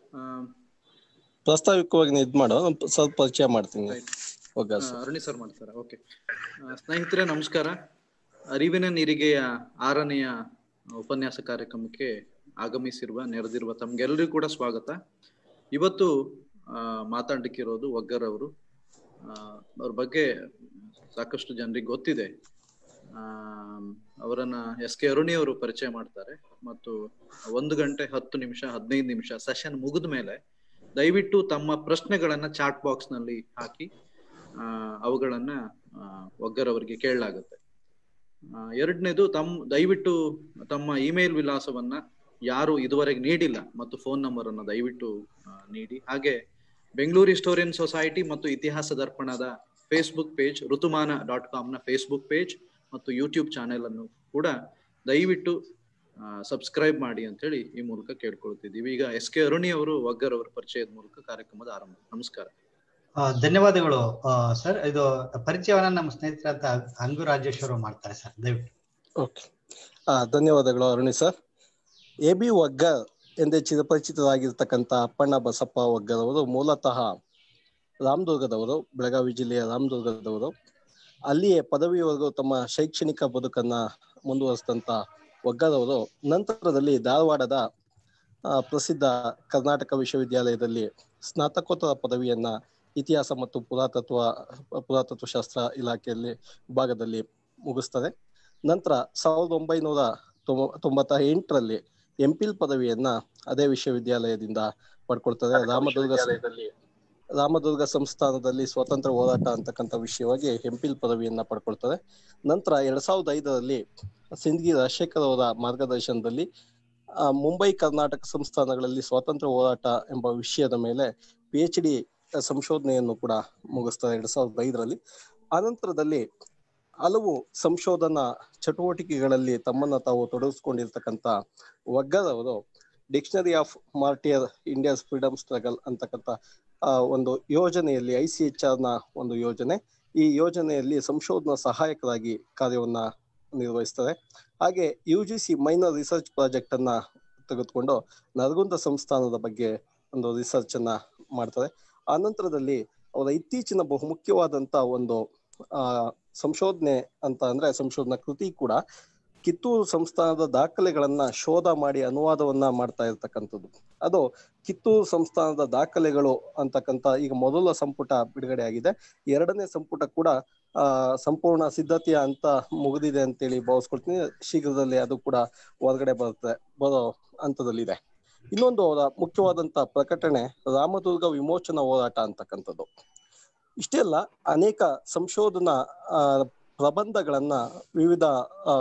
ಪ್ರಾಸ್ತಾವಿಕವಾಗಿ ನೀವು ಇದ್ ಮಾಡೋ ನಾನ್ ಸ್ವಲ್ಪ ಪರಿಚಯ ಮಾಡ್ತೀನಿ Right. ಒಗ್ಗ ಆ, ಅರುಣಿ ಸರ್ ಮಾಡ್ತಾರೆ ಓಕೆ ಸ್ನೇಹಿತರೆ ನಮಸ್ಕಾರ ಅರಿವಿನ ನೀರಿಗೆಯ ಆರನೆಯ ಉಪನ್ಯಾಸ ಕಾರ್ಯಕ್ರಮಕ್ಕೆ ಆಗಮಿಸಿರುವ ನೆರೆದಿರುವ ತಮ್ಗೆಲ್ಲರಿಗೂ ಕೂಡ ಸ್ವಾಗತ ಇವತ್ತು ಆ, ಮಾತಾಡ್ಲಿಕ್ಕಿರೋದು ಒಗ್ಗರ್ ಅವರು ಆ, ಅವ್ರ ಬಗ್ಗೆ ಸಾಕಷ್ಟು ಜನರಿಗೆ ಗೊತ್ತಿದೆ ಆ, ಅವರನ್ನ ಎಸ್ ಕೆ ಅರುಣಿ ಅವರು ಪರಿಚಯ ಮಾಡ್ತಾರೆ ಮತ್ತು ಒಂದು ಗಂಟೆ ಹತ್ತು ನಿಮಿಷ ಹದಿನೈದು ನಿಮಿಷ ಸೆಷನ್ ಮುಗಿದ ಮೇಲೆ ದಯವಿಟ್ಟು ತಮ್ಮ ಪ್ರಶ್ನೆಗಳನ್ನ ಚಾಟ್ ಬಾಕ್ಸ್ ನಲ್ಲಿ ಹಾಕಿ ಆ, ಅವುಗಳನ್ನ ಆ, ಒಗ್ಗರ್ ಅವರಿಗೆ ಕೇಳಲಾಗುತ್ತೆ ಎರಡನೇದು ತಮ್ಮ ದಯವಿಟ್ಟು ತಮ್ಮ ಇಮೇಲ್ ವಿಳಾಸವನ್ನ ಯಾರು ಇದುವರೆಗೆ ನೀಡಿಲ್ಲ ಮತ್ತು ಫೋನ್ ನಂಬರ್ ಅನ್ನ ದಯವಿಟ್ಟು ಆ, ನೀಡಿ ಹಾಗೆ ಬೆಂಗಳೂರು ಹಿಸ್ಟೋರಿಯನ್ ಸೊಸೈಟಿ ಮತ್ತು ಇತಿಹಾಸ ದರ್ಪಣದ ಫೇಸ್ಬುಕ್ ಪೇಜ್ ಋತುಮಾನ ಡಾಟ್ ಕಾಮ್ನ ಫೇಸ್ಬುಕ್ ಪೇಜ್ ಮತ್ತು ಯೂಟ್ಯೂಬ್ ಚಾನೆಲ್ ಅನ್ನು ಕೂಡ ದಯವಿಟ್ಟು ಸಬ್ಸ್ಕ್ರೈಬ್ ಮಾಡಿ ಅಂತ ಹೇಳಿ ಈ ಮೂಲಕ ಕೇಳ್ಕೊಳ್ತಿದ್ದೀವಿ ಈಗ ಎಸ್ ಕೆ ಅರುಣಿ ಅವರು ಒಗ್ಗರ್ ಅವರ ಪರಿಚಯದ ಮೂಲಕ ಕಾರ್ಯಕ್ರಮದ ಆರಂಭ ನಮಸ್ಕಾರ ಆ, ಧನ್ಯವಾದಗಳು ಸರ್ ಇದು ಪರಿಚಯವನ್ನ ನಮ್ಮ ಸ್ನೇಹಿತರಾದ ಅಂಗು ರಾಜೇಶ್ವರ ಮಾಡ್ತಾರೆ ಸರ್ ದಯವಿಟ್ಟು ಓಕೆ ಆ ಧನ್ಯವಾದಗಳು Aruni sir A B Oggar ಎಂದೇ ಚಿರಪರಿಚಿತರಾಗಿರ್ತಕ್ಕಂಥ ಅಪ್ಪಣ್ಣ ಬಸಪ್ಪ ಒಗ್ಗರ್ ಅವರು ಮೂಲತಃ ರಾಮದುರ್ಗದವರು ಬೆಳಗಾವಿ ಜಿಲ್ಲೆಯ ರಾಮದುರ್ಗದವರು ಅಲ್ಲಿಯೇ ಪದವಿವರೆಗೂ ತಮ್ಮ ಶೈಕ್ಷಣಿಕ ಬದುಕನ್ನ ಮುಂದುವರಿಸಿದಂತ ಒಗ್ಗರ್ ಅವರು ನಂತರದಲ್ಲಿ ಧಾರವಾಡದ ಆ, ಪ್ರಸಿದ್ಧ ಕರ್ನಾಟಕ ವಿಶ್ವವಿದ್ಯಾಲಯದಲ್ಲಿ ಸ್ನಾತಕೋತ್ತರ ಪದವಿಯನ್ನ ಇತಿಹಾಸ ಮತ್ತು ಪುರಾತತ್ವ ಪುರಾತತ್ವ ಶಾಸ್ತ್ರ ಇಲಾಖೆಯಲ್ಲಿ ವಿಭಾಗದಲ್ಲಿ ಮುಗಿಸ್ತಾರೆ ನಂತರ ಸಾವಿರದ ಒಂಬೈನೂರ ತೊಂಬ- ತೊಂಬತ್ತ ಎಂಟರಲ್ಲಿ ಎಂಪಿಲ್ ಪದವಿಯನ್ನ ಅದೇ ವಿಶ್ವವಿದ್ಯಾಲಯದಿಂದ ಪಡ್ಕೊಳ್ತಾರೆ ರಾಮದುರ್ಗ ರಾಮದುರ್ಗ ಸಂಸ್ಥಾನದಲ್ಲಿ ಸ್ವಾತಂತ್ರ್ಯ ಹೋರಾಟ ಅಂತಕ್ಕಂಥ ವಿಷಯವಾಗಿ ಎಂಪಿಲ್ ಪದವಿಯನ್ನ ಪಡ್ಕೊಳ್ತಾರೆ ನಂತರ ಎರಡ್ ಸಾವಿರದ ಐದರಲ್ಲಿ ಸಿಂದಗಿ ರಾಜಶೇಖರ್ ಅವರ ಮಾರ್ಗದರ್ಶನದಲ್ಲಿ ಆ, ಮುಂಬೈ ಕರ್ನಾಟಕ ಸಂಸ್ಥಾನಗಳಲ್ಲಿ ಸ್ವಾತಂತ್ರ್ಯ ಹೋರಾಟ ಎಂಬ ವಿಷಯದ ಮೇಲೆ ಪಿ ಎಚ್ ಡಿ ಸಂಶೋಧನೆಯನ್ನು ಕೂಡ ಮುಗಿಸ್ತಾರೆ ಎರಡ್ ಸಾವಿರದ ಐದರಲ್ಲಿ ಆನಂತರದಲ್ಲಿ ಹಲವು ಸಂಶೋಧನಾ ಚಟುವಟಿಕೆಗಳಲ್ಲಿ ತಮ್ಮನ್ನ ತಾವು ತೊಡಗಿಸ್ಕೊಂಡಿರ್ತಕ್ಕಂಥ ಒಗ್ಗರ್ ಅವರು dictionary of martyr India's freedom struggle ಅಂತಕ್ಕಂಥ ಆ, ಒಂದು ಯೋಜನೆಯಲ್ಲಿ ಐ ಸಿ ಎಚ್ ಆರ್ ನ ಒಂದು ಯೋಜನೆ ಈ ಯೋಜನೆಯಲ್ಲಿ ಸಂಶೋಧನಾ ಸಹಾಯಕರಾಗಿ ಕಾರ್ಯವನ್ನ ನಿರ್ವಹಿಸ್ತಾರೆ ಹಾಗೆ U G C minor research project ಅನ್ನ ತೆಗೆದುಕೊಂಡು ನರಗುಂದ ಸಂಸ್ಥಾನದ ಬಗ್ಗೆ ಒಂದು ರಿಸರ್ಚ್ ಅನ್ನ ಮಾಡ್ತಾರೆ ಆ ನಂತರದಲ್ಲಿ ಅವರ ಇತ್ತೀಚಿನ ಬಹುಮುಖ್ಯವಾದಂತ ಒಂದು ಆ ಸಂಶೋಧನೆ ಅಂತ ಅಂದ್ರೆ ಸಂಶೋಧನಾ ಕೃತಿ ಕೂಡ ಕಿತ್ತೂರು ಸಂಸ್ಥಾನದ ದಾಖಲೆಗಳನ್ನ ಶೋಧ ಮಾಡಿ ಅನುವಾದವನ್ನ ಮಾಡ್ತಾ ಇರ್ತಕ್ಕಂಥದ್ದು ಅದು ಕಿತ್ತೂರು ಸಂಸ್ಥಾನದ ದಾಖಲೆಗಳು ಅಂತಕ್ಕಂಥ ಈಗ ಮೊದಲ ಸಂಪುಟ ಬಿಡುಗಡೆ ಆಗಿದೆ ಎರಡನೇ ಸಂಪುಟ ಕೂಡ ಆ ಸಂಪೂರ್ಣ ಸಿದ್ಧತೆಯ ಅಂತ ಮುಗಿದಿದೆ ಅಂತೇಳಿ ಭಾವಿಸ್ಕೊಳ್ತೀನಿ ಶೀಘ್ರದಲ್ಲಿ ಅದು ಕೂಡ ಹೊರಗಡೆ ಬರುತ್ತೆ ಬರೋ ಹಂತದಲ್ಲಿದೆ ಇನ್ನೊಂದು ಅವರ ಮುಖ್ಯವಾದಂತ ಪ್ರಕಟಣೆ ರಾಮದುರ್ಗ ವಿಮೋಚನಾ ಹೋರಾಟ ಅಂತಕ್ಕಂಥದ್ದು ಇಷ್ಟೇ ಅಲ್ಲ ಅನೇಕ ಸಂಶೋಧನಾ ಆ, ಪ್ರಬಂಧಗಳನ್ನ ವಿವಿಧ ಆ,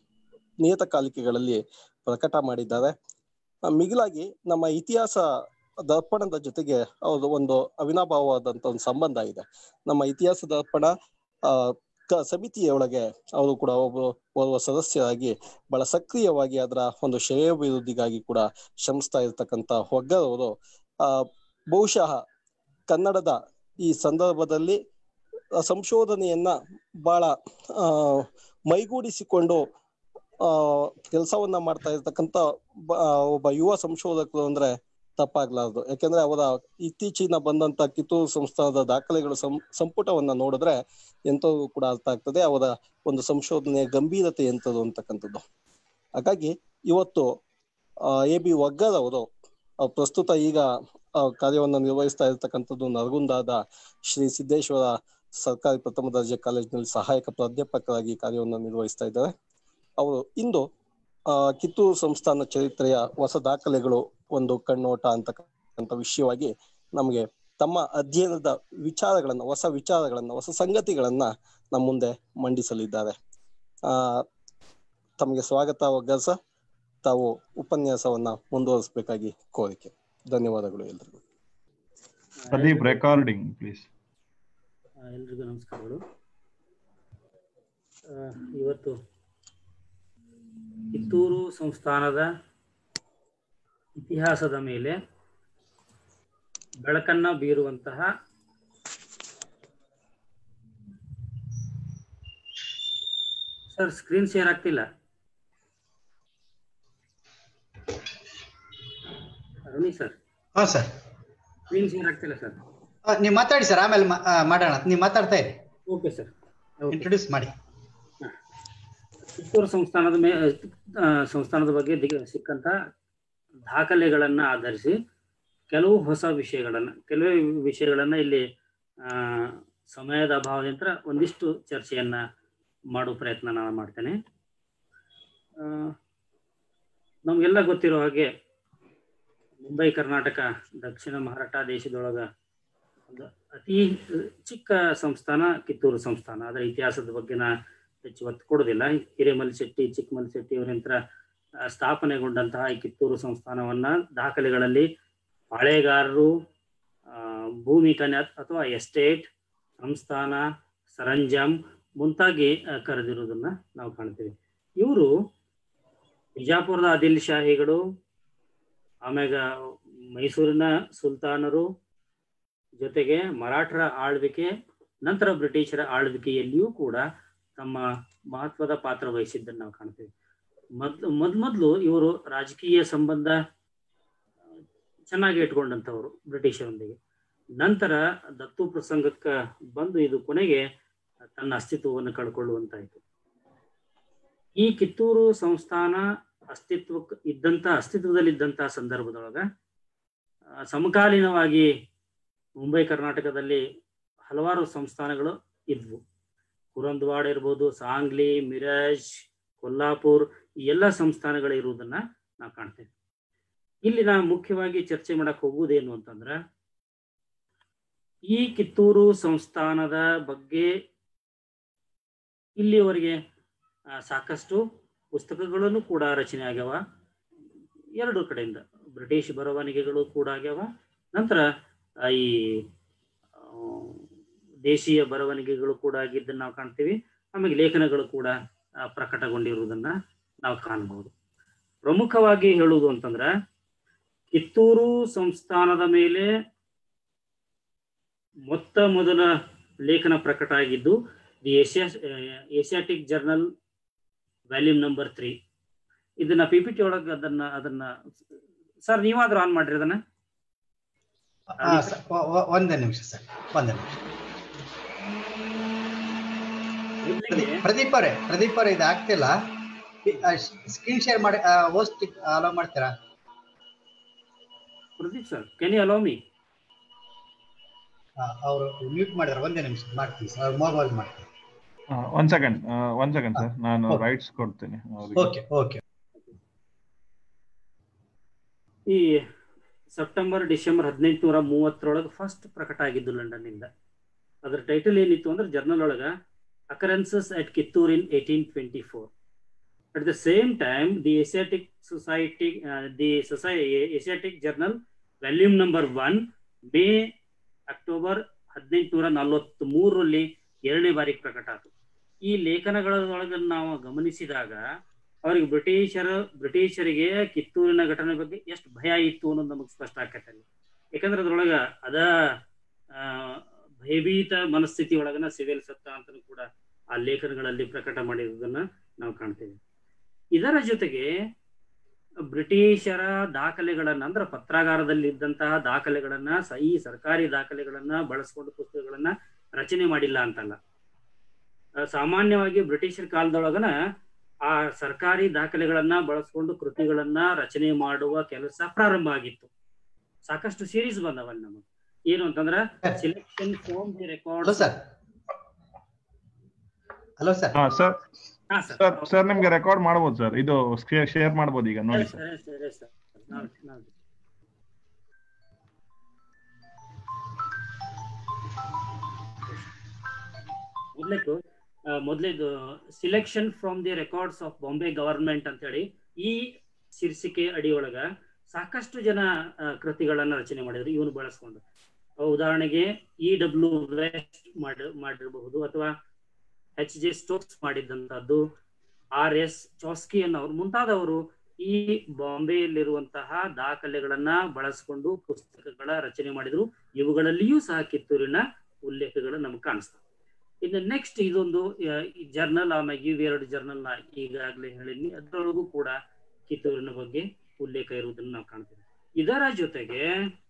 ನಿಯತಕಾಲಿಕೆಗಳಲ್ಲಿ ಪ್ರಕಟ ಮಾಡಿದ್ದಾರೆ ಆ, ಮಿಗಿಲಾಗಿ ನಮ್ಮ ಇತಿಹಾಸ ದರ್ಪಣದ ಜೊತೆಗೆ ಅವ್ರದ್ದು ಒಂದು ಅವಿನಾಭಾವವಾದಂತ ಒಂದು ಸಂಬಂಧ ಇದೆ ನಮ್ಮ ಇತಿಹಾಸ ದರ್ಪಣ ಆ ಕ- ಸಮಿತಿಯೊಳಗೆ ಅವರು ಕೂಡ ಒಬ್ಬ ಓರ್ವ ಸದಸ್ಯರಾಗಿ ಬಹಳ ಸಕ್ರಿಯವಾಗಿ ಅದರ ಒಂದು ಶ್ರೇಯೋಭಿವೃದ್ಧಿಗಾಗಿ ಕೂಡ ಶ್ರಮಿಸ್ತಾ ಇರ್ತಕ್ಕಂಥ ಹೊಗ್ಗರ್ ಅವರು ಆ ಬಹುಶಃ ಕನ್ನಡದ ಈ ಸಂದರ್ಭದಲ್ಲಿ ಆ ಸಂಶೋಧನೆಯನ್ನ ಬಹಳ ಆ ಮೈಗೂಡಿಸಿಕೊಂಡು ಆ ಕೆಲಸವನ್ನ ಮಾಡ್ತಾ ಇರ್ತಕ್ಕಂಥ ಬ- ಆ, ಒಬ್ಬ ಯುವ ಸಂಶೋಧಕರು ಅಂದ್ರೆ ತಪ್ಪಾಗ್ಲಾರ್ದು ಯಾಕೆಂದ್ರೆ ಅವರ ಇತ್ತೀಚಿನ ಬಂದಂತ ಕಿತ್ತೂರು ಸಂಸ್ಥಾನದ ದಾಖಲೆಗಳು ಸಂ ಸಂಪುಟವನ್ನ ನೋಡಿದ್ರೆ ಎಂಥವು ಕೂಡ ಅರ್ಥ ಆಗ್ತದೆ ಅವರ ಒಂದು ಸಂಶೋಧನೆಯ ಗಂಭೀರತೆ ಎಂಥದ್ದು ಅಂತಕ್ಕಂಥದ್ದು ಹಾಗಾಗಿ ಇವತ್ತು ಎ ಬಿ ಒಗ್ಗರ್ ಅವರು ಆ, ಪ್ರಸ್ತುತ ಈಗ ಆ, ಕಾರ್ಯವನ್ನ ನಿರ್ವಹಿಸ್ತಾ ಇರ್ತಕ್ಕಂಥದ್ದು ನರಗುಂದಾದ ಶ್ರೀ ಸಿದ್ದೇಶ್ವರ ಸರ್ಕಾರಿ ಪ್ರಥಮ ದರ್ಜೆ ಕಾಲೇಜಿನಲ್ಲಿ ಸಹಾಯಕ ಪ್ರಾಧ್ಯಾಪಕರಾಗಿ ಕಾರ್ಯವನ್ನು ನಿರ್ವಹಿಸ್ತಾ ಇದ್ದಾರೆ ಅವರು ಇಂದು ಆ ಕಿತ್ತೂರು ಸಂಸ್ಥಾನ ಚರಿತ್ರೆಯ ಹೊಸ ದಾಖಲೆಗಳು ಒಂದು ಕಣ್ಣೋಟ ಅಂತಕ್ಕಂಥ ವಿಷಯವಾಗಿ ನಮಗೆ ತಮ್ಮ ಅಧ್ಯಯನದ ವಿಚಾರಗಳನ್ನ ಹೊಸ ವಿಚಾರಗಳನ್ನ ಹೊಸ ಸಂಗತಿಗಳನ್ನ ನಮ್ಮ ಮುಂದೆ ಮಂಡಿಸಲಿದ್ದಾರೆ ಆ ತಮಗೆ ಸ್ವಾಗತ ಒಗ್ಗರ್ ಸರ್ ತಾವು ಉಪನ್ಯಾಸವನ್ನ ಮುಂದುವರಿಸಬೇಕಾಗಿ ಕೋರಿಕೆ ಧನ್ಯವಾದಗಳು ಎಲ್ರಿಗೂ ಪ್ರದೀಪ್ ರೆಕಾರ್ಡಿಂಗ್ ಪ್ಲೀಸ್ ಆ, ಎಲ್ರಿಗೂ ನಮಸ್ಕಾರಗಳು ಆ, ಇವತ್ತು ಕಿತ್ತೂರು ಸಂಸ್ಥಾನದ ಇತಿಹಾಸದ ಮೇಲೆ ಬೆಳಕನ್ನ ಬೀರುವಂತಹ ಸರ್ ಸ್ಕ್ರೀನ್ ಶೇರ್ ಆಗ್ತಿಲ್ಲ ಅರುಣಿ ಸರ್ ಹಾ ಸರ್ ಸ್ಕ್ರೀನ್ ಶೇರ್ ಆಗ್ತಿಲ್ಲ ಸರ್ ನೀವು ಮಾತಾಡಿ ಸರ್ ಆಮೇಲೆ ಮಾ- ಆ, ಮಾಡೋಣ ನೀವು ಮಾತಾಡ್ತಾ ಇರಿ ಓಕೆ ಸರ್ ಇಂಟ್ರೊಡ್ಯೂಸ್ ಮಾಡಿ ಕಿತ್ತೂರು ಸಂಸ್ಥಾನದ ಮೇ ಆ, ಸಂಸ್ಥಾನದ ಬಗ್ಗೆ ದಿಗ- ಸಿಕ್ಕಂತ ದಾಖಲೆಗಳನ್ನ ಆಧರಿಸಿ ಕೆಲವು ಹೊಸ ವಿಷಯಗಳನ್ನ ಕೆಲವೇ ವಿಷಯಗಳನ್ನ ಇಲ್ಲಿ ಆ, ಸಮಯದ ಅಭಾವದಿಂದ ಒಂದಿಷ್ಟು ಚರ್ಚೆಯನ್ನ ಮಾಡೋ ಪ್ರಯತ್ನ ನಾನು ಮಾಡ್ತೇನೆ ಆ, ನಮ್ಗೆಲ್ಲ ಗೊತ್ತಿರೋ ಹಾಗೆ ಮುಂಬೈ ಕರ್ನಾಟಕ ದಕ್ಷಿಣ ಮಹಾರಾಷ್ಟ್ರ ದೇಶದೊಳಗ ಒಂದು ಅತಿ ಚಿಕ್ಕ ಸಂಸ್ಥಾನ ಕಿತ್ತೂರು ಸಂಸ್ಥಾನ ಅದರ ಇತಿಹಾಸದ ಬಗ್ಗೆ ನಾ ಹೆಚ್ಚು ಒತ್ತು ಕೊಡೋದಿಲ್ಲ ಹಿರೇಮಲ್ ಶೆಟ್ಟಿ ಚಿಕ್ಕಮಲ್ ಶೆಟ್ಟಿ ಅವರಿಂತ್ರ ಆ, ಸ್ಥಾಪನೆಗೊಂಡಂತಹ ಈ ಕಿತ್ತೂರು ಸಂಸ್ಥಾನವನ್ನ ದಾಖಲೆಗಳಲ್ಲಿ ಪಾಳೆಗಾರರು ಆ, ಭೂಮಿ ಕನ್ಯಾ ಅಥವಾ ಎಸ್ಟೇಟ್ ಸಂಸ್ಥಾನ ಸರಂಜಾಮ್ ಮುಂತಾಗಿ ಆ, ಕರೆದಿರುವುದನ್ನ ನಾವು ಕಾಣ್ತೀವಿ ಇವರು ಬಿಜಾಪುರದ ಆದಿಲ್ ಶಾಹಿಗಳು ಆಮ್ಯಾಗ ಮೈಸೂರಿನ ಸುಲ್ತಾನರು ಜೊತೆಗೆ ಮರಾಠರ ಆಳ್ವಿಕೆ ನಂತರ ಬ್ರಿಟಿಷರ ಆಳ್ವಿಕೆಯಲ್ಲಿಯೂ ಕೂಡ ತಮ್ಮ ಮಹತ್ವದ ಪಾತ್ರ ವಹಿಸಿದ್ದನ್ನು ನಾವು ಕಾಣ್ತೀವಿ ಮೊದ್ಲು ಮೊದ್ ಮೊದಲು ಇವರು ರಾಜಕೀಯ ಸಂಬಂಧ ಚೆನ್ನಾಗಿ ಇಟ್ಕೊಂಡಂಥವ್ರು ಬ್ರಿಟಿಷರೊಂದಿಗೆ ನಂತರ ದತ್ತು ಪ್ರಸಂಗಕ್ಕೆ ಬಂದು ಇದು ಕೊನೆಗೆ ತನ್ನ ಅಸ್ತಿತ್ವವನ್ನು ಕಳ್ಕೊಳ್ಳುವಂತಾಯಿತು ಈ ಕಿತ್ತೂರು ಸಂಸ್ಥಾನ ಅಸ್ತಿತ್ವಕ್ಕೆ ಇದ್ದಂತ ಅಸ್ತಿತ್ವದಲ್ಲಿದ್ದಂತಹ ಸಂದರ್ಭದೊಳಗ ಆ, ಸಮಕಾಲೀನವಾಗಿ ಮುಂಬೈ ಕರ್ನಾಟಕದಲ್ಲಿ ಹಲವಾರು ಸಂಸ್ಥಾನಗಳು ಇದ್ವು ಕುರಂದ್ವಾಡ್ ಇರ್ಬೋದು ಸಾಂಗ್ಲಿ ಮಿರಾಜ್ ಕೊಲ್ಲಾಪುರ್ ಈ ಎಲ್ಲ ಸಂಸ್ಥಾನಗಳು ಇರುವುದನ್ನ ನಾವು ಕಾಣ್ತೇವೆ ಇಲ್ಲಿ ನಾವು ಮುಖ್ಯವಾಗಿ ಚರ್ಚೆ ಮಾಡಕ್ ಹೋಗುವುದೇನು ಅಂತಂದ್ರ ಈ ಕಿತ್ತೂರು ಸಂಸ್ಥಾನದ ಬಗ್ಗೆ ಇಲ್ಲಿಯವರೆಗೆ ಆ, ಸಾಕಷ್ಟು ಪುಸ್ತಕಗಳನ್ನು ಕೂಡ ರಚನೆ ಆಗ್ಯಾವ ಎರಡು ಕಡೆಯಿಂದ ಬ್ರಿಟಿಷ್ ಬರವಣಿಗೆಗಳು ಕೂಡ ಆಗ್ಯಾವ ನಂತರ ಆ, ಈ ಆ, ದೇಶೀಯ ಬರವಣಿಗೆಗಳು ಕೂಡ ಆಗಿದ್ದನ್ನು ನಾವು ಕಾಣ್ತೀವಿ ಆಮೇಲೆ ಲೇಖನಗಳು ಕೂಡ ಆ, ಪ್ರಕಟಗೊಂಡಿರುವುದನ್ನ ನಾವು ಕಾಣಬಹುದು ಪ್ರಮುಖವಾಗಿ ಹೇಳುವುದು ಅಂತಂದ್ರ ಕಿತ್ತೂರು ಸಂಸ್ಥಾನದ ಮೇಲೆ ಮೊತ್ತ ಮೊದಲ ಲೇಖನ ಪ್ರಕಟ ಆಗಿದ್ದು the Asia Asiatic journal volume number three ಇದನ್ನ ಪಿ ಪಿ ಟಿ ಒಳಗೆ ಅದನ್ನ ಅದನ್ನ ಸರ್ ನೀವಾದ್ರೂ ಆನ್ ಮಾಡ್ರಿ ಅದನ್ನ ಆ, ಸ- ಒ- ಒ- ಒಂದೇ ನಿಮಿಷ ಸರ್ ಒಂದೇ ನಿಮಿಷ ಪ್ರದೀಪ್- ಪ್ರದೀಪ್ ಅವರೇ ಪ್ರದೀಪ್ ಅವರೇ ಇದು ಆಗ್ತಿಲ್ಲ ಸ್ಕ್ರೀನ್ ಶೇರ್ ಮಾಡಿ ಹೋಸ್ಟ್ ಅಲೋ ಮಾಡ್ತೀರಾ Pradeep sir can you allow me ಅವರು ಮ್ಯೂಟ್ ಮಾಡಿದಾರೆ ಒಂದೇ ನಿಮಿಷ ಮಾಡ್ತೀನಿ ಸರ್ ಅವ್ರ ಮೊಬೈಲ್ ಮಾಡ್ತೀನಿ one second one second sir ನಾನು Okay. ರೈಟ್ಸ್ ಕೊಡ್ತೀನಿ ಅವ್ರಿಗೆ. ಓಕೆ ಓಕೆ ಈ ಸೆಪ್ಟೆಂಬರ್ ಡಿಸೆಂಬರ್ ಹದಿನೆಂಟುನೂರ ಮೂವತ್ತರೊಳಗೆ ಫಸ್ಟ್ ಪ್ರಕಟ ಆಗಿದ್ದು ಲಂಡನ್ ಇಂದ ಅದರ ಟೈಟಲ್ ಏನಿತ್ತು ಅಂದ್ರೆ ಜರ್ನಲ್ ಒಳಗ occurrences at Kittur in eighteen twenty four at the same time the Asiatic society the society Asiatic journal volume number one May October ಹದಿನೆಂಟುನೂರ ನಲವತ್ತ್ ಮೂರರಲ್ಲಿ ಎರಡನೇ ಬಾರಿಗೆ ಪ್ರಕಟ ಆಯಿತು ಈ ಲೇಖನಗಳೊಳಗೆ ನಾವು ಗಮನಿಸಿದಾಗ ಅವ್ರಿಗೆ ಬ್ರಿಟಿಷರ ಬ್ರಿಟಿಷರಿಗೆ ಕಿತ್ತೂರಿನ ಘಟನೆ ಬಗ್ಗೆ ಎಷ್ಟು ಭಯ ಇತ್ತು ಅನ್ನೋದು ನಮಗೆ ಸ್ಪಷ್ಟ ಆಕತ್ತೆ ಅಲ್ಲಿ ಯಾಕಂದ್ರೆ ಅದ್ರೊಳಗ ಅದ ಆ, ಭಯಭೀತ ಮನಸ್ಥಿತಿ ಒಳಗನ ಸಿವಿಲ್ ಸತ್ತ ಅಂತಲೂ ಕೂಡ ಆ ಲೇಖನಗಳಲ್ಲಿ ಪ್ರಕಟ ಮಾಡಿರುವುದನ್ನ ನಾವು ಕಾಣ್ತೇವೆ ಇದರ ಜೊತೆಗೆ ಬ್ರಿಟಿಷರ ದಾಖಲೆಗಳನ್ನ ಅಂದ್ರೆ ಪತ್ರಾಗಾರದಲ್ಲಿ ಇದ್ದಂತಹ ದಾಖಲೆಗಳನ್ನ ಸ- ಈ ಸರ್ಕಾರಿ ದಾಖಲೆಗಳನ್ನ ಬಳಸ್ಕೊಂಡು ಪುಸ್ತಕಗಳನ್ನ ರಚನೆ ಮಾಡಿಲ್ಲ ಅಂತಲ್ಲ ಆ, ಸಾಮಾನ್ಯವಾಗಿ ಬ್ರಿಟಿಷರ ಕಾಲದೊಳಗನ ಆ ಸರ್ಕಾರಿ ದಾಖಲೆಗಳನ್ನ ಬಳಸ್ಕೊಂಡು ಕೃತಿಗಳನ್ನ ರಚನೆ ಮಾಡುವ ಕೆಲಸ ಪ್ರಾರಂಭ ಆಗಿತ್ತು ಸಾಕಷ್ಟು ಸೀರೀಸ್ ಬಂದವಲ್ಲಿ ನಮಗೆ ಏನು ಅಂತಂದ್ರ selection from the hello record sir hello sir ಹಾ ಸರ್ ಹಾ ಸರ್ ಸರ್ ಸರ್ ನಿಮ್ಗೆ ರೆಕಾರ್ಡ್ ಮಾಡ್ಬೋದು ಸರ್ ಇದು ಶೇರ್ ಮಾಡ್ಬೋದು ಈಗ ನೋಡಿ ಸರ್ ಸರಿ ಸರಿ ಸರ್ ನಾವ್- ನಾವ್- ಮೊದ್ಲೇದು ಆ, ಮೊದ್ಲೇದು selection from the records of Bombay government ಅಂತ ಹೇಳಿ ಈ ಶೀರ್ಷಿಕೆ ಅಡಿಯೊಳಗ ಸಾಕಷ್ಟು ಜನ ಆ, ಕೃತಿಗಳನ್ನ ರಚನೆ ಮಾಡಿದ್ರು ಇವನು ಬಳಸ್ಕೊಂಡು ಆ, ಉದಾಹರಣೆಗೆ ಇ ಡಬ್ಲ್ಯೂ ವೆಸ್ಟ್ ಮಾಡಿ ಮಾಡಿರಬಹುದು ಅಥವಾ ಎಚ್ ಜೆ ಸ್ಟೋಕ್ಸ್ ಮಾಡಿದ್ದಂತಹದ್ದು ಆರ್ ಎಸ್ ಚೌಸ್ಕಿ ಅನ್ನೋರು ಮುಂತಾದವರು ಈ ಬಾಂಬೆಯಲ್ಲಿರುವಂತಹ ದಾಖಲೆಗಳನ್ನ ಬಳಸಿಕೊಂಡು ಪುಸ್ತಕಗಳ ರಚನೆ ಮಾಡಿದ್ರು ಇವುಗಳಲ್ಲಿಯೂ ಸಹ ಕಿತ್ತೂರಿನ ಉಲ್ಲೇಖಗಳು ನಮ್ಗೆ ಕಾಣಿಸ್ತವೆ ಇನ್ನು ನೆಕ್ಸ್ಟ್ ಇದೊಂದು ಜರ್ನಲ್ ಆಮೇಲೆ ಇವೆರಡು ಜರ್ನಲ್ ನಾ ಈಗಾಗಲೇ ಹೇಳಿದ್ನಿ ಅದರೊಳಗೂ ಕೂಡ ಕಿತ್ತೂರಿನ ಬಗ್ಗೆ ಉಲ್ಲೇಖ ಇರುವುದನ್ನು ನಾವು ಕಾಣ್ತೇವೆ ಇದರ ಜೊತೆಗೆ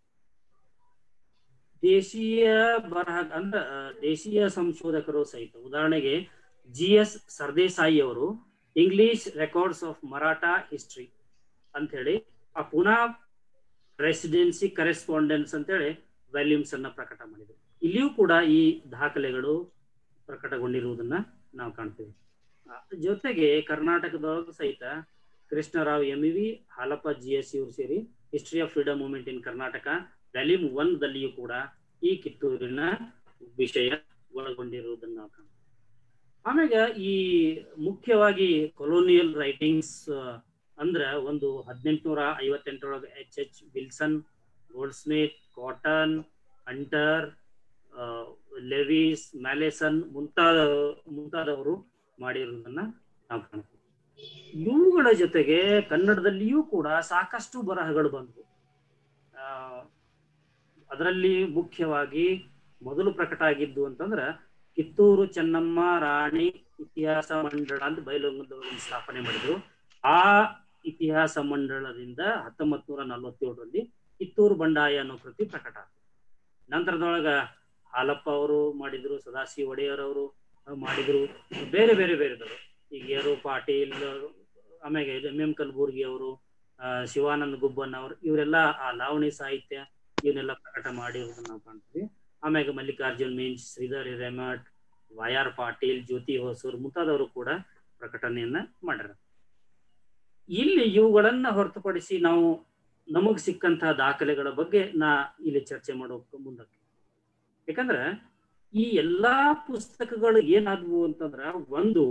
ದೇಶೀಯ ಬರಹ ಅಂದ್ರ ಆ, ದೇಶೀಯ ಸಂಶೋಧಕರು ಸಹಿತ ಉದಾಹರಣೆಗೆ ಜಿ ಎಸ್ ಸರ್ದೇಸಾಯಿ ಅವರು English records of Maratha history ಅಂತ ಹೇಳಿ ಆ ಪುನಾ ರೆಸಿಡೆನ್ಸಿ ಕರೆಸ್ಪಾಂಡೆನ್ಸ್ ಅಂತೇಳಿ ವ್ಯಾಲ್ಯೂಮ್ಸ್ ಅನ್ನ ಪ್ರಕಟ ಮಾಡಿದ್ರು ಇಲ್ಲಿಯೂ ಕೂಡ ಈ ದಾಖಲೆಗಳು ಪ್ರಕಟಗೊಂಡಿರುವುದನ್ನ ನಾವು ಕಾಣ್ತೇವೆ ಆ, ಜೊತೆಗೆ ಕರ್ನಾಟಕದೊಳಗೂ ಸಹಿತ Krishnarao M V Halappa G S ಇವರು ಸೇರಿ history of freedom movement in Karnataka volume one ದಲ್ಲಿಯೂ ಕೂಡ ಈ ಕಿತ್ತೂರಿನ ವಿಷಯ ಒಳಗೊಂಡಿರುವುದನ್ನು ನಾವು ಕಾಣ್ತೇವೆ ಆಮ್ಯಾಗ ಈ ಮುಖ್ಯವಾಗಿ ಕೊಲೋನಿಯಲ್ ರೈಟಿಂಗ್ಸ್ ಅಂದ್ರ ಒಂದು ಹದಿನೆಂಟುನೂರ ಐವತ್ತೆಂಟರೊಳಗೆ H H Wilson Goldsmith Cotton Hunter Lewis Malleson ಮುಂತಾದ ಮುಂತಾದವರು ಮಾಡಿರುವುದನ್ನ ನಾವು ಕಾಣ್ತೀವಿ ಇವುಗಳ ಜೊತೆಗೆ ಕನ್ನಡದಲ್ಲಿಯೂ ಕೂಡ ಸಾಕಷ್ಟು ಬರಹಗಳು ಬಂದವು ಆ, ಅದರಲ್ಲಿ ಮುಖ್ಯವಾಗಿ ಮೊದಲು ಪ್ರಕಟ ಆಗಿದ್ದು ಅಂತಂದ್ರ ಕಿತ್ತೂರು ಚೆನ್ನಮ್ಮ ರಾಣಿ ಇತಿಹಾಸ ಮಂಡಳ ಅಂತ ಬಯಲುಂಗದೊಳಗೆ ಸ್ಥಾಪನೆ ಮಾಡಿದ್ರು ಆ ಇತಿಹಾಸ ಮಂಡಳದಿಂದ ಹತ್ತೊಂಬತ್ ನೂರ ನಲವತ್ತೇಳರಲ್ಲಿ ಕಿತ್ತೂರು ಬಂಡಾಯ ಅನ್ನೋ ಕೃತಿ ಪ್ರಕಟ ಆಯ್ತು ನಂತರದೊಳಗ ಹಾಲಪ್ಪ ಅವರು ಮಾಡಿದ್ರು ಸದಾಶಿವ ಒಡೆಯರ್ ಅವರು ಮಾಡಿದ್ರು ಬೇರೆ ಬೇರೆ ಬೇರೆದವರು ಈಗ ಯಾರು ಪಾಟೀಲ್ ಆಮೇಲೆ ಎಂ ಎಂ ಕಲಬುರ್ಗಿ ಅವರು ಆ, ಶಿವಾನಂದ ಗುಬ್ಬನ್ ಅವರು ಇವರೆಲ್ಲ ಆ ಲಾವಣಿ ಸಾಹಿತ್ಯ ಇವನ್ನೆಲ್ಲ ಪ್ರಕಟ ಮಾಡಿರೋದನ್ನ ನಾವು ಕಾಣ್ತೀವಿ ಆಮ್ಯಾಗ ಮಲ್ಲಿಕಾರ್ಜುನ್ ಮಿಂಚ್ ಶ್ರೀಧರ್ ಹಿರೇಮಠ್ ವೈ ಆರ್ ಪಾಟೀಲ್ ಜ್ಯೋತಿ ಹೊಸೂರ್ ಮುಂತಾದವರು ಕೂಡ ಪ್ರಕಟಣೆಯನ್ನ ಮಾಡ್ಯಾರ ಇಲ್ಲಿ ಇವುಗಳನ್ನ ಹೊರತುಪಡಿಸಿ ನಾವು ನಮಗ್ ಸಿಕ್ಕಂತಹ ದಾಖಲೆಗಳ ಬಗ್ಗೆ ನಾ ಇಲ್ಲಿ ಚರ್ಚೆ ಮಾಡೋಕೆ ಮುಂದಕ್ಕೆ ಯಾಕಂದ್ರೆ ಈ ಎಲ್ಲಾ ಪುಸ್ತಕಗಳು ಏನಾದ್ವು ಅಂತಂದ್ರ ಒಂದು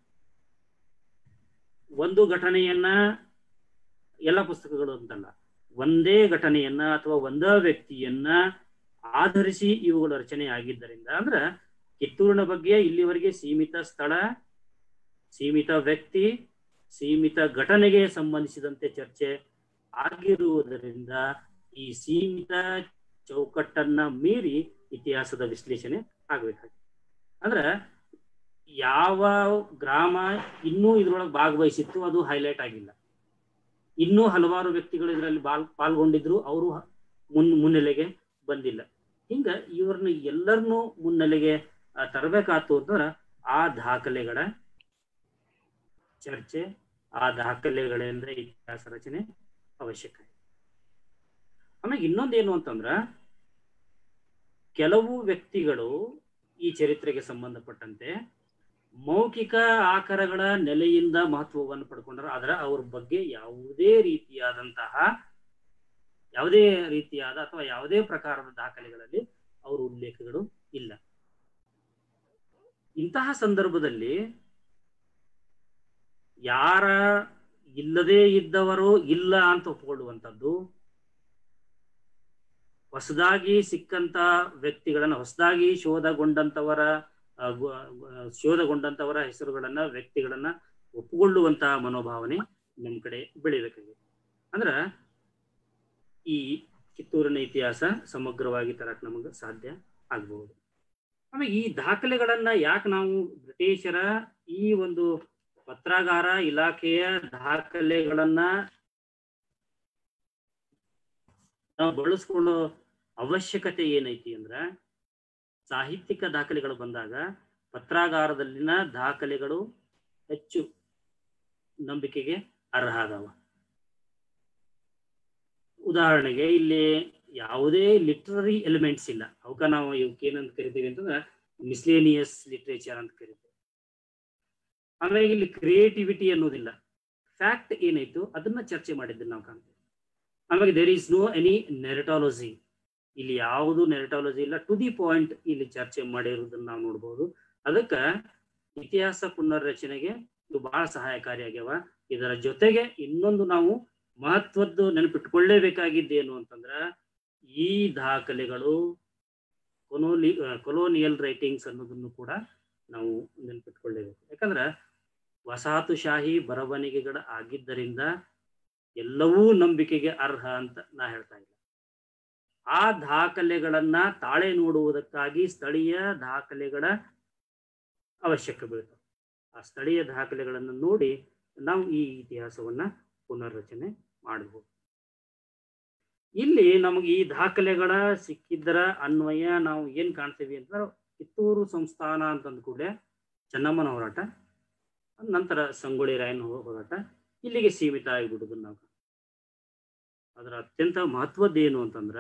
ಒಂದು ಘಟನೆಯನ್ನ ಎಲ್ಲ ಪುಸ್ತಕಗಳು ಅಂತಲ್ಲ ಒಂದೇ ಘಟನೆಯನ್ನ ಅಥವಾ ಒಂದೇ ವ್ಯಕ್ತಿಯನ್ನ ಆಧರಿಸಿ ಇವುಗಳ ರಚನೆ ಆಗಿದ್ದರಿಂದ ಅಂದ್ರ ಕಿತ್ತೂರಿನ ಬಗ್ಗೆ ಇಲ್ಲಿವರೆಗೆ ಸೀಮಿತ ಸ್ಥಳ ಸೀಮಿತ ವ್ಯಕ್ತಿ ಸೀಮಿತ ಘಟನೆಗೆ ಸಂಬಂಧಿಸಿದಂತೆ ಚರ್ಚೆ ಆಗಿರುವುದರಿಂದ ಈ ಸೀಮಿತ ಚೌಕಟ್ಟನ್ನ ಮೀರಿ ಇತಿಹಾಸದ ವಿಶ್ಲೇಷಣೆ ಆಗ್ಬೇಕಾಗಿದೆ ಅಂದ್ರ ಯಾವ ಗ್ರಾಮ ಇನ್ನೂ ಇದ್ರೊಳಗೆ ಭಾಗವಹಿಸಿತ್ತು ಅದು ಹೈಲೈಟ್ ಆಗಿಲ್ಲ ಇನ್ನೂ ಹಲವಾರು ವ್ಯಕ್ತಿಗಳು ಇದರಲ್ಲಿ ಬಾಲ್ ಪಾಲ್ಗೊಂಡಿದ್ರು ಅವರು ಮುನ್ ಮುನ್ನೆಲೆಗೆ ಬಂದಿಲ್ಲ ಹಿಂಗ ಇವ್ರನ್ನ ಎಲ್ಲರನ್ನೂ ಮುನ್ನೆಲೆಗೆ ಆ, ತರಬೇಕಾತು ಅಂತಂದ್ರ ಆ ದಾಖಲೆಗಳ ಚರ್ಚೆ ಆ ದಾಖಲೆಗಳಿಂದ ಇತಿಹಾಸ ರಚನೆ ಅವಶ್ಯಕ ಆಮೇಲೆ ಇನ್ನೊಂದೇನು ಅಂತಂದ್ರ ಕೆಲವು ವ್ಯಕ್ತಿಗಳು ಈ ಚರಿತ್ರೆಗೆ ಸಂಬಂಧಪಟ್ಟಂತೆ ಮೌಖಿಕ ಆಕಾರಗಳ ನೆಲೆಯಿಂದ ಮಹತ್ವವನ್ನು ಪಡ್ಕೊಂಡ್ರ ಅದರ ಅವ್ರ ಬಗ್ಗೆ ಯಾವುದೇ ರೀತಿಯಾದಂತಹ ಯಾವುದೇ ರೀತಿಯಾದ ಅಥವಾ ಯಾವುದೇ ಪ್ರಕಾರದ ದಾಖಲೆಗಳಲ್ಲಿ ಅವರ ಉಲ್ಲೇಖಗಳು ಇಲ್ಲ ಇಂತಹ ಸಂದರ್ಭದಲ್ಲಿ ಯಾರ ಇಲ್ಲದೇ ಇದ್ದವರು ಇಲ್ಲ ಅಂತ ಒಪ್ಕೊಳ್ಳುವಂಥದ್ದು ಹೊಸದಾಗಿ ಸಿಕ್ಕಂತ ವ್ಯಕ್ತಿಗಳನ್ನ ಹೊಸದಾಗಿ ಶೋಧಗೊಂಡಂತವರ ಆ, ಗು- ಗು- ಶೋಧಗೊಂಡಂತವರ ಹೆಸರುಗಳನ್ನ ವ್ಯಕ್ತಿಗಳನ್ನ ಒಪ್ಪಿಕೊಳ್ಳುವಂತಹ ಮನೋಭಾವನೆ ನಮ್ಮ ಕಡೆ ಬೆಳಿಬೇಕಾಗಿದೆ ಅಂದ್ರ ಈ ಕಿತ್ತೂರಿನ ಇತಿಹಾಸ ಸಮಗ್ರವಾಗಿ ತರಕ್ ನಮಗೆ ಸಾಧ್ಯ ಆಗಬಹುದು ಆಮೇಲೆ ಈ ದಾಖಲೆಗಳನ್ನ ಯಾಕೆ ನಾವು ಬ್ರಿಟಿಷರ ಈ ಒಂದು ಪತ್ರಾಗಾರ ಇಲಾಖೆಯ ದಾಖಲೆಗಳನ್ನ ನಾವು ಬಳಸ್ಕೊಳ್ಳೋ ಅವಶ್ಯಕತೆ ಏನೈತಿ ಅಂದ್ರ ಸಾಹಿತ್ಯಿಕ ದಾಖಲೆಗಳು ಬಂದಾಗ ಪತ್ರಾಗಾರದಲ್ಲಿನ ದಾಖಲೆಗಳು ಹೆಚ್ಚು ನಂಬಿಕೆಗೆ ಅರ್ಹ ಅದಾವ ಉದಾಹರಣೆಗೆ ಇಲ್ಲಿ ಯಾವುದೇ ಲಿಟ್ರರಿ ಎಲಿಮೆಂಟ್ಸ್ ಇಲ್ಲ ಅವಕ್ಕ ನಾವು ಇವಕ್ಕೆ ಏನಂತ ಕರಿತೀವಿ ಅಂತಂದ್ರೆ ಮಿಸ್ಲೇನಿಯಸ್ ಲಿಟ್ರೇಚರ್ ಅಂತ ಕರಿತೀವಿ ಆಮೇಲೆ ಇಲ್ಲಿ ಕ್ರಿಯೇಟಿವಿಟಿ ಅನ್ನೋದಿಲ್ಲ ಫ್ಯಾಕ್ಟ್ ಏನಾಯ್ತು ಅದನ್ನ ಚರ್ಚೆ ಮಾಡಿದ್ದನ್ನು ನಾವು ಕಾಣ್ತೀವಿ ಆಮೇಲೆ there is no any narratology ಇಲ್ಲಿ ಯಾವುದು ನೆರಟಾಲಜಿ ಇಲ್ಲ ಟು ದಿ ಪಾಯಿಂಟ್ ಇಲ್ಲಿ ಚರ್ಚೆ ಮಾಡಿರುವುದನ್ನ ನಾವು ನೋಡ್ಬೋದು ಅದಕ್ಕ ಇತಿಹಾಸ ಪುನರ್ರಚನೆಗೆ ಇವು ಬಹಳ ಸಹಾಯಕಾರಿಯಾಗ್ಯಾವ ಇದರ ಜೊತೆಗೆ ಇನ್ನೊಂದು ನಾವು ಮಹತ್ವದ್ದು ನೆನಪಿಟ್ಕೊಳ್ಳೇಬೇಕಾಗಿದ್ದೇನು ಅಂತಂದ್ರ ಈ ದಾಖಲೆಗಳು ಕೊನೋಲಿ ಕೊಲೋನಿಯಲ್ ರೈಟಿಂಗ್ಸ್ ಅನ್ನೋದನ್ನು ಕೂಡ ನಾವು ನೆನಪಿಟ್ಕೊಳ್ಳೇಬೇಕು ಯಾಕಂದ್ರ ವಸಾಹತುಶಾಹಿ ಬರವಣಿಗೆಗಳ ಆಗಿದ್ದರಿಂದ ಎಲ್ಲವೂ ನಂಬಿಕೆಗೆ ಅರ್ಹ ಅಂತ ನಾ ಹೇಳ್ತಾ ಇಲ್ಲ ಆ ದಾಖಲೆಗಳನ್ನ ತಾಳೆ ನೋಡುವುದಕ್ಕಾಗಿ ಸ್ಥಳೀಯ ದಾಖಲೆಗಳ ಅವಶ್ಯಕ ಬೀಳ್ತವೆ ಆ ಸ್ಥಳೀಯ ದಾಖಲೆಗಳನ್ನು ನೋಡಿ ನಾವು ಈ ಇತಿಹಾಸವನ್ನ ಪುನರ್ರಚನೆ ಮಾಡಬಹುದು ಇಲ್ಲಿ ನಮಗೆ ಈ ದಾಖಲೆಗಳ ಸಿಕ್ಕಿದ್ದರ ಅನ್ವಯ ನಾವು ಏನ್ ಕಾಣ್ತೀವಿ ಅಂತಂದ್ರೆ ಕಿತ್ತೂರು ಸಂಸ್ಥಾನ ಅಂತಂದ ಕೂಡಲೇ ಚೆನ್ನಮ್ಮನ ಹೋರಾಟ ನಂತರ ಸಂಗೊಳ್ಳಿ ರಾಯನ ಹೋ- ಹೋರಾಟ ಇಲ್ಲಿಗೆ ಸೀಮಿತ ಆಗಿಬಿಡುದು ನಾವು ಅದರ ಅತ್ಯಂತ ಮಹತ್ವದ್ದೇನು ಅಂತಂದ್ರ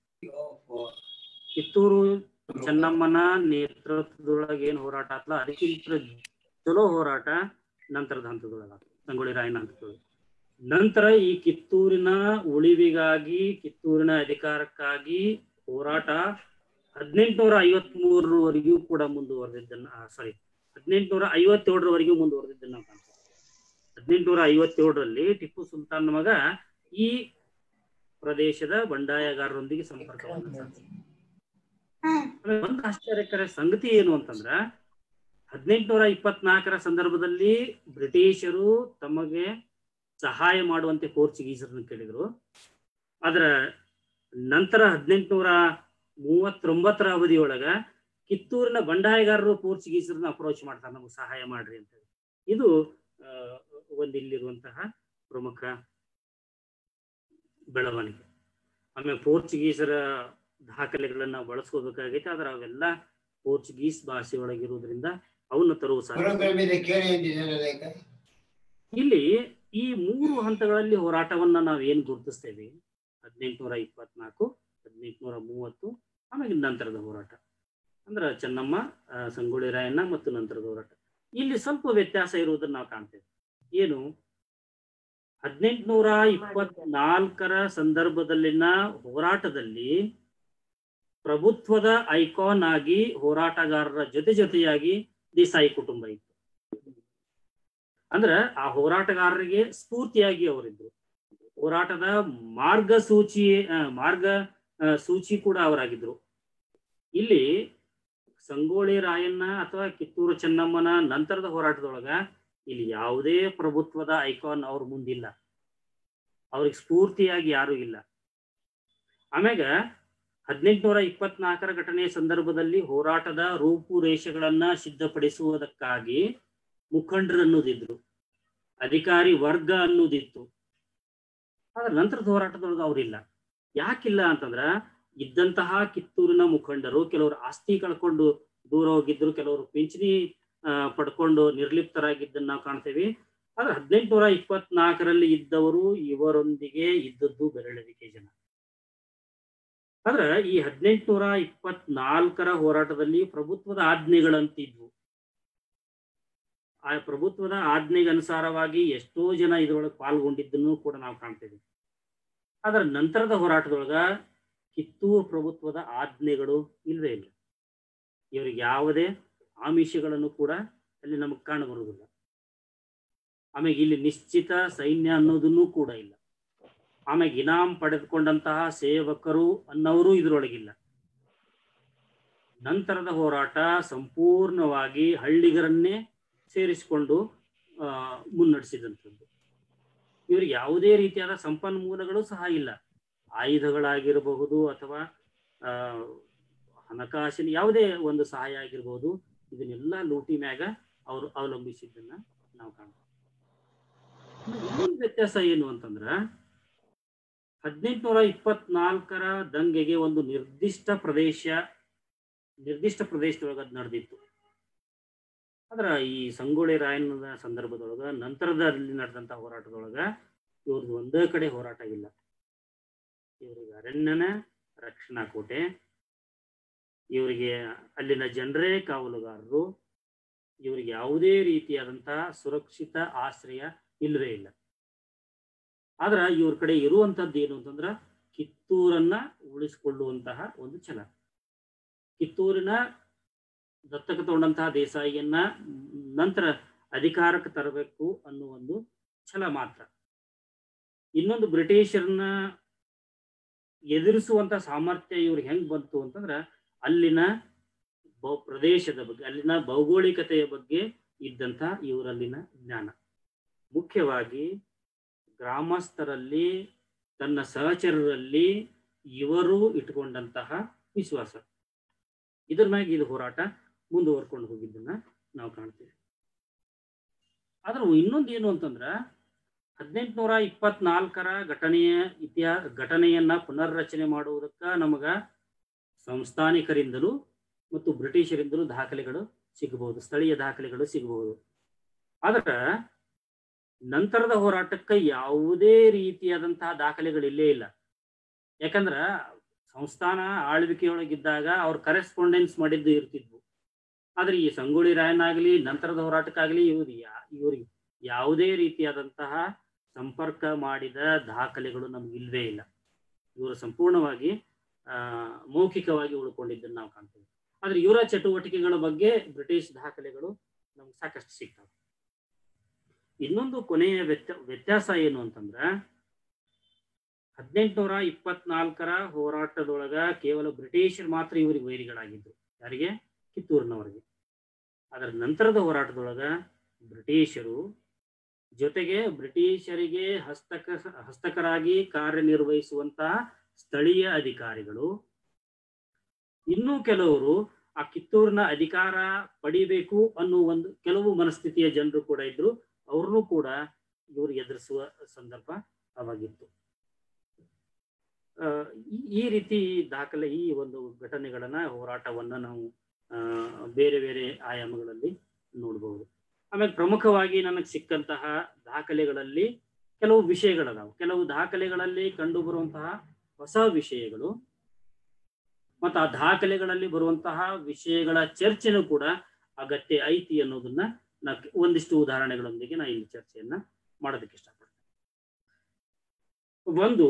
ಕಿತ್ತೂರು ಚೆನ್ನಮ್ಮನ ನೇತೃತ್ವದೊಳಗೆ ಏನ್ ಹೋರಾಟ ಆತ್ಲ ಅದಕ್ಕಿಂತ ಚಲೋ ಹೋರಾಟ ನಂತರದ ಹಂತದೊಳಗ ಸಂಗೊಳ್ಳಿ ರಾಯನ ಹಂತದೊಳಗೆ ನಂತರ ಈ ಕಿತ್ತೂರಿನ ಉಳಿವಿಗಾಗಿ ಕಿತ್ತೂರಿನ ಅಧಿಕಾರಕ್ಕಾಗಿ ಹೋರಾಟ ಹದಿನೆಂಟುನೂರ ಐವತ್ ಮೂರರವರೆಗೂ ಕೂಡ ಮುಂದುವರೆದಿದ್ದನ್ನ ಸಾರಿ ಹದಿನೆಂಟುನೂರ ಐವತ್ತೇಳರವರೆಗೂ ಮುಂದುವರೆದಿದ್ದನ್ನ ನಾವು ಕಾಣ್ತೀವಿ ಹದಿನೆಂಟುನೂರ ಐವತ್ತೇಳರಲ್ಲಿ ಟಿಪ್ಪು ಸುಲ್ತಾನ್ ಮಗ ಈ ಪ್ರದೇಶದ ಬಂಡಾಯಗಾರರೊಂದಿಗೆ ಸಂಪರ್ಕವನ್ನು ಸಾಧಿಸಿದ. ಆಮೇಲೆ ಒಂದು ಆಶ್ಚರ್ಯಕರ ಸಂಗತಿ ಏನು ಅಂತಂದ್ರ ಹದಿನೆಂಟುನೂರ ಇಪ್ಪತ್ನಾಲ್ಕರ ಸಂದರ್ಭದಲ್ಲಿ ಬ್ರಿಟಿಷರು ತಮಗೆ ಸಹಾಯ ಮಾಡುವಂತೆ ಪೋರ್ಚುಗೀಸರನ್ನು ಕೇಳಿದ್ರು ಅದರ ನಂತರ ಹದಿನೆಂಟುನೂರ ಮೂವತ್ತೊಂಬತ್ತರ ಅವಧಿಯೊಳಗ ಕಿತ್ತೂರಿನ ಬಂಡಾಯಗಾರರು ಪೋರ್ಚುಗೀಸರನ್ನ ಅಪ್ರೋಚ್ ಮಾಡ್ತಾರೆ ನಮಗೆ ಸಹಾಯ ಮಾಡ್ರಿ ಅಂತ ಹೇಳಿ ಇದು ಆ, ಒಂದು ಇಲ್ಲಿರುವಂತಹ ಪ್ರಮುಖ ಬೆಳವಣಿಗೆ ಆಮೇಲೆ ಪೋರ್ಚುಗೀಸರ ದಾಖಲೆಗಳನ್ನ ಬಳಸ್ಕೋಬೇಕಾಗೈತೆ ಆದ್ರೆ ಅವೆಲ್ಲ ಪೋರ್ಚುಗೀಸ್ ಭಾಷೆ ಒಳಗಿರೋದ್ರಿಂದ ಅವನ್ನ ತರುವ ಸಾಧ್ಯ ಇಲ್ಲಿ ಈ ಮೂರು ಹಂತಗಳಲ್ಲಿ ಹೋರಾಟವನ್ನ ನಾವು ಏನ್ ಗುರುತಿಸ್ತೇವೆ ಹದಿನೆಂಟುನೂರ ಇಪ್ಪತ್ನಾಲ್ಕು ಹದಿನೆಂಟುನೂರ ಮೂವತ್ತು ಆಮೇಲೆ ನಂತರದ ಹೋರಾಟ ಅಂದ್ರ ಚೆನ್ನಮ್ಮ ಆ, ಸಂಗೊಳ್ಳಿ ರಾಯಣ್ಣ ಮತ್ತು ನಂತರದ ಹೋರಾಟ ಇಲ್ಲಿ ಸ್ವಲ್ಪ ವ್ಯತ್ಯಾಸ ಇರುವುದನ್ನ ನಾವು ಕಾಣ್ತೇವೆ ಏನು ಹದಿನೆಂಟುನೂರ ಇಪ್ಪತ್ನಾಲ್ಕರ ಸಂದರ್ಭದಲ್ಲಿನ ಹೋರಾಟದಲ್ಲಿ ಪ್ರಭುತ್ವದ ಐಕಾನ್ ಆಗಿ ಹೋರಾಟಗಾರರ ಜೊತೆ ಜೊತೆಯಾಗಿ ದೇಸಾಯಿ ಕುಟುಂಬ ಇತ್ತು ಅಂದ್ರ ಆ ಹೋರಾಟಗಾರರಿಗೆ ಸ್ಫೂರ್ತಿಯಾಗಿ ಅವರಿದ್ರು ಹೋರಾಟದ ಮಾರ್ಗಸೂಚಿ ಆ, ಮಾರ್ಗ ಆ, ಸೂಚಿ ಕೂಡ ಅವರಾಗಿದ್ರು ಇಲ್ಲಿ ಸಂಗೊಳ್ಳಿ ರಾಯಣ್ಣ ಅಥವಾ ಕಿತ್ತೂರು ಚೆನ್ನಮ್ಮನ ನಂತರದ ಹೋರಾಟದೊಳಗ ಇಲ್ಲಿ ಯಾವುದೇ ಪ್ರಭುತ್ವದ ಐಕಾನ್ ಅವ್ರ ಮುಂದಿಲ್ಲ ಅವ್ರಿಗೆ ಸ್ಫೂರ್ತಿಯಾಗಿ ಯಾರು ಇಲ್ಲ ಆಮ್ಯಾಗ ಹದಿನೆಂಟುನೂರ ಇಪ್ಪತ್ನಾಲ್ಕರ ಘಟನೆಯ ಸಂದರ್ಭದಲ್ಲಿ ಹೋರಾಟದ ರೂಪುರೇಷೆಗಳನ್ನ ಸಿದ್ಧಪಡಿಸುವುದಕ್ಕಾಗಿ ಮುಖಂಡರು ಅನ್ನೋದಿದ್ರು ಅಧಿಕಾರಿ ವರ್ಗ ಅನ್ನೋದಿತ್ತು ಆದ್ರೆ ನಂತರದ ಹೋರಾಟದೊಳಗೆ ಅವ್ರಿಲ್ಲ ಯಾಕಿಲ್ಲ ಅಂತಂದ್ರ ಇದ್ದಂತಹ ಕಿತ್ತೂರಿನ ಮುಖಂಡರು ಕೆಲವರು ಆಸ್ತಿ ಕಳ್ಕೊಂಡು ದೂರ ಹೋಗಿದ್ರು ಕೆಲವರು ಪಿಂಚಣಿ ಆ, ಪಡ್ಕೊಂಡು ನಿರ್ಲಿಪ್ತರಾಗಿದ್ದನ್ನ ನಾವು ಕಾಣ್ತೇವೆ ಆದ್ರೆ ಹದಿನೆಂಟುನೂರ ಇಪ್ಪತ್ನಾಲ್ಕರಲ್ಲಿ ಇದ್ದವರು ಇವರೊಂದಿಗೆ ಇದ್ದದ್ದು ಬೆರಳೆಣಿಕೆ ಜನ ಆದ್ರ ಈ ಹದಿನೆಂಟುನೂರ ಇಪ್ಪತ್ನಾಲ್ಕರ ಹೋರಾಟದಲ್ಲಿ ಪ್ರಭುತ್ವದ ಆಜ್ಞೆಗಳಂತಿದ್ವು ಆ ಪ್ರಭುತ್ವದ ಆಜ್ಞೆಗೆ ಅನುಸಾರವಾಗಿ ಎಷ್ಟೋ ಜನ ಇದ್ರೊಳಗೆ ಪಾಲ್ಗೊಂಡಿದ್ದನ್ನು ಕೂಡ ನಾವು ಕಾಣ್ತೇವೆ ಅದರ ನಂತರದ ಹೋರಾಟದೊಳಗ ಕಿತ್ತೂರು ಪ್ರಭುತ್ವದ ಆಜ್ಞೆಗಳು ಇಲ್ಲವೇ ಇಲ್ಲ ಇವರಿಗೆ ಯಾವುದೇ ಆಮಿಷಗಳನ್ನು ಕೂಡ ಅಲ್ಲಿ ನಮಗೆ ಕಾಣಬರುವುದಿಲ್ಲ ಆಮೇಲೆ ಇಲ್ಲಿ ನಿಶ್ಚಿತ ಸೈನ್ಯ ಅನ್ನೋದನ್ನು ಕೂಡ ಇಲ್ಲ ಆಮೇಲೆ ಇನಾಮ್ ಪಡೆದುಕೊಂಡಂತಹ ಸೇವಕರು ಅನ್ನೋರು ಇದ್ರೊಳಗಿಲ್ಲ ನಂತರದ ಹೋರಾಟ ಸಂಪೂರ್ಣವಾಗಿ ಹಳ್ಳಿಗರನ್ನೇ ಸೇರಿಸಿಕೊಂಡು ಆ, ಮುನ್ನಡೆಸಿದಂಥದ್ದು ಇವರಿಗೆ ಯಾವುದೇ ರೀತಿಯಾದ ಸಂಪನ್ಮೂಲಗಳು ಸಹ ಇಲ್ಲ ಆಯುಧಗಳಾಗಿರಬಹುದು ಅಥವಾ ಆ, ಹಣಕಾಸಿನ ಯಾವುದೇ ಒಂದು ಸಹಾಯ ಆಗಿರಬಹುದು ಇದನ್ನೆಲ್ಲ ಲೂಟಿ ಮ್ಯಾಗ ಅವರು ಅವಲಂಬಿಸಿದ್ದನ್ನ ನಾವು ಕಾಣ್ತೀವಿ ಇನ್ನೊಂದು ವ್ಯತ್ಯಾಸ ಏನು ಅಂತಂದ್ರ ಹದಿನೆಂಟುನೂರ ಇಪ್ಪತ್ನಾಲ್ಕರ ದಂಗೆಗೆ ಒಂದು ನಿರ್ದಿಷ್ಟ ಪ್ರದೇಶ ನಿರ್ದಿಷ್ಟ ಪ್ರದೇಶದೊಳಗೆ ಅದು ನಡೆದಿತ್ತು ಆದ್ರ ಈ ಸಂಗೊಳ್ಳಿ ರಾಯಣ್ಣನ ಸಂದರ್ಭದೊಳಗ ನಂತರದಲ್ಲಿ ನಡೆದಂತ ಹೋರಾಟದೊಳಗ ಇವ್ರದ್ದು ಒಂದೇ ಕಡೆ ಹೋರಾಟ ಇಲ್ಲ ಇವರಿಗೆ ಅರಣ್ಯನ ರಕ್ಷಣಾ ಕೋಟೆ ಇವರಿಗೆ ಅಲ್ಲಿನ ಜನರೇ ಕಾವಲುಗಾರರು ಇವರಿಗೆ ಯಾವುದೇ ರೀತಿಯಾದಂತಹ ಸುರಕ್ಷಿತ ಆಶ್ರಯ ಇಲ್ಲವೇ ಇಲ್ಲ ಆದ್ರ ಇವ್ರ ಕಡೆ ಇರುವಂತದ್ದು ಏನು ಅಂತಂದ್ರ ಕಿತ್ತೂರನ್ನ ಉಳಿಸಿಕೊಳ್ಳುವಂತಹ ಒಂದು ಛಲ ಕಿತ್ತೂರಿನ ದತ್ತಕ ತಗೊಂಡಂತಹ ದೇಸಾಯಿಯನ್ನ ನಂತರ ಅಧಿಕಾರಕ್ಕೆ ತರಬೇಕು ಅನ್ನೋ ಒಂದು ಛಲ ಮಾತ್ರ ಇನ್ನೊಂದು ಬ್ರಿಟಿಷರನ್ನ ಎದುರಿಸುವಂತ ಸಾಮರ್ಥ್ಯ ಇವ್ರಿಗೆ ಹೆಂಗ್ ಬಂತು ಅಂತಂದ್ರ ಅಲ್ಲಿನ ಭೌ ಪ್ರದೇಶದ ಬಗ್ಗೆ ಅಲ್ಲಿನ ಭೌಗೋಳಿಕತೆಯ ಬಗ್ಗೆ ಇದ್ದಂತ ಇವರಲ್ಲಿನ ಜ್ಞಾನ ಮುಖ್ಯವಾಗಿ ಗ್ರಾಮಸ್ಥರಲ್ಲಿ ತನ್ನ ಸಹಚರರಲ್ಲಿ ಇವರು ಇಟ್ಕೊಂಡಂತಹ ವಿಶ್ವಾಸ ಇದ್ರ ಮ್ಯಾಗ ಇದು ಹೋರಾಟ ಮುಂದುವರ್ಕೊಂಡು ಹೋಗಿದ್ದನ್ನ ನಾವು ಕಾಣ್ತೀವಿ ಆದ್ರೆ ಇನ್ನೊಂದು ಏನು ಅಂತಂದ್ರ ಹದಿನೆಂಟುನೂರ ಇಪ್ಪತ್ನಾಲ್ಕರ ಘಟನೆಯ ಇತಿಹಾಸ ಘಟನೆಯನ್ನ ಪುನರ್ರಚನೆ ಮಾಡುವುದಕ್ಕ ನಮಗ ಸಂಸ್ಥಾನಿಕರಿಂದಲೂ ಮತ್ತು ಬ್ರಿಟಿಷರಿಂದಲೂ ದಾಖಲೆಗಳು ಸಿಗಬಹುದು ಸ್ಥಳೀಯ ದಾಖಲೆಗಳು ಸಿಗಬಹುದು ಆದ್ರ ನಂತರದ ಹೋರಾಟಕ್ಕೆ ಯಾವುದೇ ರೀತಿಯಾದಂತಹ ದಾಖಲೆಗಳು ಇಲ್ಲೇ ಇಲ್ಲ ಯಾಕಂದ್ರ ಸಂಸ್ಥಾನ ಆಳ್ವಿಕೆಯೊಳಗಿದ್ದಾಗ ಅವ್ರ ಕರೆಸ್ಪಾಂಡೆನ್ಸ್ ಮಾಡಿದ್ದು ಇರ್ತಿದ್ವು ಆದ್ರೆ ಈ ಸಂಗೊಳ್ಳಿ ರಾಯನಾಗ್ಲಿ ನಂತರದ ಹೋರಾಟಕ್ಕಾಗ್ಲಿ ಇವ್ರು ಯಾ ಇವ್ರಿಗೆ ಯಾವುದೇ ರೀತಿಯಾದಂತಹ ಸಂಪರ್ಕ ಮಾಡಿದ ದಾಖಲೆಗಳು ನಮ್ಗೆ ಇಲ್ವೇ ಇಲ್ಲ ಇವರು ಸಂಪೂರ್ಣವಾಗಿ ಆ ಮೌಖಿಕವಾಗಿ ಉಳ್ಕೊಂಡಿದ್ದನ್ನು ನಾವು ಕಾಣ್ತೇವೆ ಆದ್ರೆ ಇವರ ಚಟುವಟಿಕೆಗಳ ಬಗ್ಗೆ ಬ್ರಿಟಿಷ್ ದಾಖಲೆಗಳು ನಮ್ಗೆ ಸಾಕಷ್ಟು ಸಿಗ್ತವೆ ಇನ್ನೊಂದು ಕೊನೆಯ ವ್ಯತ್ಯ ವ್ಯತ್ಯಾಸ ಏನು ಅಂತಂದ್ರ ಹದಿನೆಂಟುನೂರ ಇಪ್ಪತ್ನಾಲ್ಕರ ಹೋರಾಟದೊಳಗ ಕೇವಲ ಬ್ರಿಟಿಷರು ಮಾತ್ರ ಇವರಿಗೆ ವೈರಿಗಳಾಗಿದ್ದು ಯಾರಿಗೆ ಕಿತ್ತೂರಿನವರಿಗೆ ಅದರ ನಂತರದ ಹೋರಾಟದೊಳಗ ಬ್ರಿಟಿಷರು ಜೊತೆಗೆ ಬ್ರಿಟಿಷರಿಗೆ ಹಸ್ತಕ ಹಸ್ತಕರಾಗಿ ಕಾರ್ಯನಿರ್ವಹಿಸುವಂತಹ ಸ್ಥಳೀಯ ಅಧಿಕಾರಿಗಳು ಇನ್ನೂ ಕೆಲವರು ಆ ಕಿತ್ತೂರಿನ ಅಧಿಕಾರ ಪಡಿಬೇಕು ಅನ್ನೋ ಒಂದು ಕೆಲವು ಮನಸ್ಥಿತಿಯ ಜನರು ಕೂಡ ಇದ್ರು ಅವ್ರನ್ನೂ ಕೂಡ ಇವರು ಎದುರಿಸುವ ಸಂದರ್ಭ ಅವಾಗಿತ್ತು ಆ, ಈ- ಈ ರೀತಿ ದಾಖಲೆ ಈ ಒಂದು ಘಟನೆಗಳನ್ನ ಹೋರಾಟವನ್ನ ನಾವು ಆ, ಬೇರೆ ಬೇರೆ ಆಯಾಮಗಳಲ್ಲಿ ನೋಡಬಹುದು ಆಮೇಲೆ ಪ್ರಮುಖವಾಗಿ ನನಗೆ ಸಿಕ್ಕಂತಹ ದಾಖಲೆಗಳಲ್ಲಿ ಕೆಲವು ವಿಷಯಗಳದಾವು ಕೆಲವು ದಾಖಲೆಗಳಲ್ಲಿ ಕಂಡು ಬರುವಂತಹ ಹೊಸ ವಿಷಯಗಳು ಮತ್ತು ಆ ದಾಖಲೆಗಳಲ್ಲಿ ಬರುವಂತಹ ವಿಷಯಗಳ ಚರ್ಚೆನೂ ಕೂಡ ಅಗತ್ಯ ಐತಿ ಅನ್ನೋದನ್ನ ನಾ ಒಂದಿಷ್ಟು ಉದಾಹರಣೆಗಳೊಂದಿಗೆ ನಾ ಇಲ್ಲಿ ಚರ್ಚೆಯನ್ನ ಮಾಡೋದಕ್ಕೆ ಇಷ್ಟಪಡ್ತೇನೆ ಒಂದು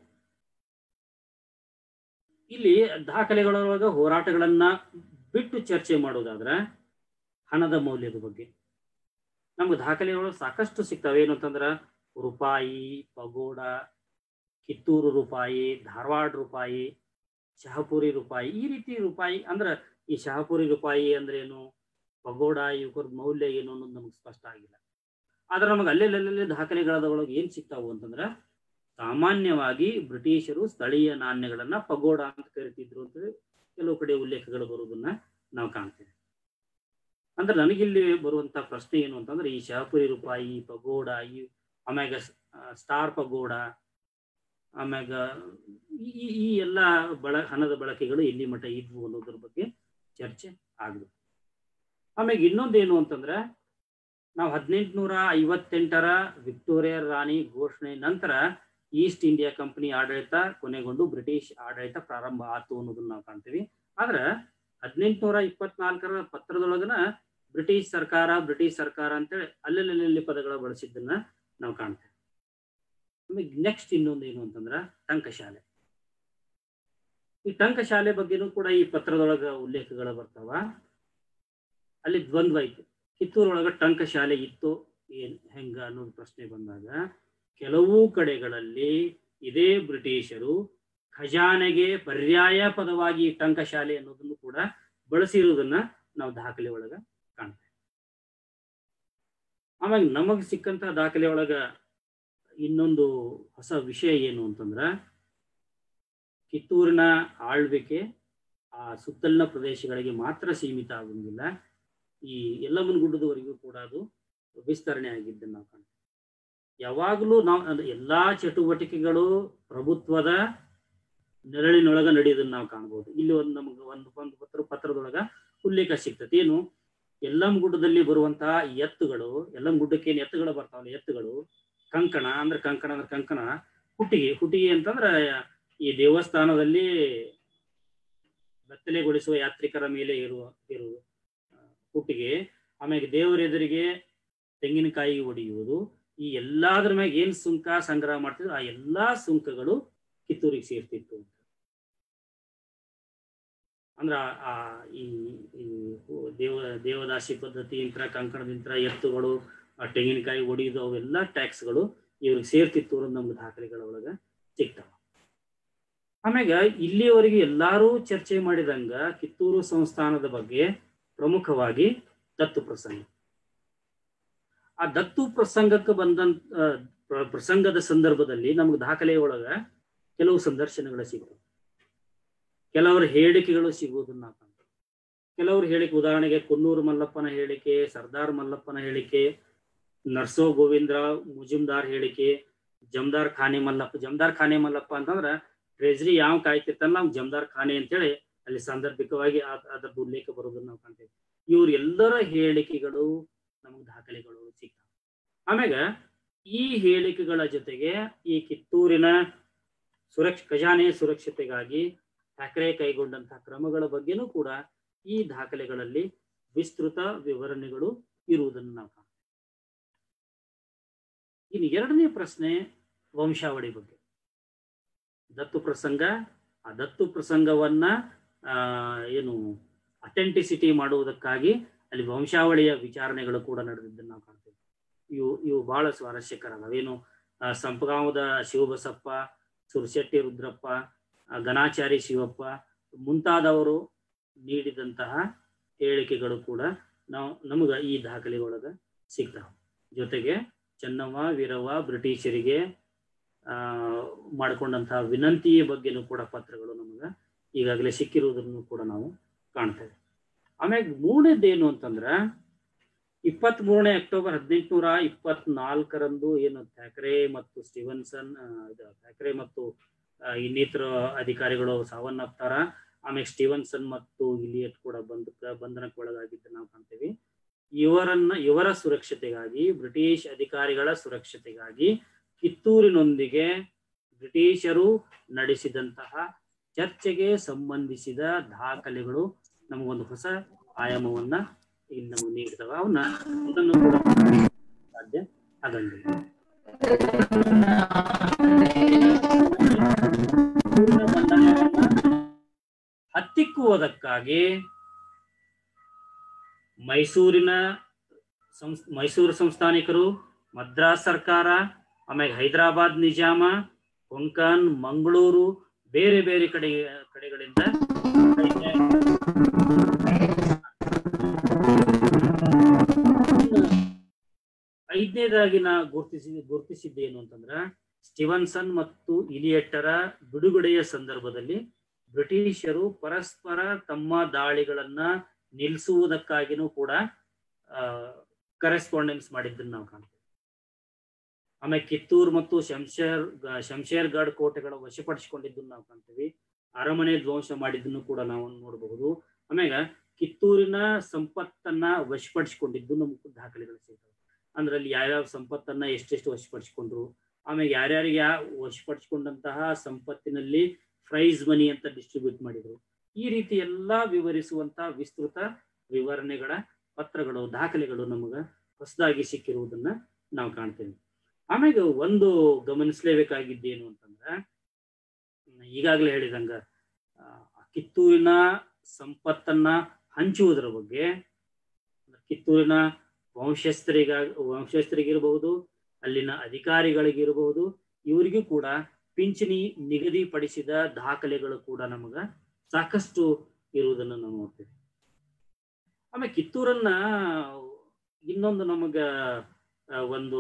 ಇಲ್ಲಿ ದಾಖಲೆಗಳೊಳಗ ಹೋರಾಟಗಳನ್ನ ಬಿಟ್ಟು ಚರ್ಚೆ ಮಾಡೋದಾದ್ರೆ ಹಣದ ಮೌಲ್ಯದ ಬಗ್ಗೆ ನಮ್ಗೆ ದಾಖಲೆಗಳು ಸಾಕಷ್ಟು ಸಿಗ್ತವೆ ಏನು ಅಂತಂದ್ರ ರೂಪಾಯಿ ಪಗೋಡ ಕಿತ್ತೂರು ರೂಪಾಯಿ ಧಾರವಾಡ ರೂಪಾಯಿ ಶಹಪುರಿ ರೂಪಾಯಿ ಈ ರೀತಿ ರೂಪಾಯಿ ಅಂದ್ರ ಈ ಶಹಪುರಿ ರೂಪಾಯಿ ಅಂದ್ರೆ ಏನು ಪಗೋಡ ಇವರ ಮೌಲ್ಯ ಏನು ಅನ್ನೋದು ನಮ್ಗೆ ಸ್ಪಷ್ಟ ಆಗಿಲ್ಲ ಆದ್ರೆ ನಮಗೆ ಅಲ್ಲೆಲ್ಲೇ ದಾಖಲೆಗಳದೊಳಗೆ ಏನ್ ಸಿಗ್ತಾವು ಅಂತಂದ್ರ ಸಾಮಾನ್ಯವಾಗಿ ಬ್ರಿಟಿಷರು ಸ್ಥಳೀಯ ನಾಣ್ಯಗಳನ್ನ ಪಗೋಡ ಅಂತ ಕರಿತಿದ್ರು ಅಂತ ಕೆಲವು ಕಡೆ ಉಲ್ಲೇಖಗಳು ಬರುವುದನ್ನ ನಾವು ಕಾಣ್ತೇವೆ ಅಂದ್ರೆ ನನಗಿಲ್ಲಿ ಬರುವಂತ ಪ್ರಶ್ನೆ ಏನು ಅಂತಂದ್ರೆ ಈ ಶಹಪುರಿ ರೂಪಾಯಿ ಪಗೋಡ ಈ ಆಮ್ಯಾಗ ಸ್ಟಾರ್ ಪಗೋಡ ಆಮ್ಯಾಗ ಈ ಈ- ಈ ಎಲ್ಲ ಬಳ ಹಣದ ಬಳಕೆಗಳು ಎಲ್ಲಿ ಮಟ್ಟ ಇದ್ವು ಅನ್ನೋದ್ರ ಬಗ್ಗೆ ಚರ್ಚೆ ಆಗ್ಬೇಕು ಆಮ್ಯಾಗ ಇನ್ನೊಂದೇನು ಅಂತಂದ್ರೆ ನಾವು ಹದಿನೆಂಟುನೂರ ಐವತ್ತೆಂಟರ ವಿಕ್ಟೋರಿಯಾ ರಾಣಿ ಘೋಷಣೆ ನಂತರ ಈಸ್ಟ್ ಇಂಡಿಯಾ ಕಂಪನಿ ಆಡಳಿತ ಕೊನೆಗೊಂಡು ಬ್ರಿಟಿಷ್ ಆಡಳಿತ ಪ್ರಾರಂಭ ಆತು ಅನ್ನೋದನ್ನ ನಾವು ಕಾಣ್ತೀವಿ ಆದ್ರ ಹದಿನೆಂಟುನೂರ ಇಪ್ಪತ್ನಾಲ್ಕರ ಪತ್ರದೊಳಗನ ಬ್ರಿಟಿಷ್ ಸರ್ಕಾರ ಬ್ರಿಟಿಷ್ ಸರ್ಕಾರ ಅಂತೇಳಿ ಅಲ್ಲೆಲ್ಲೆಲ್ಲಿ ಪದಗಳ ಬಳಸಿದ್ದನ್ನ ನಾವು ಕಾಣ್ತೇವೆ ಆಮೇಲೆ ನೆಕ್ಸ್ಟ್ ಇನ್ನೊಂದು ಏನು ಅಂತಂದ್ರ ಟಂಕಶಾಲೆ ಈ ಟಂಕಶಾಲೆ ಬಗ್ಗೆನೂ ಕೂಡ ಈ ಪತ್ರದೊಳಗ ಉಲ್ಲೇಖಗಳು ಬರ್ತಾವ ಅಲ್ಲಿ ದ್ವಂದ್ವ ಐತಿ ಕಿತ್ತೂರೊಳಗ ಟಂಕಶಾಲೆ ಇತ್ತು ಏನ್ ಹೆಂಗ ಅನ್ನೋದು ಪ್ರಶ್ನೆ ಬಂದಾಗ ಕೆಲವು ಕಡೆಗಳಲ್ಲಿ ಇದೇ ಬ್ರಿಟಿಷರು ಖಜಾನೆಗೆ ಪರ್ಯಾಯ ಪದವಾಗಿ ಈ ಟಂಕಶಾಲೆ ಅನ್ನೋದನ್ನು ಕೂಡ ಬಳಸಿರುವುದನ್ನ ನಾವು ದಾಖಲೆ ಒಳಗ ಕಾಣ್ತೇವೆ ಆಮೇಲೆ ನಮಗ್ ಸಿಕ್ಕಂತ ದಾಖಲೆ ಒಳಗ ಇನ್ನೊಂದು ಹೊಸ ವಿಷಯ ಏನು ಅಂತಂದ್ರ ಕಿತ್ತೂರಿನ ಆಳ್ವಿಕೆ ಆ ಸುತ್ತಲಿನ ಪ್ರದೇಶಗಳಿಗೆ ಮಾತ್ರ ಸೀಮಿತ ಆಗುವುದಿಲ್ಲ ಈ ಯಲ್ಲಮ್ಮನಗುಡ್ಡದವರೆಗೂ ಕೂಡ ಅದು ವಿಸ್ತರಣೆ ಆಗಿದ್ದನ್ನು ನಾವು ಕಾಣ್ತೇವೆ ಯಾವಾಗಲೂ ನಾವು ಅಂದ್ರೆ ಎಲ್ಲಾ ಚಟುವಟಿಕೆಗಳು ಪ್ರಭುತ್ವದ ನೆರಳಿನೊಳಗ ನಡೆಯೋದನ್ನ ನಾವು ಕಾಣ್ಬೋದು ಇಲ್ಲಿ ಒಂದು ನಮಗೆ ಒಂದು ಒಂದು ಪತ್ರ ಪತ್ರದೊಳಗ ಉಲ್ಲೇಖ ಸಿಗ್ತದೆ ಏನು ಯಲ್ಲಮ್ಮಗುಡ್ಡದಲ್ಲಿ ಬರುವಂತಹ ಎತ್ತುಗಳು ಯಲ್ಲಮ್ಮಗುಡ್ಡಕ್ಕೆ ಏನು ಎತ್ತುಗಳು ಬರ್ತಾವಲ್ಲ ಎತ್ತುಗಳು ಕಂಕಣ ಅಂದ್ರೆ ಕಂಕಣ ಅಂದ್ರೆ ಕಂಕಣ ಹುಟ್ಟಿಗೆ ಹುಟ್ಟಿಗೆ ಅಂತಂದ್ರೆ ಈ ದೇವಸ್ಥಾನದಲ್ಲಿ ಬೆತ್ತಲೆಗೊಳಿಸುವ ಯಾತ್ರಿಕರ ಮೇಲೆ ಇರುವ ಇರುವ ಆ, ಹುಟ್ಟಿಗೆ ಆಮೇಲೆ ದೇವರ ಎದುರಿಗೆ ತೆಂಗಿನಕಾಯಿ ಹೊಡೆಯುವುದು ಈ ಎಲ್ಲಾದ್ರ ಮ್ಯಾಗ ಏನ್ ಸುಂಕ ಸಂಗ್ರಹ ಮಾಡ್ತಿದ್ರು ಆ ಎಲ್ಲಾ ಸುಂಕಗಳು ಕಿತ್ತೂರಿಗೆ ಸೇರ್ತಿತ್ತು ಅಂದ್ರ ಆ ಈ ಈ ಹು- ದೇವ ದೇವದಾಸಿ ಪದ್ಧತಿಯಿಂದ ಕಂಕಣದಿಂದ ಎತ್ತುಗಳು ಆ ತೆಂಗಿನಕಾಯಿ ಹೊಡೆಯುವುದು ಅವೆಲ್ಲ ಟ್ಯಾಕ್ಸ್ಗಳು ಇವ್ರಿಗೆ ಸೇರ್ತಿತ್ತು ಅನ್ನೋದು ನಮ್ಗೆ ದಾಖಲೆಗಳ ಒಳಗ ಸಿಗ್ತಾವ ಆಮ್ಯಾಗ ಇಲ್ಲಿಯವರೆಗೆ ಎಲ್ಲಾರು ಚರ್ಚೆ ಮಾಡಿದಂಗ ಕಿತ್ತೂರು ಸಂಸ್ಥಾನದ ಬಗ್ಗೆ ಪ್ರಮುಖವಾಗಿ ದತ್ತು ಪ್ರಸಂಗ ಆ ದತ್ತು ಪ್ರಸಂಗಕ್ಕೆ ಬಂದಂತ ಆ, ಪ್ರ- ಪ್ರಸಂಗದ ಸಂದರ್ಭದಲ್ಲಿ ನಮ್ಗೆ ದಾಖಲೆ ಒಳಗ ಕೆಲವು ಸಂದರ್ಶನಗಳು ಸಿಗ್ತವೆ ಕೆಲವರ ಹೇಳಿಕೆಗಳು ಸಿಗುವುದನ್ನ ನಾವು ಕಾಣ್ತೇವೆ ಕೆಲವರು ಹೇಳಿಕೆ ಉದಾಹರಣೆಗೆ ಕೊನ್ನೂರು ಮಲ್ಲಪ್ಪನ ಹೇಳಿಕೆ ಸರ್ದಾರ್ ಮಲ್ಲಪ್ಪನ ಹೇಳಿಕೆ ನರ್ಸೋ ಗೋವಿಂದರಾವ್ ಮುಜುಮ್ದಾರ್ ಹೇಳಿಕೆ ಜಮದಾರ್ ಖಾನೆ ಮಲ್ಲಪ್ಪ ಜಮದಾರ್ ಖಾನೆ ಮಲ್ಲಪ್ಪ ಅಂತಂದ್ರ ಟ್ರೆಜರಿ ಯಾವ ಕಾಯ್ತಿರ್ತಾನಲ್ಲ ಅವ್ನ್ ಜಮದಾರ್ ಖಾನೆ ಅಂತೇಳಿ ಅಲ್ಲಿ ಸಾಂದರ್ಭಿಕವಾಗಿ ಆ- ಅದರದ್ದು ಉಲ್ಲೇಖ ಬರೋದನ್ನ ನಾವು ಕಾಣ್ತೇವೆ ಇವ್ರೆಲ್ಲರ ಹೇಳಿಕೆಗಳು ನಮಗೆ ದಾಖಲೆಗಳು ಸಿಗ್ತಾವೆ ಆಮ್ಯಾಗ ಈ ಹೇಳಿಕೆಗಳ ಜೊತೆಗೆ ಈ ಕಿತ್ತೂರಿನ ಸುರಕ್ಷ ಖಜಾನೆ ಸುರಕ್ಷತೆಗಾಗಿ ಠಾಕ್ರೆ ಕೈಗೊಂಡಂತಹ ಕ್ರಮಗಳ ಬಗ್ಗೆನೂ ಕೂಡ ಈ ದಾಖಲೆಗಳಲ್ಲಿ ವಿಸ್ತೃತ ವಿವರಣೆಗಳು ಇರುವುದನ್ನು ನಾವು ಕಾಣ್ತೇವೆ ಇನ್ನು ಎರಡನೇ ಪ್ರಶ್ನೆ ವಂಶಾವಳಿ ಬಗ್ಗೆ ದತ್ತು ಪ್ರಸಂಗ ಆ ದತ್ತು ಪ್ರಸಂಗವನ್ನ ಆ ಏನು ಅಥೆಂಟಿಸಿಟಿ ಮಾಡುವುದಕ್ಕಾಗಿ ಅಲ್ಲಿ ವಂಶಾವಳಿಯ ವಿಚಾರಣೆಗಳು ಕೂಡ ನಡೆದಿದ್ದನ್ನು ನಾವು ಕಾಣ್ತೇವೆ ಇವು ಇವು ಬಹಳ ಸ್ವಾರಸ್ಯಕರ ಅವೇನು ಆ, ಸಂಪಗಾಂವದ ಶಿವಬಸಪ್ಪ ಸುರಶೆಟ್ಟಿ ರುದ್ರಪ್ಪ ಆ, ಗಣಾಚಾರಿ ಶಿವಪ್ಪ ಮುಂತಾದವರು ನೀಡಿದಂತಹ ಹೇಳಿಕೆಗಳು ಕೂಡ ನಾವು ನಮಗ ಈ ದಾಖಲೆಯೊಳಗ ಸಿಗ್ತಾವ ಜೊತೆಗೆ ಚೆನ್ನಮ್ಮ ವೀರವ್ವ ಬ್ರಿಟಿಷರಿಗೆ ಆ ಮಾಡಿಕೊಂಡಂತಹ ವಿನಂತಿಯ ಬಗ್ಗೆನೂ ಕೂಡ ಪತ್ರಗಳು ನಮಗ ಈಗಾಗಲೇ ಸಿಕ್ಕಿರುವುದನ್ನು ಕೂಡ ನಾವು ಕಾಣ್ತೇವೆ ಆಮ್ಯಾಗ ಮೂರನೇದೇನು ಅಂತಂದ್ರ ಇಪ್ಪತ್ತ್ ಮೂರನೇ ಅಕ್ಟೋಬರ್ ಹದಿನೆಂಟುನೂರ ಇಪ್ಪತ್ನಾಲ್ಕರಂದು ಏನು ಥ್ಯಾಕ್ರೆ ಮತ್ತು ಸ್ಟಿವನ್ಸನ್ ಆ, ಇದು ಥ್ಯಾಕ್ರೆ ಮತ್ತು ಆ, ಇನ್ನಿತರ ಅಧಿಕಾರಿಗಳು ಸಾವನ್ನಪ್ತಾರ ಆಮೇಲೆ ಸ್ಟಿವನ್ಸನ್ ಮತ್ತು ಇಲಿಯಟ್ ಕೂಡ ಬಂಧ ಬಂಧನಕ್ಕೆ ಒಳಗಾಗಿದ್ದು ನಾವು ಕಾಣ್ತೇವೆ ಇವರನ್ನ ಇವರ ಸುರಕ್ಷತೆಗಾಗಿ ಬ್ರಿಟಿಷ್ ಅಧಿಕಾರಿಗಳ ಸುರಕ್ಷತೆಗಾಗಿ ಕಿತ್ತೂರಿನೊಂದಿಗೆ ಬ್ರಿಟಿಷರು ನಡೆಸಿದಂತಹ ಚರ್ಚೆಗೆ ಸಂಬಂಧಿಸಿದ ದಾಖಲೆಗಳು ನಮಗೊಂದು ಹೊಸ ಆಯಾಮವನ್ನ ಇಲ್ಲಿ ನಮಗೆ ನೀಡಿದವ ಅವನ್ನ ಅದನ್ನು ಕೂಡ ಸಾಧ್ಯ ಆಗಂಗಿಲ್ಲ ಕಿತ್ತೂರಿನ ಬಂಧನವನ್ನ ಹತ್ತಿಕ್ಕುವುದಕ್ಕಾಗಿ ಮೈಸೂರಿನ ಸಂಸ್ ಮೈಸೂರು ಸಂಸ್ಥಾನಿಕರು ಮದ್ರಾಸ್ ಸರ್ಕಾರ ಆಮೇಲೆ ಹೈದರಾಬಾದ್ ನಿಜಾಮ ಕೊಂಕಣ್ ಮಂಗಳೂರು ಬೇರೆ ಬೇರೆ ಕಡೆ ಕಡೆಗಳಿಂದ ಐದನೇದಾಗಿ ನಾ ಗುರುತಿಸಿ ಗುರುತಿಸಿದ್ದೇನು ಅಂತಂದ್ರ ಸ್ಟಿವನ್ಸನ್ ಮತ್ತು ಇಲಿಯಟ್ಟರ ಬಿಡುಗಡೆಯ ಸಂದರ್ಭದಲ್ಲಿ ಬ್ರಿಟಿಷರು ಪರಸ್ಪರ ತಮ್ಮ ದಾಳಿಗಳನ್ನ ನಿಲ್ಲಿಸುವುದಕ್ಕಾಗಿನೂ ಕೂಡ ಕರೆಸ್ಪಾಂಡೆನ್ಸ್ ಮಾಡಿದ್ದನ್ನು ನಾವು ಕಾಣ್ತೇವೆ ಆಮೇಲೆ ಕಿತ್ತೂರು ಮತ್ತು ಶಂಶೇರ್ ಶಂಶೇರ್ಗಢ್ ಕೋಟೆಗಳ ವಶಪಡಿಸಿಕೊಂಡಿದ್ದನ್ನು ನಾವು ಕಾಣ್ತೇವೆ ಅರಮನೆ ಧ್ವಂಸ ಮಾಡಿದ್ದನ್ನು ಕೂಡ ನಾವು ನೋಡಬಹುದು ಆಮ್ಯಾಗ ಕಿತ್ತೂರಿನ ಸಂಪತ್ತನ್ನ ವಶಪಡಿಸಿಕೊಂಡಿದ್ದು ನಮ್ಗೆ ದಾಖಲೆಗಳು ಸಿಗ್ತವೆ ಅಂದ್ರೆ ಅಲ್ಲಿ ಯಾವ್ಯಾವ ಸಂಪತ್ತನ್ನ ಎಷ್ಟೆಷ್ಟು ವಶಪಡಿಸಿಕೊಂಡ್ರು ಆಮೇಲೆ ಯಾರ್ಯಾರಿಗೆ ಯಾ ವಶಪಡಿಸಿಕೊಂಡಂತಹ ಸಂಪತ್ತಿನಲ್ಲಿ ಪ್ರೈಸ್ ಮನಿ ಅಂತ ಡಿಸ್ಟ್ರಿಬ್ಯೂಟ್ ಮಾಡಿದ್ರು ಈ ರೀತಿ ಎಲ್ಲಾ ವಿವರಿಸುವಂತಹ ವಿಸ್ತೃತ ವಿವರಣೆಗಳ ಪತ್ರಗಳು ದಾಖಲೆಗಳು ನಮಗ ಹೊಸದಾಗಿ ಸಿಕ್ಕಿರುವುದನ್ನ ನಾವು ಕಾಣ್ತೇವೆ ಆಮೇಲೆ ಒಂದು ಗಮನಿಸಲೇಬೇಕಾಗಿದ್ದೇನು ಅಂತಂದ್ರ ಈಗಾಗಲೇ ಹೇಳಿದಂಗ ಆ, ಕಿತ್ತೂರಿನ ಸಂಪತ್ತನ್ನ ಹಂಚುವುದರ ಬಗ್ಗೆ ಕಿತ್ತೂರಿನ ವಂಶಸ್ಥರಿಗ ವಂಶಸ್ಥರಿಗಿರಬಹುದು ಅಲ್ಲಿನ ಅಧಿಕಾರಿಗಳಿಗಿರಬಹುದು ಇವರಿಗೂ ಕೂಡ ಪಿಂಚಣಿ ನಿಗದಿಪಡಿಸಿದ ದಾಖಲೆಗಳು ಕೂಡ ನಮಗ ಸಾಕಷ್ಟು ಇರುವುದನ್ನು ನಾವು ನೋಡ್ತೇವೆ ಆಮೇಲೆ ಕಿತ್ತೂರನ್ನ ಇನ್ನೊಂದು ನಮಗ ಆ, ಒಂದು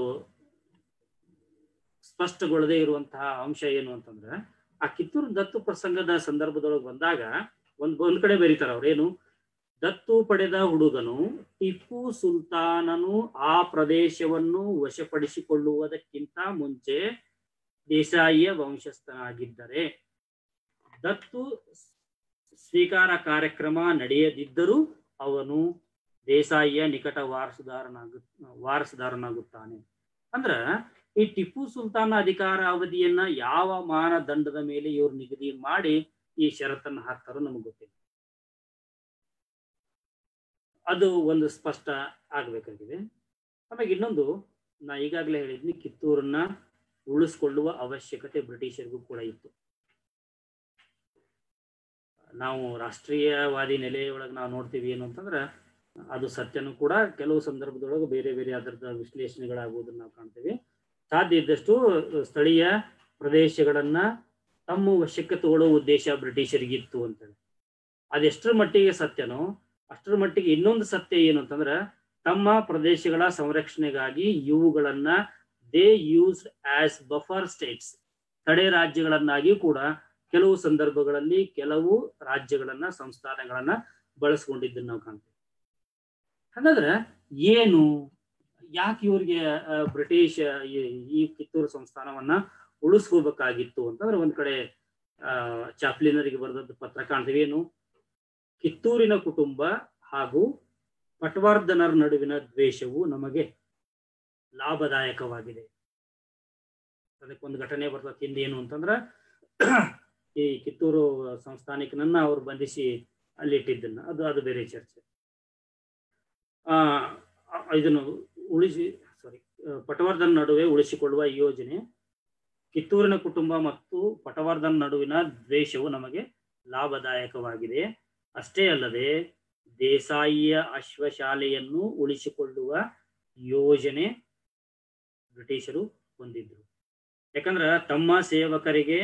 ಸ್ಪಷ್ಟಗೊಳ್ಳದೆ ಇರುವಂತಹ ಅಂಶ ಏನು ಅಂತಂದ್ರೆ ಆ ಕಿತ್ತೂರು ದತ್ತು ಪ್ರಸಂಗದ ಸಂದರ್ಭದೊಳಗೆ ಬಂದಾಗ ಒಂದ್ ಒಂದ್ ಕಡೆ ಬರೀತಾರ ಅವ್ರೇನು ದತ್ತು ಪಡೆದ ಹುಡುಗನು ಟಿಪ್ಪು ಸುಲ್ತಾನನು ಆ ಪ್ರದೇಶವನ್ನು ವಶಪಡಿಸಿಕೊಳ್ಳುವುದಕ್ಕಿಂತ ಮುಂಚೆ ದೇಸಾಯಿಯ ವಂಶಸ್ಥನಾಗಿದ್ದರೆ ದತ್ತು ಸ್ವೀಕಾರ ಕಾರ್ಯಕ್ರಮ ನಡೆಯದಿದ್ದರೂ ಅವನು ದೇಸಾಯಿಯ ನಿಕಟ ವಾರಸುದಾರನಾಗು ವಾರಸುದಾರನಾಗುತ್ತಾನೆ ಅಂದ್ರ ಈ ಟಿಪ್ಪು ಸುಲ್ತಾನ ಅಧಿಕಾರ ಅವಧಿಯನ್ನ ಯಾವ ಮಾನದಂಡದ ಮೇಲೆ ಇವ್ರು ನಿಗದಿ ಮಾಡಿ ಈ ಷರತ್ತನ್ನು ಹಾಕ್ತಾರೋ ನಮಗೆ ಗೊತ್ತಿಲ್ಲ ಅದು ಒಂದು ಸ್ಪಷ್ಟ ಆಗ್ಬೇಕಾಗಿದೆ ಆಮೇಲೆ ಇನ್ನೊಂದು ನಾ ಈಗಾಗಲೇ ಹೇಳಿದ್ನಿ ಕಿತ್ತೂರನ್ನ ಉಳಿಸ್ಕೊಳ್ಳುವ ಅವಶ್ಯಕತೆ ಬ್ರಿಟಿಷರಿಗೂ ಕೂಡ ಇತ್ತು ನಾವು ರಾಷ್ಟ್ರೀಯವಾದಿ ನೆಲೆಯೊಳಗೆ ನಾವು ನೋಡ್ತೀವಿ ಏನು ಅಂತಂದ್ರೆ ಅದು ಸತ್ಯನೂ ಕೂಡ ಕೆಲವು ಸಂದರ್ಭದೊಳಗೆ ಬೇರೆ ಬೇರೆ ಅದರದ ವಿಶ್ಲೇಷಣೆಗಳಾಗುವುದನ್ನು ನಾವು ಕಾಣ್ತೇವೆ ಸಾಧ್ಯ ಇದ್ದಷ್ಟು ಸ್ಥಳೀಯ ಪ್ರದೇಶಗಳನ್ನ ತಮ್ಮ ವಶಕ್ಕೆ ತಗೊಳ್ಳೋ ಉದ್ದೇಶ ಬ್ರಿಟಿಷರಿಗಿತ್ತು ಅಂತೇಳಿ ಅದೆಷ್ಟರ ಮಟ್ಟಿಗೆ ಸತ್ಯನೋ ಅಷ್ಟರ ಮಟ್ಟಿಗೆ ಇನ್ನೊಂದು ಸತ್ಯ ಏನು ಅಂತಂದ್ರೆ ತಮ್ಮ ಪ್ರದೇಶಗಳ ಸಂರಕ್ಷಣೆಗಾಗಿ ಇವುಗಳನ್ನ they use as buffer states ತಡೆ ರಾಜ್ಯಗಳನ್ನಾಗಿ ಕೂಡ ಕೆಲವು ಸಂದರ್ಭಗಳಲ್ಲಿ ಕೆಲವು ರಾಜ್ಯಗಳನ್ನ ಸಂಸ್ಥಾನಗಳನ್ನ ಬಳಸ್ಕೊಂಡಿದ್ದನ್ನು ನಾವು ಕಾಣ್ತೇವೆ ಹಾಗಾದ್ರೆ ಏನು ಯಾಕೆ ಇವ್ರಿಗೆ ಆ, ಬ್ರಿಟಿಷ್ ಈ- ಈ ಕಿತ್ತೂರು ಸಂಸ್ಥಾನವನ್ನ ಉಳಿಸ್ಕೋಬೇಕಾಗಿತ್ತು ಅಂತಂದ್ರೆ ಒಂದ್ ಕಡೆ ಆ ಚಾಪ್ಲಿನರಿಗೆ ಬರೆದದ್ದು ಪತ್ರ ಕಾಣ್ತೀವಿ ಏನು ಕಿತ್ತೂರಿನ ಕುಟುಂಬ ಹಾಗೂ ಪಟ್ವಾರ್ಧನರ ನಡುವಿನ ದ್ವೇಷವು ನಮಗೆ ಲಾಭದಾಯಕವಾಗಿದೆ ಅದಕ್ಕೊಂದು ಘಟನೆ ಬರ್ತದೆ ಹಿಂದೆ ಏನು ಅಂತಂದ್ರ ಈ ಕಿತ್ತೂರು ಸಂಸ್ಥಾನಿಕನನ್ನ ಅವ್ರು ಬಂಧಿಸಿ ಅಲ್ಲಿ ಇಟ್ಟಿದ್ದನ್ನ ಅದು ಅದು ಬೇರೆ ಚರ್ಚೆ ಆ ಅ- ಇದನ್ನು ಉಳಿಸಿ ಸಾರಿ ಪಟವರ್ಧನ್ ನಡುವೆ ಉಳಿಸಿಕೊಳ್ಳುವ ಈ ಯೋಜನೆ ಕಿತ್ತೂರಿನ ಕುಟುಂಬ ಮತ್ತು ಪಟವರ್ಧನ್ ನಡುವಿನ ದ್ವೇಷವು ನಮಗೆ ಲಾಭದಾಯಕವಾಗಿದೆ ಅಷ್ಟೇ ಅಲ್ಲದೆ ದೇಸಾಯಿಯ ಅಶ್ವಶಾಲೆಯನ್ನು ಉಳಿಸಿಕೊಳ್ಳುವ ಯೋಜನೆ ಬ್ರಿಟಿಷರು ಹೊಂದಿದ್ರು ಯಾಕಂದ್ರ ತಮ್ಮ ಸೇವಕರಿಗೆ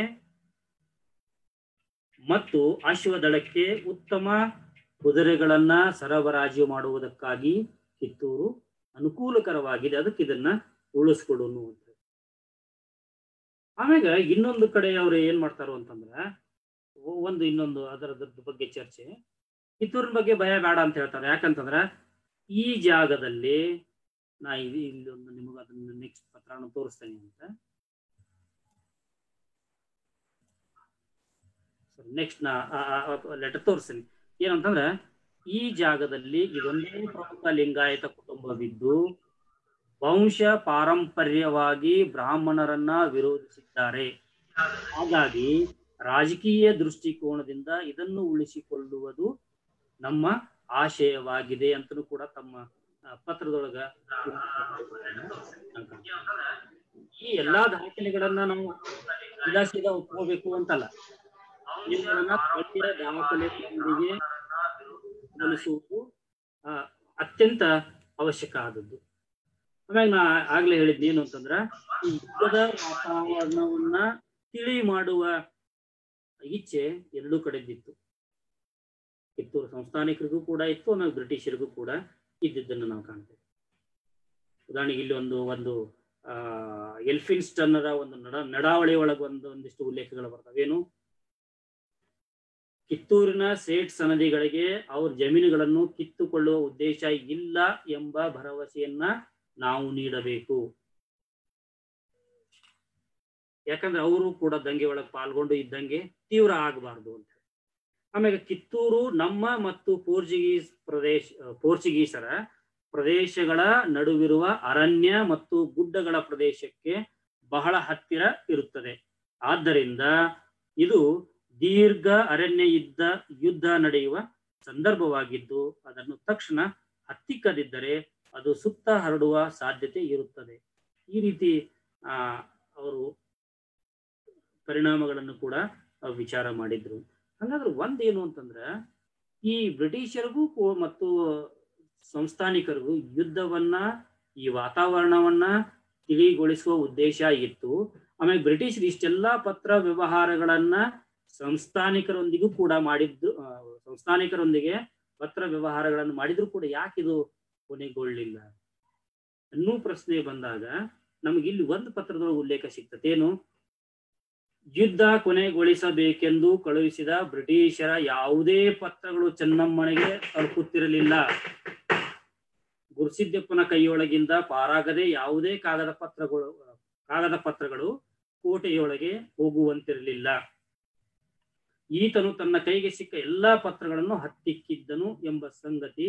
ಮತ್ತು ಅಶ್ವದಳಕ್ಕೆ ಉತ್ತಮ ಕುದುರೆಗಳನ್ನ ಸರಬರಾಜು ಮಾಡುವುದಕ್ಕಾಗಿ ಕಿತ್ತೂರು ಅನುಕೂಲಕರವಾಗಿದೆ ಅದಕ್ಕೆ ಇದನ್ನ ಉಳಿಸ್ಕೊಡೋನು ಅಂತ ಆಮ್ಯಾಗ ಇನ್ನೊಂದು ಕಡೆ ಅವ್ರು ಏನ್ ಮಾಡ್ತಾರೋ ಅಂತಂದ್ರ ಒ- ಒಂದು ಇನ್ನೊಂದು ಅದರದ್ರ ಬಗ್ಗೆ ಚರ್ಚೆ ಕಿತ್ತೂರಿನ ಬಗ್ಗೆ ಭಯ ಬೇಡ ಅಂತ ಹೇಳ್ತಾರೆ ಯಾಕಂತಂದ್ರ ಈ ಜಾಗದಲ್ಲಿ ನಾ ಇಲ್ಲಿ ಇಲ್ಲಿ ಒಂದು ನಿಮಗೆ ಅದನ್ನ ನೆಕ್ಸ್ಟ್ ಪತ್ರನ ತೋರಿಸ್ತೇನೆ ಅಂತ ನೆಕ್ಸ್ಟ್ ನಾ ಲೆಟರ್ ತೋರಿಸ್ತೀನಿ ಏನಂತಂದ್ರೆ ಈ ಜಾಗದಲ್ಲಿ ಇದೊಂದೇ ಪ್ರಮುಖ ಲಿಂಗಾಯತ ಕುಟುಂಬವಿದ್ದು ವಂಶ ಪಾರಂಪರ್ಯವಾಗಿ ಬ್ರಾಹ್ಮಣರನ್ನ ವಿರೋಧಿಸಿದ್ದಾರೆ ಹಾಗಾಗಿ ರಾಜಕೀಯ ದೃಷ್ಟಿಕೋನದಿಂದ ಇದನ್ನು ಉಳಿಸಿಕೊಳ್ಳುವುದು ನಮ್ಮ ಆಶಯವಾಗಿದೆ ಅಂತಲೂ ಕೂಡ ತಮ್ಮ ಆ, ಪತ್ರದೊಳಗ ಈ ಎಲ್ಲಾ ದಾಖಲೆಗಳನ್ನ ನಾವು ಸೀದಾ ಸೀದಾ ಒಪ್ಕೋಬೇಕು ಅಂತಲ್ಲ ಇವುಗಳನ್ನ ಸ್ಥಳೀಯ ದಾಖಲೆಗಳೊಂದಿಗೆ ಹೋಲಿಸುವುದು ಆ, ಅತ್ಯಂತ ಅವಶ್ಯಕ ಆದದ್ದು ಆಮ್ಯಾಗ ನಾ ಆಗ್ಲೇ ಹೇಳಿದ್ನಿ ಏನು ಅಂತಂದ್ರ ಈ ಯುದ್ಧದ ವಾತಾವರಣವನ್ನ ತಿಳಿ ಮಾಡುವ ಇಚ್ಛೆ ಎರಡೂ ಕಡೆದಿತ್ತು ಕಿತ್ತೂರು ಸಂಸ್ಥಾನಿಕರಿಗೂ ಕೂಡ ಇತ್ತು ಆಮೇಲೆ ಬ್ರಿಟಿಷರಿಗೂ ಕೂಡ ಇದ್ದಿದ್ದನ್ನು ನಾವು ಕಾಣ್ತೇವೆ ಉದಾಹರಣೆಗೆ ಇಲ್ಲಿ ಒಂದು ಒಂದು ಆ ಎಲ್ಫಿನ್ಸ್ಟನ್ನರ ಒಂದು ನಡ ನಡಾವಳಿ ಒಳಗೆ ಒಂದು ಒಂದಿಷ್ಟು ಉಲ್ಲೇಖಗಳು ಬರ್ತವೆ ಏನು ಕಿತ್ತೂರಿನ ಸೇಟ್ ಸನದಿಗಳಿಗೆ ಅವ್ರ ಜಮೀನುಗಳನ್ನು ಕಿತ್ತುಕೊಳ್ಳುವ ಉದ್ದೇಶ ಇಲ್ಲ ಎಂಬ ಭರವಸೆಯನ್ನ ನಾವು ನೀಡಬೇಕು ಯಾಕಂದ್ರೆ ಅವರು ಕೂಡ ದಂಗೆ ಒಳಗೆ ಪಾಲ್ಗೊಂಡು ಇದ್ದಂಗೆ ತೀವ್ರ ಆಗಬಾರ್ದು ಅಂತ ಆಮೇಲೆ ಕಿತ್ತೂರು ನಮ್ಮ ಮತ್ತು ಪೋರ್ಚುಗೀಸ್ ಪ್ರದೇಶ ಪೋರ್ಚುಗೀಸರ ಪ್ರದೇಶಗಳ ನಡುವಿರುವ ಅರಣ್ಯ ಮತ್ತು ಗುಡ್ಡಗಳ ಪ್ರದೇಶಕ್ಕೆ ಬಹಳ ಹತ್ತಿರ ಇರುತ್ತದೆ ಆದ್ದರಿಂದ ಇದು ದೀರ್ಘ ಅರಣ್ಯ ಯುದ್ಧ ಯುದ್ಧ ನಡೆಯುವ ಸಂದರ್ಭವಾಗಿದ್ದು ಅದನ್ನು ತಕ್ಷಣ ಹತ್ತಿಕ್ಕದಿದ್ದರೆ ಅದು ಸುತ್ತ ಹರಡುವ ಸಾಧ್ಯತೆ ಇರುತ್ತದೆ ಈ ರೀತಿ ಆ ಅವರು ಪರಿಣಾಮಗಳನ್ನು ಕೂಡ ಆ, ವಿಚಾರ ಮಾಡಿದ್ರು ಹಂಗಾದ್ರೆ ಒಂದೇನು ಅಂತಂದ್ರ ಈ ಬ್ರಿಟಿಷರಿಗೂ ಕೂ- ಮತ್ತು ಸಂಸ್ಥಾನಿಕರಿಗೂ ಯುದ್ಧವನ್ನ ಈ ವಾತಾವರಣವನ್ನ ತಿಳಿಗೊಳಿಸುವ ಉದ್ದೇಶ ಇತ್ತು ಆಮೇಲೆ ಬ್ರಿಟಿಷರು ಇಷ್ಟೆಲ್ಲಾ ಪತ್ರ ವ್ಯವಹಾರಗಳನ್ನ ಸಂಸ್ಥಾನಿಕರೊಂದಿಗೂ ಕೂಡ ಮಾಡಿದ್ದು ಆ, ಸಂಸ್ಥಾನಿಕರೊಂದಿಗೆ ಪತ್ರ ವ್ಯವಹಾರಗಳನ್ನು ಮಾಡಿದ್ರು ಕೂಡ ಯಾಕಿದು ಕೊನೆಗೊಳ್ಳಿಲ್ಲ ಅನ್ನೂ ಪ್ರಶ್ನೆ ಬಂದಾಗ ನಮಗೆ ಇಲ್ಲಿ ಒಂದು ಪತ್ರದೊಳಗೆ ಉಲ್ಲೇಖ ಸಿಗ್ತದೆ ಏನು ಯುದ್ಧ ಕೊನೆಗೊಳಿಸಬೇಕೆಂದು ಕಳುಹಿಸಿದ ಬ್ರಿಟಿಷರ ಯಾವುದೇ ಪತ್ರಗಳು ಚೆನ್ನಮ್ಮನಿಗೆ ತಲುಪುತ್ತಿರಲಿಲ್ಲ ಗುರುಸಿದ್ದಪ್ಪನ ಕೈಯೊಳಗಿಂದ ಪಾರಾಗದೆ ಯಾವುದೇ ಕಾಗದ ಪತ್ರಗಳು ಕಾಗದ ಪತ್ರಗಳು ಕೋಟೆಯೊಳಗೆ ಹೋಗುವಂತಿರಲಿಲ್ಲ ಈತನು ತನ್ನ ಕೈಗೆ ಸಿಕ್ಕ ಎಲ್ಲಾ ಪತ್ರಗಳನ್ನು ಹತ್ತಿಕ್ಕಿದ್ದನು ಎಂಬ ಸಂಗತಿ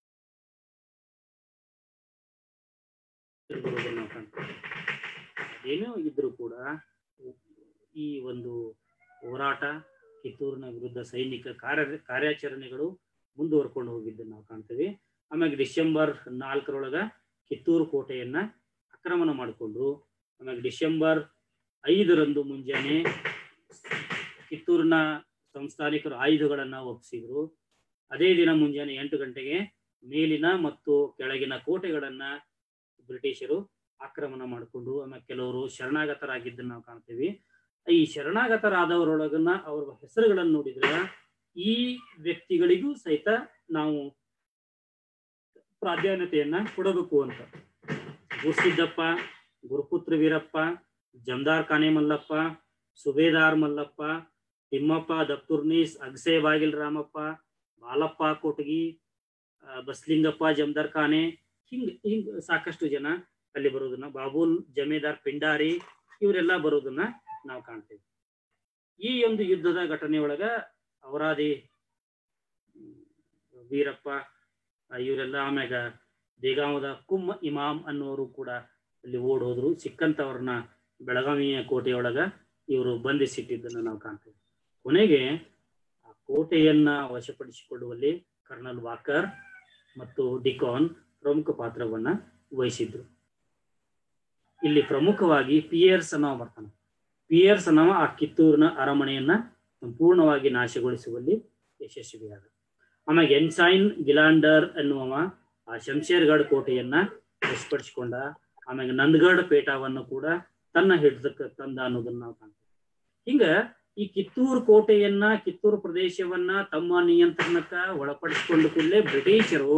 ಇರುವುದನ್ನು ನಾವು ಕಾಣ್ತೇವೆ. ಅದೇನೋ ಇದ್ರೂ ಕೂಡ ಈ ಒಂದು ಹೋರಾಟ ಕಿತ್ತೂರಿನ ವಿರುದ್ಧ ಸೈನಿಕ ಕಾರ್ಯ ಕಾರ್ಯಾಚರಣೆಗಳು ಮುಂದುವರ್ಕೊಂಡು ಹೋಗಿದ್ದನ್ನು ನಾವು ಕಾಣ್ತೇವೆ ಆಮೇಲೆ ಡಿಸೆಂಬರ್ ನಾಲ್ಕರೊಳಗ ಕಿತ್ತೂರು ಕೋಟೆಯನ್ನ ಆಕ್ರಮಣ ಮಾಡಿಕೊಂಡು ಆಮೇಲೆ ಡಿಸೆಂಬರ್ ಐದರಂದು ಮುಂಜಾನೆ ಕಿತ್ತೂರಿನ ಸಂಸ್ಥಾನಿಕರು ಆಯುಧಗಳನ್ನ ಒಪ್ಪಿಸಿದ್ರು ಅದೇ ದಿನ ಮುಂಜಾನೆ ಎಂಟು ಗಂಟೆಗೆ ಮೇಲಿನ ಮತ್ತು ಕೆಳಗಿನ ಕೋಟೆಗಳನ್ನ ಬ್ರಿಟಿಷರು ಆಕ್ರಮಣ ಮಾಡಿಕೊಂಡು ಆಮೇಲೆ ಕೆಲವರು ಶರಣಾಗತರಾಗಿದ್ದನ್ನು ನಾವು ಕಾಣ್ತೀವಿ ಈ ಶರಣಾಗತರಾದವರೊಳಗನ್ನ ಅವರ ಹೆಸರುಗಳನ್ನು ನೋಡಿದ್ರೆ ಈ ವ್ಯಕ್ತಿಗಳಿಗೂ ಸಹಿತ ನಾವು ಪ್ರಾಧಾನ್ಯತೆಯನ್ನ ಕೊಡಬೇಕು ಅಂತ ಗುರುಸಿದ್ದಪ್ಪ ಗುರುಪುತ್ರ ವೀರಪ್ಪ ಜಮದಾರ್ ಕಾನೆ ಮಲ್ಲಪ್ಪ ಸುಬೇದಾರ್ ಮಲ್ಲಪ್ಪ ತಿಮ್ಮಪ್ಪ ದತ್ತುರ್ನೀಸ್ ಅಗಸೆ ಬಾಗಿಲ್ ರಾಮಪ್ಪ ಬಾಲಪ್ಪ ಕೊಟಗಿ ಆ, ಬಸ್ಲಿಂಗಪ್ಪ ಜಮದಾರ್ ಖಾನೆ ಹಿಂಗ್ ಹಿಂಗ್ ಸಾಕಷ್ಟು ಜನ ಅಲ್ಲಿ ಬರೋದನ್ನ ಬಾಬುಲ್ ಜಮೇದಾರ್ ಪಿಂಡಾರಿ ಇವರೆಲ್ಲ ಬರೋದನ್ನ ನಾವು ಕಾಣ್ತೇವೆ ಈ ಒಂದು ಯುದ್ಧದ ಘಟನೆಯೊಳಗ ಅವರಾದಿ ಹ್ಮ್, ವೀರಪ್ಪ ಆ, ಇವರೆಲ್ಲ ಆಮ್ಯಾಗ ದೇಗಾಂವದ ಕುಮ್ ಇಮಾಮ್ ಅನ್ನೋರು ಕೂಡ ಅಲ್ಲಿ ಓಡ್ ಹೋದ್ರು ಸಿಕ್ಕಂತವ್ರನ್ನ ಬೆಳಗಾವಿಯ ಕೋಟೆಯೊಳಗ ಇವರು ಬಂಧಿಸಿಟ್ಟಿದ್ದನ್ನು ನಾವು ಕಾಣ್ತೇವೆ ಕೊನೆಗೆ ಆ ಕೋಟೆಯನ್ನ ವಶಪಡಿಸಿಕೊಳ್ಳುವಲ್ಲಿ ಕರ್ನಲ್ ವಾಕರ್ ಮತ್ತು ಡಿಕಾನ್ ಪ್ರಮುಖ ಪಾತ್ರವನ್ನ ವಹಿಸಿದ್ರು ಇಲ್ಲಿ ಪ್ರಮುಖವಾಗಿ ಪಿಯರ್ಸ್ ಅನ್ನೋ ಬರ್ತಾನೆ ಪಿಯರ್ಸ್ ಅನ್ನೋ ಆ ಕಿತ್ತೂರಿನ ಅರಮನೆಯನ್ನ ಸಂಪೂರ್ಣವಾಗಿ ನಾಶಗೊಳಿಸುವಲ್ಲಿ ಯಶಸ್ವಿಯಾದ ಆಮೇಲೆ ಎನ್ಸೈನ್ ಗಿಲಾಂಡರ್ ಎನ್ನುವ ಆ ಶಂಶೇರ್ಗಢ ಕೋಟೆಯನ್ನ ವಶಪಡಿಸಿಕೊಂಡ ಆಮೇಲೆ ನಂದಗಢ ಪೇಟವನ್ನು ಕೂಡ ತನ್ನ ಹಿಡಿದಕ್ಕೆ ತಂದ ಅನ್ನೋದನ್ನ ನಾವು ಕಾಣ್ತೇವೆ ಹಿಂಗ ಈ ಕಿತ್ತೂರು ಕೋಟೆಯನ್ನ ಕಿತ್ತೂರು ಪ್ರದೇಶವನ್ನ ತಮ್ಮ ನಿಯಂತ್ರಣಕ್ಕ ಒಳಪಡಿಸಿಕೊಂಡು ಕೂಡಲೇ ಬ್ರಿಟಿಷರು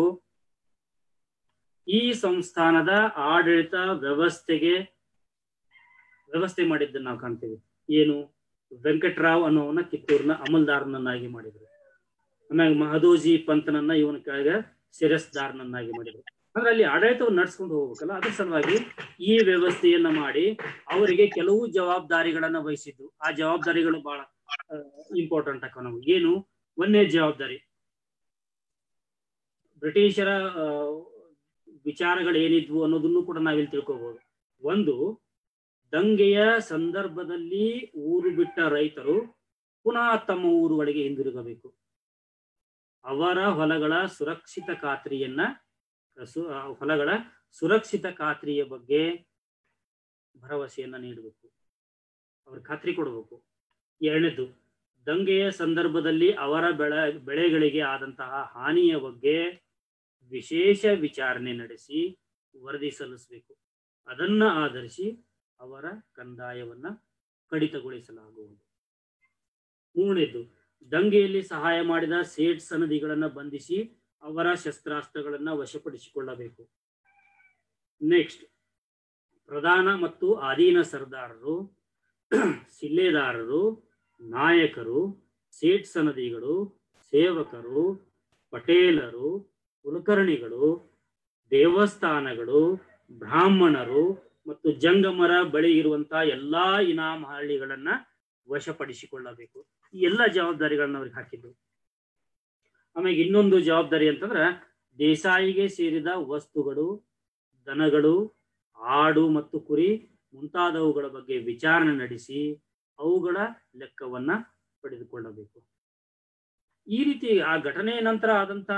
ಈ ಸಂಸ್ಥಾನದ ಆಡಳಿತ ವ್ಯವಸ್ಥೆಗೆ ವ್ಯವಸ್ಥೆ ಮಾಡಿದ್ದನ್ನ ನಾವು ಕಾಣ್ತೇವೆ ಏನು ವೆಂಕಟರಾವ್ ಅನ್ನೋವನ್ನ ಕಿತ್ತೂರಿನ ಅಮಲ್ದಾರನನ್ನಾಗಿ ಮಾಡಿದ್ರು ಆಮ್ಯಾಗ ಮಹದೋಜಿ ಪಂತನನ್ನ ಇವನ ಕೆಳಗೆ ಶಿರಸ್ದಾರನನ್ನಾಗಿ ಮಾಡಿದ್ರು ಅಂದ್ರೆ ಅಲ್ಲಿ ಆಡಳಿತವನ್ನು ನಡ್ಸ್ಕೊಂಡು ಹೋಗ್ಬೇಕಲ್ಲ ಅದ್ರ ಸಲುವಾಗಿ ಈ ವ್ಯವಸ್ಥೆಯನ್ನ ಮಾಡಿ ಅವರಿಗೆ ಕೆಲವು ಜವಾಬ್ದಾರಿಗಳನ್ನ ವಹಿಸಿದ್ದು ಆ ಜವಾಬ್ದಾರಿಗಳು ಬಹಳ ಇಂಪಾರ್ಟೆಂಟ್ ಆಕ ನಾವು ಏನು ಒಂದೇ ಜವಾಬ್ದಾರಿ ಬ್ರಿಟಿಷರ ಆ, ವಿಚಾರಗಳು ಏನಿದ್ವು ಅನ್ನೋದನ್ನು ಕೂಡ ನಾವಿಲ್ಲಿ ತಿಳ್ಕೊಬಹುದು ಒಂದು ದಂಗೆಯ ಸಂದರ್ಭದಲ್ಲಿ ಊರು ಬಿಟ್ಟ ರೈತರು ಪುನಃ ತಮ್ಮ ಊರುಗಳಿಗೆ ಹಿಂದಿರುಗಬೇಕು ಅವರ ಹೊಲಗಳ ಸುರಕ್ಷಿತ ಖಾತ್ರಿಯನ್ನ ಸು- ಆ ಹೊಲಗಳ ಸುರಕ್ಷಿತ ಖಾತ್ರಿಯ ಬಗ್ಗೆ ಭರವಸೆಯನ್ನ ನೀಡಬೇಕು ಅವ್ರ ಖಾತ್ರಿ ಕೊಡಬೇಕು ಎರಡನೇದು ದಂಗೆಯ ಸಂದರ್ಭದಲ್ಲಿ ಅವರ ಬೆಳೆ ಬೆಳೆಗಳಿಗೆ ಆದಂತಹ ಹಾನಿಯ ಬಗ್ಗೆ ವಿಶೇಷ ವಿಚಾರಣೆ ನಡೆಸಿ ವರದಿ ಸಲ್ಲಿಸಬೇಕು ಅದನ್ನ ಆಧರಿಸಿ ಅವರ ಕಂದಾಯವನ್ನ ಕಡಿತಗೊಳಿಸಲಾಗುವುದು ಮೂರನೇದು ದಂಗೆಯಲ್ಲಿ ಸಹಾಯ ಮಾಡಿದ ಸೇಟ್ ಸನದಿಗಳನ್ನ ಬಂಧಿಸಿ ಅವರ ಶಸ್ತ್ರಾಸ್ತ್ರಗಳನ್ನ ವಶಪಡಿಸಿಕೊಳ್ಳಬೇಕು ನೆಕ್ಸ್ಟ್ ಪ್ರಧಾನ ಮತ್ತು ಅಧೀನ ಸರ್ದಾರರು ಸಿಲ್ಲೆದಾರರು ನಾಯಕರು ಸೇಟ್ ಸನದಿಗಳು ಸೇವಕರು ಪಟೇಲರು ಕುಲಕರ್ಣಿಗಳು ದೇವಸ್ಥಾನಗಳು ಬ್ರಾಹ್ಮಣರು ಮತ್ತು ಜಂಗಮರ ಬಳಿ ಇರುವಂತಹ ಎಲ್ಲಾ ಇನಾಮ್ ಹಳ್ಳಿಗಳನ್ನ ವಶಪಡಿಸಿಕೊಳ್ಳಬೇಕು ಈ ಎಲ್ಲ ಜವಾಬ್ದಾರಿಗಳನ್ನ ಅವ್ರಿಗೆ ಹಾಕಿದ್ದು ಆಮೇಲೆ ಇನ್ನೊಂದು ಜವಾಬ್ದಾರಿ ಅಂತಂದ್ರ ದೇಸಾಯಿಗೆ ಸೇರಿದ ವಸ್ತುಗಳು ದನಗಳು ಆಡು ಮತ್ತು ಕುರಿ ಮುಂತಾದವುಗಳ ಬಗ್ಗೆ ವಿಚಾರಣೆ ನಡೆಸಿ ಅವುಗಳ ಲೆಕ್ಕವನ್ನ ಪಡೆದುಕೊಳ್ಳಬೇಕು ಈ ರೀತಿ ಆ ಘಟನೆಯ ನಂತರ ಆದಂತಹ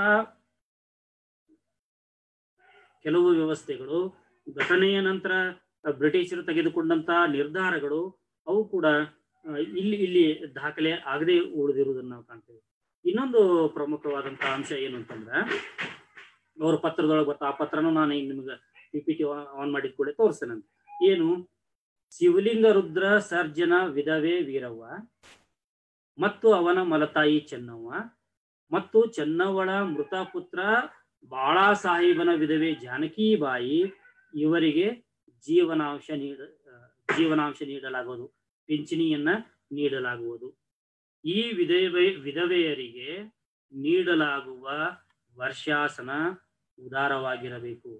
ಕೆಲವು ವ್ಯವಸ್ಥೆಗಳು ಘಟನೆಯ ನಂತರ ಬ್ರಿಟಿಷರು ತೆಗೆದುಕೊಂಡಂತಹ ನಿರ್ಧಾರಗಳು ಅವು ಕೂಡ ಆ, ಇಲ್ಲಿ ಇಲ್ಲಿ ದಾಖಲೆ ಆಗದೆ ಉಳಿದಿರುವುದನ್ನು ನಾವು ಕಾಣ್ತೇವೆ ಇನ್ನೊಂದು ಪ್ರಮುಖವಾದಂತಹ ಅಂಶ ಏನು ಅಂತಂದ್ರೆ ಅವ್ರ ಪತ್ರದೊಳಗೆ ಬರ್ತಾ ಆ ಪತ್ರನೂ ನಾನು ಈಗ ನಿಮ್ಗೆ ಪಿ ಪಿ ಟಿ ಆನ್ ಮಾಡಿದ ಕೂಡ ತೋರಿಸ್ತೇನೆ ಅಂತ ಏನು ಶಿವಲಿಂಗ ರುದ್ರ ಸರ್ಜನ ವಿಧವೆ ವೀರವ್ವ ಮತ್ತು ಅವನ ಮಲತಾಯಿ ಚೆನ್ನವ್ವ ಮತ್ತು ಚೆನ್ನವ್ವಳ ಮೃತ ಪುತ್ರ ಬಾಳಾ ಸಾಹೇಬನ ವಿಧವೆ ಜಾನಕಿಬಾಯಿ ಇವರಿಗೆ ಜೀವನಾಂಶ ನೀಡ ಆ, ಜೀವನಾಂಶ ನೀಡಲಾಗುವುದು ಪಿಂಚಣಿಯನ್ನ ನೀಡಲಾಗುವುದು ಈ ವಿಧವೆ ವಿಧವೆಯರಿಗೆ ನೀಡಲಾಗುವ ವರ್ಷಾಸನ ಉದಾರವಾಗಿರಬೇಕು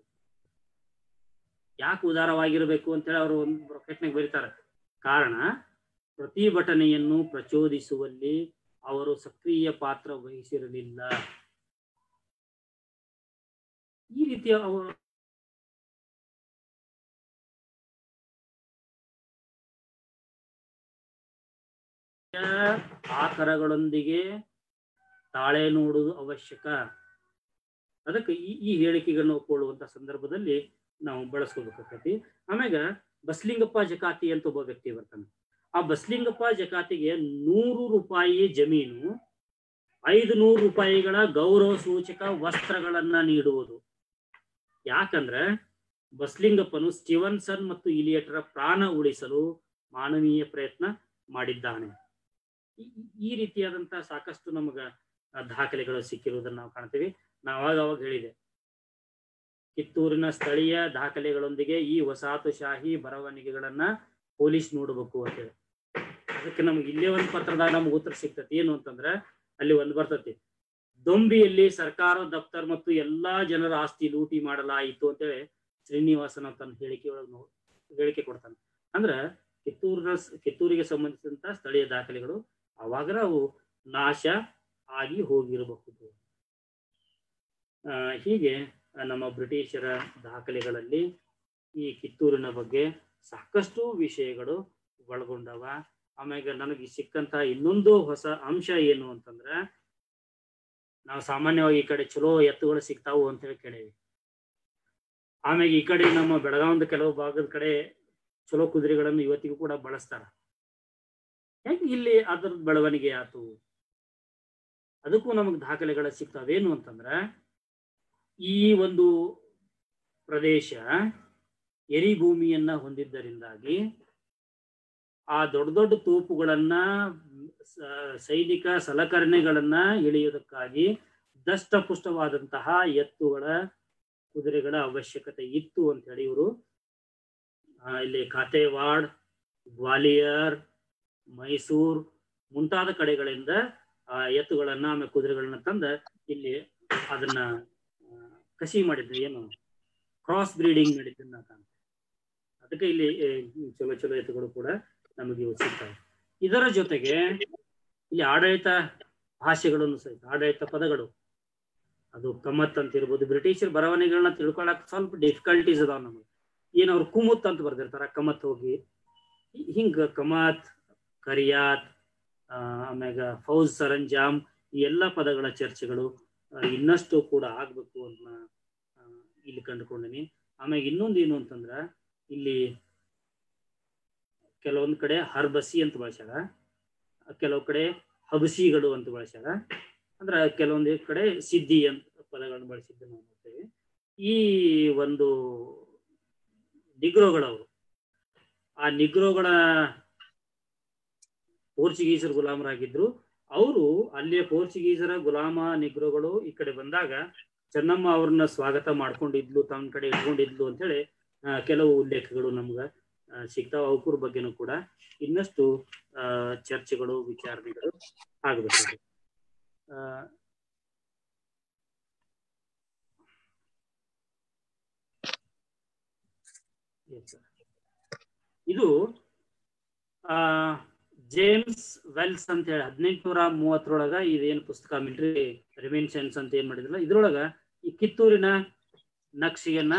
ಯಾಕೆ ಉದಾರವಾಗಿರಬೇಕು ಅಂತೇಳಿ ಅವರು ಒಂದು ಬ್ರೊಕೆಟ್ನಾಗ ಬರೀತಾರೆ ಕಾರಣ ಪ್ರತಿಭಟನೆಯನ್ನು ಪ್ರಚೋದಿಸುವಲ್ಲಿ ಅವರು ಸಕ್ರಿಯ ಪಾತ್ರ ವಹಿಸಿರಲಿಲ್ಲ ಈ ರೀತಿಯ ಅವರು ಆಕರಗಳೊಂದಿಗೆ ತಾಳೆ ನೋಡುವುದು ಅವಶ್ಯಕ ಅದಕ್ಕೆ ಈ ಈ ಹೇಳಿಕೆಗಳನ್ನು ಒಪ್ಕೊಳ್ಳುವಂತ ಸಂದರ್ಭದಲ್ಲಿ ನಾವು ಬಳಸ್ಕೋಬೇಕಾಗ್ತೈತಿ ಆಮ್ಯಾಗ ಬಸ್ಲಿಂಗಪ್ಪ ಜಕಾತಿ ಅಂತ ಒಬ್ಬ ವ್ಯಕ್ತಿ ಬರ್ತಾನೆ ಆ ಬಸ್ಲಿಂಗಪ್ಪ ಜಕಾತಿಗೆ ನೂರು ರೂಪಾಯಿ ಜಮೀನು ಐದು ನೂರು ರೂಪಾಯಿಗಳ ಗೌರವ ಸೂಚಕ ವಸ್ತ್ರಗಳನ್ನ ನೀಡುವುದು ಯಾಕಂದ್ರೆ ಬಸ್ಲಿಂಗಪ್ಪನು ಸ್ಟಿವನ್ಸನ್ ಮತ್ತು ಇಲಿಯಟರ ಪ್ರಾಣ ಉಳಿಸಲು ಮಾನವೀಯ ಪ್ರಯತ್ನ ಮಾಡಿದ್ದಾನೆ ಈ- ಈ ರೀತಿಯಾದಂತಹ ಸಾಕಷ್ಟು ನಮಗ ಆ, ದಾಖಲೆಗಳು ಸಿಕ್ಕಿರುವುದನ್ನು ನಾವು ಕಾಣ್ತೀವಿ ನಾವಾಗ ಅವಾಗ ಹೇಳಿದೆ ಕಿತ್ತೂರಿನ ಸ್ಥಳೀಯ ದಾಖಲೆಗಳೊಂದಿಗೆ ಈ ವಸಾಹತುಶಾಹಿ ಬರವಣಿಗೆಗಳನ್ನ ಪೊಲೀಸ್ ನೋಡ್ಬೇಕು ಅಂತೇಳಿ ಅದಕ್ಕೆ ನಮ್ಗೆ ಇಲ್ಲೇ ಒಂದು ಪತ್ರದಾಗ ನಮ್ಗೆ ಉತ್ತರ ಸಿಗ್ತತಿ ಏನು ಅಂತಂದ್ರೆ ಅಲ್ಲಿ ಒಂದು ಬರ್ತತಿ ದೊಂಬಿಯಲ್ಲಿ ಸರ್ಕಾರ ದಫ್ತರ್ ಮತ್ತು ಎಲ್ಲಾ ಜನರ ಆಸ್ತಿ ಲೂಟಿ ಮಾಡಲಾಯಿತು ಅಂತೇಳಿ ಶ್ರೀನಿವಾಸನ ತನ್ನ ಹೇಳಿಕೆ ಒಳಗೆ ನೋ ಹೇಳಿಕೆ ಕೊಡ್ತಾನೆ ಅಂದ್ರ ಕಿತ್ತೂರಿನ ಕಿತ್ತೂರಿಗೆ ಸಂಬಂಧಿಸಿದಂತ ಸ್ಥಳೀಯ ದಾಖಲೆಗಳು ಅವಾಗ ಅವು ನಾಶ ಆಗಿ ಹೋಗಿರಬಹುದು ಆ, ಹೀಗೆ ಆ, ನಮ್ಮ ಬ್ರಿಟಿಷರ ದಾಖಲೆಗಳಲ್ಲಿ ಈ ಕಿತ್ತೂರಿನ ಬಗ್ಗೆ ಸಾಕಷ್ಟು ವಿಷಯಗಳು ಒಳಗೊಂಡವ ಆಮ್ಯಾಗ ನನಗೆ ಸಿಕ್ಕಂತ ಇನ್ನೊಂದು ಹೊಸ ಅಂಶ ಏನು ಅಂತಂದ್ರ ನಾವು ಸಾಮಾನ್ಯವಾಗಿ ಈ ಕಡೆ ಚಲೋ ಎತ್ತುಗಳು ಸಿಗ್ತಾವು ಅಂತ ಹೇಳಿ ಕೇಳೇವಿ ಆಮ್ಯಾಗ ಈ ಕಡೆ ನಮ್ಮ ಬೆಳಗಾವಿದ ಕೆಲವು ಭಾಗದ ಕಡೆ ಚಲೋ ಕುದುರೆಗಳನ್ನು ಇವತ್ತಿಗೂ ಕೂಡ ಬಳಸ್ತಾರ ಹೆಂಗ್ ಇಲ್ಲಿ ಅದರ ಬೆಳವಣಿಗೆ ಆತು ಅದಕ್ಕೂ ನಮಗೆ ದಾಖಲೆಗಳು ಸಿಗ್ತಾವೇನು ಅಂತಂದ್ರ ಈ ಒಂದು ಪ್ರದೇಶ ಎರಿ ಭೂಮಿಯನ್ನ ಹೊಂದಿದ್ದರಿಂದಾಗಿ ಆ ದೊಡ್ಡ ದೊಡ್ಡ ತೋಪುಗಳನ್ನ ಸ- ಸೈನಿಕ ಸಲಕರಣೆಗಳನ್ನ ಎಳೆಯುವುದಕ್ಕಾಗಿ ದಷ್ಟಪುಷ್ಟವಾದಂತಹ ಎತ್ತುಗಳ ಕುದುರೆಗಳ ಅವಶ್ಯಕತೆ ಇತ್ತು ಅಂತ ಹೇಳಿ ಇವರು ಇಲ್ಲಿ ಕಾತೇವಾಡ್ ಗ್ವಾಲಿಯರ್ ಮೈಸೂರ್ ಮುಂತಾದ ಕಡೆಗಳಿಂದ ಆ ಎತ್ತುಗಳನ್ನ ಆಮೇಲೆ ಕುದುರೆಗಳನ್ನ ತಂದ ಇಲ್ಲಿ ಅದನ್ನ ಆ, ಕಸಿ ಮಾಡಿದ್ರು ಏನು ಕ್ರಾಸ್ ಬ್ರೀಡಿಂಗ್ ಮಾಡಿದ್ದನ್ನ ಕಾಣ್ತೇವೆ ಅದಕ್ಕೆ ಇಲ್ಲಿ ಏ, ಚಲೋ ಚಲೋ ಎತ್ತುಗಳು ಕೂಡ ನಮಗೆ ಇವು ಸಿಗ್ತವೆ ಇದರ ಜೊತೆಗೆ ಇಲ್ಲಿ ಆಡಳಿತ ಭಾಷೆಗಳನ್ನು ಸಹಿತ ಆಡಳಿತ ಪದಗಳು ಅದು ಕಮತ್ ಅಂತ ಇರ್ಬೋದು ಬ್ರಿಟಿಷರ್ ಬರವಣಿಗೆಗಳನ್ನ ತಿಳ್ಕೊಳಕ್ ಸ್ವಲ್ಪ ಡಿಫಿಕಲ್ಟೀಸ್ ಅದಾವ ನಮಗೆ ಏನ್ ಅವ್ರು ಕುಮುತ್ ಅಂತ ಬರ್ದಿರ್ತಾರ ಕಮತ್ ಹೋಗಿ ಹಿ- ಹಿಂಗ ಕಮತ್ ಕರಿಯಾತ್ ಆ, ಆಮ್ಯಾಗ ಫೌಜ್ ಸರಂಜಾಮ್ ಈ ಎಲ್ಲ ಪದಗಳ ಚರ್ಚೆಗಳು ಆ, ಇನ್ನಷ್ಟು ಕೂಡ ಆಗ್ಬೇಕು ಅಂತ ಆ, ಇಲ್ಲಿ ಕಂಡುಕೊಂಡಿನಿ ಆಮ್ಯಾಗ ಇನ್ನೊಂದು ಏನು ಅಂತಂದ್ರ ಇಲ್ಲಿ ಕೆಲವೊಂದ್ ಕಡೆ ಹರ್ಬಸಿ ಅಂತ ಬಳಸ್ಯಾರ ಕೆಲವು ಕಡೆ ಹಬಸಿಗಳು ಅಂತ ಬಳಸ್ಯಾರ ಅಂದ್ರ ಕೆಲವೊಂದು ಕಡೆ ಸಿದ್ಧಿ ಅಂತ ಪದಗಳನ್ನು ಬಳಸಿದ್ದು ನಾವು ನೋಡ್ತೇವೆ ಈ ಒಂದು ನಿಗ್ರೋಗಳವರು ಆ ನಿಗ್ರೋಗಳ ಪೋರ್ಚುಗೀಸರು ಗುಲಾಮರಾಗಿದ್ರು ಅವರು ಅಲ್ಲಿಯ ಪೋರ್ಚುಗೀಸರ ಗುಲಾಮ ನಿಗ್ರೋಗಳು ಈ ಕಡೆ ಬಂದಾಗ ಚೆನ್ನಮ್ಮ ಅವ್ರನ್ನ ಸ್ವಾಗತ ಮಾಡ್ಕೊಂಡಿದ್ಲು ತಮ್ಮ ಕಡೆ ಇಟ್ಕೊಂಡಿದ್ಲು ಅಂತೇಳಿ ಆ, ಕೆಲವು ಉಲ್ಲೇಖಗಳು ನಮ್ಗ ಆ, ಸಿಗ್ತಾವ ಅವಕೂರ್ ಬಗ್ಗೆನೂ ಕೂಡ ಇನ್ನಷ್ಟು ಆ, ಚರ್ಚೆಗಳು ವಿಚಾರಣೆಗಳು ಆಗಬೇಕು ಇದು ಆ ಜೇಮ್ಸ್ ವೆಲ್ಸ್ ಅಂತ ಹೇಳಿ ಹದಿನೆಂಟುನೂರ ಮೂವತ್ತರೊಳಗ ಇದೇನು ಪುಸ್ತಕ ಮಿಲಿಟರಿ ರಿಮೆನ್ಷನ್ಸ್ ಅಂತ ಏನ್ ಮಾಡಿದ್ರಲ್ಲ ಇದ್ರೊಳಗ ಈ ಕಿತ್ತೂರಿನ ನಕ್ಷೆಯನ್ನ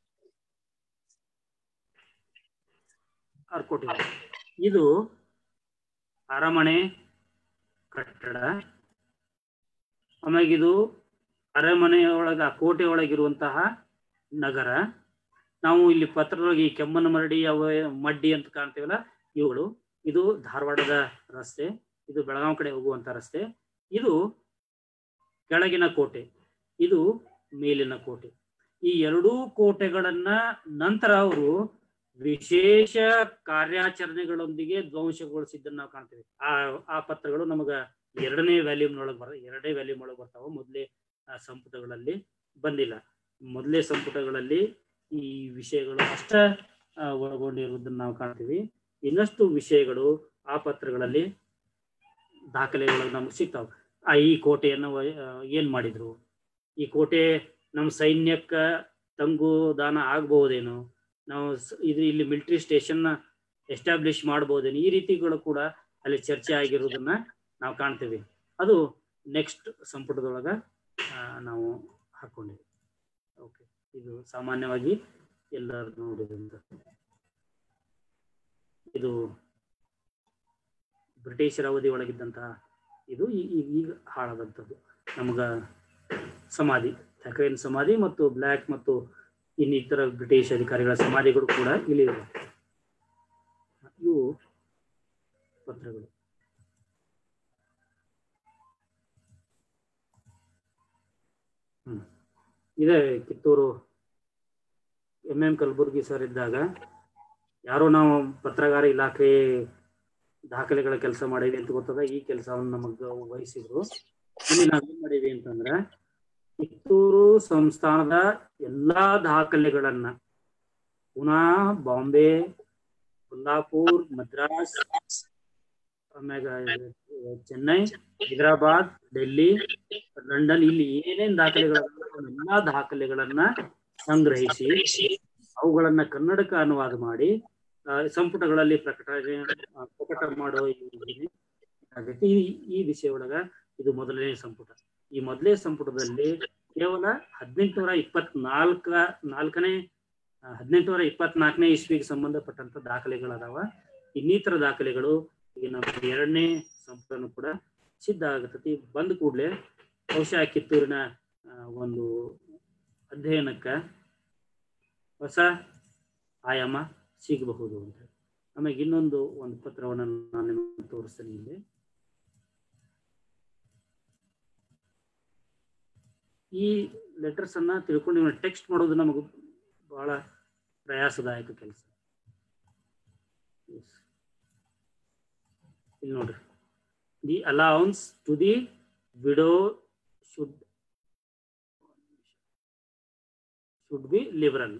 ಅವ್ರು ಕೊಟ್ಟಿದ್ದಾರೆ ಇದು ಅರಮನೆ ಕಟ್ಟಡ ಆಮ್ಯಾಗ ಇದು ಅರಮನೆಯೊಳಗ ಕೋಟೆ ಒಳಗಿರುವಂತಹ ನಗರ ನಾವು ಇಲ್ಲಿ ಪತ್ರದೊಳಗೆ ಈ ಕೆಮ್ಮನ ಮರಡಿ ಅವ ಮಡ್ಡಿ ಅಂತ ಕಾಣ್ತೀವಲ್ಲ ಇವುಗಳು ಇದು ಧಾರವಾಡದ ರಸ್ತೆ ಇದು ಬೆಳಗಾವಿ ಕಡೆ ಹೋಗುವಂತ ರಸ್ತೆ ಇದು ಕೆಳಗಿನ ಕೋಟೆ ಇದು ಮೇಲಿನ ಕೋಟೆ ಈ ಎರಡೂ ಕೋಟೆಗಳನ್ನ ನಂತರ ಅವರು ವಿಶೇಷ ಕಾರ್ಯಾಚರಣೆಗಳೊಂದಿಗೆ ಧ್ವಂಸಗೊಳಿಸಿದ್ದನ್ನ ನಾವು ಕಾಣ್ತೀವಿ ಆ ಆ ಪತ್ರಗಳು ನಮಗ ಎರಡನೇ ವ್ಯಾಲ್ಯೂಮ್ ಒಳಗೆ ಬರ ಎರಡನೇ ವ್ಯಾಲ್ಯೂಮ್ ಒಳಗೆ ಬರ್ತಾವ ಮೊದಲೇ ಸಂಪುಟಗಳಲ್ಲಿ ಬಂದಿಲ್ಲ ಮೊದಲೇ ಸಂಪುಟಗಳಲ್ಲಿ ಈ ವಿಷಯಗಳು ಅಷ್ಟ ಆ, ಒಳಗೊಂಡಿರುವುದನ್ನ ನಾವು ಕಾಣ್ತೀವಿ ಇನ್ನಷ್ಟು ವಿಷಯಗಳು ಆ ಪತ್ರಗಳಲ್ಲಿ ದಾಖಲೆಗಳು ನಮ್ಗೆ ಸಿಗ್ತಾವ ಆ ಈ ಕೋಟೆಯನ್ನು ವ- ಆ, ಏನ್ ಮಾಡಿದ್ರು ಈ ಕೋಟೆ ನಮ್ಮ ಸೈನ್ಯಕ್ಕ ತಂಗುದಾನ ಆಗ್ಬಹುದೇನೋ ನಾವು ಸ- ಇದು ಇಲ್ಲಿ ಮಿಲಿಟರಿ ಸ್ಟೇಷನ್ ಎಸ್ಟಾಬ್ಲಿಷ್ ಮಾಡ್ಬೋದೇನೋ ಈ ರೀತಿಗಳು ಕೂಡ ಅಲ್ಲಿ ಚರ್ಚೆ ಆಗಿರೋದನ್ನ ನಾವು ಕಾಣ್ತೀವಿ ಅದು ನೆಕ್ಸ್ಟ್ ಸಂಪುಟದೊಳಗ ಆ, ನಾವು ಹಾಕೊಂಡಿವಿ ಓಕೆ ಇದು ಸಾಮಾನ್ಯವಾಗಿ ಎಲ್ಲರೂ ನೋಡಿದಂತ ಇದು ಬ್ರಿಟಿಷರ ಅವಧಿ ಒಳಗಿದ್ದಂತಹ ಇದು ಈ- ಈ- ಈಗ ಹಾಳಾದಂಥದ್ದು ನಮಗ ಸಮಾಧಿ ಥ್ಯಾಕ್ರೇನ್ ಸಮಾಧಿ ಮತ್ತು ಬ್ಲ್ಯಾಕ್ ಮತ್ತು ಇನ್ನಿತರ ಬ್ರಿಟಿಷ್ ಅಧಿಕಾರಿಗಳ ಸಮಾಧಿಗಳು ಕೂಡ ಇಲ್ಲಿ ಇವೆ ಇವು ಪತ್ರಗಳು ಹ್ಮ್ ಇದೇ Kittur M M Kalburgi sir ಇದ್ದಾಗ ಯಾರೋ ನಾವು ಪತ್ರಗಾರ ಇಲಾಖೆ ದಾಖಲೆಗಳ ಕೆಲಸ ಮಾಡೀವಿ ಅಂತ ಗೊತ್ತದ ಈ ಕೆಲಸವನ್ನು ನಮಗ ವಹಿಸಿದ್ರು ಇಲ್ಲಿ ನಾವೇನ್ ಮಾಡೀವಿ ಅಂತಂದ್ರ ಕಿತ್ತೂರು ಸಂಸ್ಥಾನದ ಎಲ್ಲಾ ದಾಖಲೆಗಳನ್ನ ಪುನಾ ಬಾಂಬೆ ಕೊಲ್ಲಾಪುರ್ ಮದ್ರಾಸ್ ಆಮ್ಯಾಗ ಚೆನ್ನೈ ಹೈದರಾಬಾದ್ ಡೆಲ್ಲಿ ಲಂಡನ್ ಇಲ್ಲಿ ಏನೇನ್ ದಾಖಲೆಗಳು ಎಲ್ಲಾ ದಾಖಲೆಗಳನ್ನ ಸಂಗ್ರಹಿಸಿ ಅವುಗಳನ್ನ ಕನ್ನಡಕ್ಕೆ ಅನುವಾದ ಮಾಡಿ ಆ, ಸಂಪುಟಗಳಲ್ಲಿ ಪ್ರಕಟ ಆ, ಪ್ರಕಟ ಮಾಡೋ ಈ ಯೋಜನೆ ಆಗೈತಿ. ಈ ಈ ವಿಷಯ ಒಳಗ ಇದು ಮೊದಲನೇ ಸಂಪುಟ ಈ ಮೊದಲನೇ ಸಂಪುಟದಲ್ಲಿ ಕೇವಲ ಹದಿನೆಂಟುನೂರ ಇಪ್ಪತ್ನಾಲ್ಕ ನಾಲ್ಕನೇ ಹದಿನೆಂಟುನೂರ ಇಪ್ಪತ್ನಾಲ್ಕನೇ ಇಸ್ವಿಗೆ ಸಂಬಂಧಪಟ್ಟಂತ ದಾಖಲೆಗಳದಾವ ಇನ್ನಿತರ ದಾಖಲೆಗಳು ಈಗ ನಮ್ಮ ಎರಡನೇ ಸಂಪುಟನು ಕೂಡ ಸಿದ್ಧ ಆಗತೈತಿ ಬಂದ ಕೂಡಲೇ ಬಹುಶಃ ಕಿತ್ತೂರಿನ ಆ, ಒಂದು ಅಧ್ಯಯನಕ್ಕ ಹೊಸ ಆಯಾಮ ಸಿಗಬಹುದು ಅಂತ ಆಮೇಲೆ ಇನ್ನೊಂದು ಒಂದು ಪತ್ರವನ್ನು ನಾನು ನಿಮಗೆ ತೋರಿಸ್ತೇನೆ ಇಲ್ಲಿ ಈ ಲೆಟರ್ಸ್ ಅನ್ನ ತಿಳ್ಕೊಂಡು ಇವನ್ನ ಟೆಕ್ಸ್ಟ್ ಮಾಡೋದು ನಮಗೆ ಬಹಳ ಪ್ರಯಾಸದಾಯಕ ಕೆಲಸ ಇಲ್ಲಿ ನೋಡ್ರಿ the allowance to the widow should should be liberal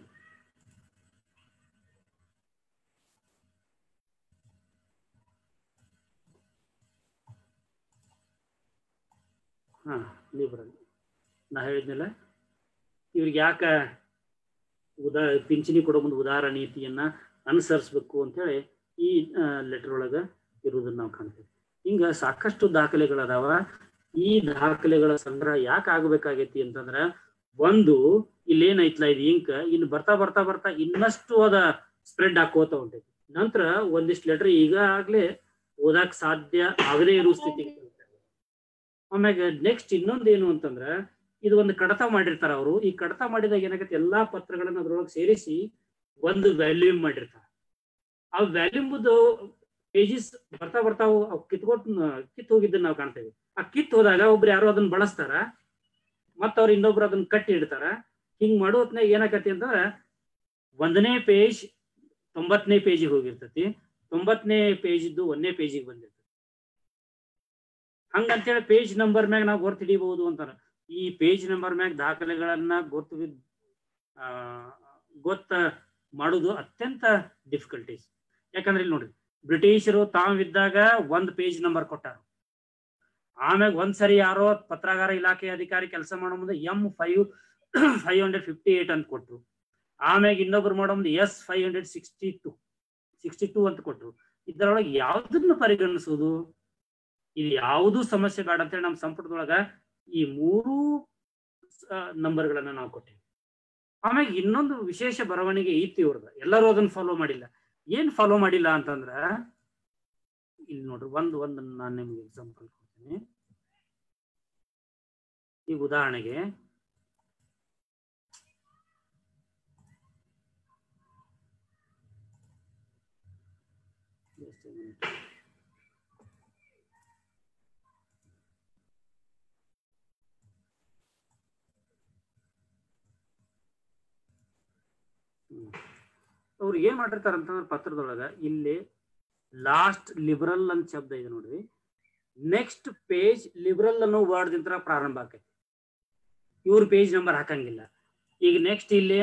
ಹಾ ಲಿಬರಲ್ ನಾ ಹೇಳಿದ್ನಲ್ಲ ಇವ್ರಿಗೆ ಯಾಕ ಉದಾ ಪಿಂಚಣಿ ಕೊಡೋ ಮುಂದೆ ಉದಾರ ನೀತಿಯನ್ನ ಅನುಸರಿಸ್ಬೇಕು ಅಂತೇಳಿ ಈ ಲೆಟರ್ ಒಳಗ ಇರುವುದನ್ನ ನಾವು ಕಾಣ್ತೇವೆ ಹಿಂಗ ಸಾಕಷ್ಟು ದಾಖಲೆಗಳದಾವ ಈ ದಾಖಲೆಗಳ ಸಂಗ್ರಹ ಯಾಕೆ ಆಗ್ಬೇಕಾಗೈತಿ ಅಂತಂದ್ರ ಒಂದು ಇಲ್ಲೇನೈತ್ಲ ಇದು ಇಂಕ್ ಇನ್ನು ಬರ್ತಾ ಬರ್ತಾ ಬರ್ತಾ ಇನ್ನಷ್ಟು ಅದ ಸ್ಪ್ರೆಡ್ ಹಾಕೋತ ಹೊಂಟೈತಿ ನಂತರ ಒಂದಿಷ್ಟು ಲೆಟರ್ ಈಗಾಗ್ಲೇ ಓದಾಕ್ ಸಾಧ್ಯ ಆಗದೇ ಇರೋ ಸ್ಥಿತಿ ಆಮ್ಯಾಗ ನೆಕ್ಸ್ಟ್ ಇನ್ನೊಂದೇನು ಅಂತಂದ್ರ ಇದು ಒಂದು ಕಡತ ಮಾಡಿರ್ತಾರ ಅವರು ಈ ಕಡತ ಮಾಡಿದಾಗ ಏನಾಗತ್ತೆ ಎಲ್ಲಾ ಪತ್ರಗಳನ್ನ ಅದ್ರೊಳಗೆ ಸೇರಿಸಿ ಒಂದು ವ್ಯಾಲ್ಯೂಮ್ ಮಾಡಿರ್ತಾರ ಆ ವ್ಯಾಲ್ಯೂಮ್ದು ಪೇಜಸ್ ಬರ್ತಾ ಬರ್ತಾ ಅವು ಅವು ಕಿತ್ಕೊಟ್ ಕಿತ್ ಹೋಗಿದ್ದನ್ನ ನಾವು ಕಾಣ್ತೇವೆ ಆ ಕಿತ್ ಹೋದಾಗ ಒಬ್ರು ಯಾರೋ ಅದನ್ನ ಬಳಸ್ತಾರ ಮತ್ತ ಅವ್ರು ಇನ್ನೊಬ್ರು ಅದನ್ನ ಕಟ್ಟಿ ಇಡ್ತಾರ ಹಿಂಗ್ ಮಾಡೋ ಹೊತ್ನಾಗ ಏನಾಕತಿ ಅಂತಂದ್ರ ಒಂದನೇ ಪೇಜ್ ತೊಂಬತ್ತನೇ ಪೇಜಿಗೆ ಹೋಗಿರ್ತತಿ ತೊಂಬತ್ತನೇ ಪೇಜ್ ಇದ್ದು ಒಂದನೇ ಪೇಜಿಗೆ ಬಂದಿರ್ತತಿ ಹಂಗಂತೇಳಿ ಪೇಜ್ ನಂಬರ್ ಮ್ಯಾಗ ನಾವು ಗೊತ್ತು ಹಿಡಿಬಹುದು ಅಂತಾರ ಈ ಪೇಜ್ ನಂಬರ್ ಮ್ಯಾಗ ದಾಖಲೆಗಳನ್ನ ಗೊತ್ತು ಆ ಗೊತ್ತ ಮಾಡುದು ಅತ್ಯಂತ ಡಿಫಿಕಲ್ಟೀಸ್ ಯಾಕಂದ್ರೆ ಇಲ್ಲಿ ನೋಡಿ ಬ್ರಿಟಿಷರು ತಾವಿದ್ದಾಗ ಒಂದ್ ಪೇಜ್ ನಂಬರ್ ಕೊಟ್ಟಾರ ಆಮ್ಯಾಗ ಒಂದ್ಸರಿ ಯಾರೋ ಪತ್ರಗಾರ ಇಲಾಖೆ ಅಧಿಕಾರಿ ಕೆಲಸ ಮಾಡೋ ಮುಂದೆ M five five hundred fifty eight ಅಂತ ಕೊಟ್ರು ಆಮ್ಯಾಗ ಇನ್ನೊಬ್ರು ಮಾಡೋ ಮುಂದೆ S five hundred sixty two sixty two ಅಂತ ಕೊಟ್ರು ಇದರೊಳಗೆ ಯಾವ್ದನ್ನ ಪರಿಗಣಿಸುವುದು ಇದು ಯಾವುದು ಸಮಸ್ಯೆ ಬೇಡ ಅಂತೇಳಿ ನಮ್ಮ ಸಂಪುಟದೊಳಗ ಈ ಮೂರು ನಂಬರ್ಗಳನ್ನ ನಾವು ಕೊಟ್ಟೇವೆ ಆಮ್ಯಾಗ ಇನ್ನೊಂದು ವಿಶೇಷ ಬರವಣಿಗೆ ಇತ್ತು ಇವ್ರದ ಎಲ್ಲರೂ ಅದನ್ನ ಫಾಲೋ ಮಾಡಿಲ್ಲ ಏನ್ ಫಾಲೋ ಮಾಡಿಲ್ಲ ಅಂತಂದ್ರ ಇಲ್ಲಿ ನೋಡ್ರಿ ಒಂದು ಒಂದು ನಾನು ನಿಮ್ಗೆ ಎಕ್ಸಾಂಪಲ್ ಕೊಡ್ತೀನಿ ಈಗ ಉದಾಹರಣೆಗೆ Just a minute. ಅವ್ರು ಏನ್ ಮಾಡಿರ್ತಾರ ಅಂತಂದ್ರೆ ಪತ್ರದೊಳಗ ಇಲ್ಲಿ ಲಾಸ್ಟ್ ಲಿಬರಲ್ ಅಂತ ಶಬ್ದ ಇದೆ ನೋಡ್ರಿ ನೆಕ್ಸ್ಟ್ ಪೇಜ್ ಲಿಬರಲ್ ಅನ್ನೋ ವರ್ಡ್ ದಿಂತ್ರ ಪ್ರಾರಂಭ ಆಕೈತಿ ಇವ್ರ ಪೇಜ್ ನಂಬರ್ ಹಾಕಂಗಿಲ್ಲ ಈಗ ನೆಕ್ಸ್ಟ್ ಇಲ್ಲಿ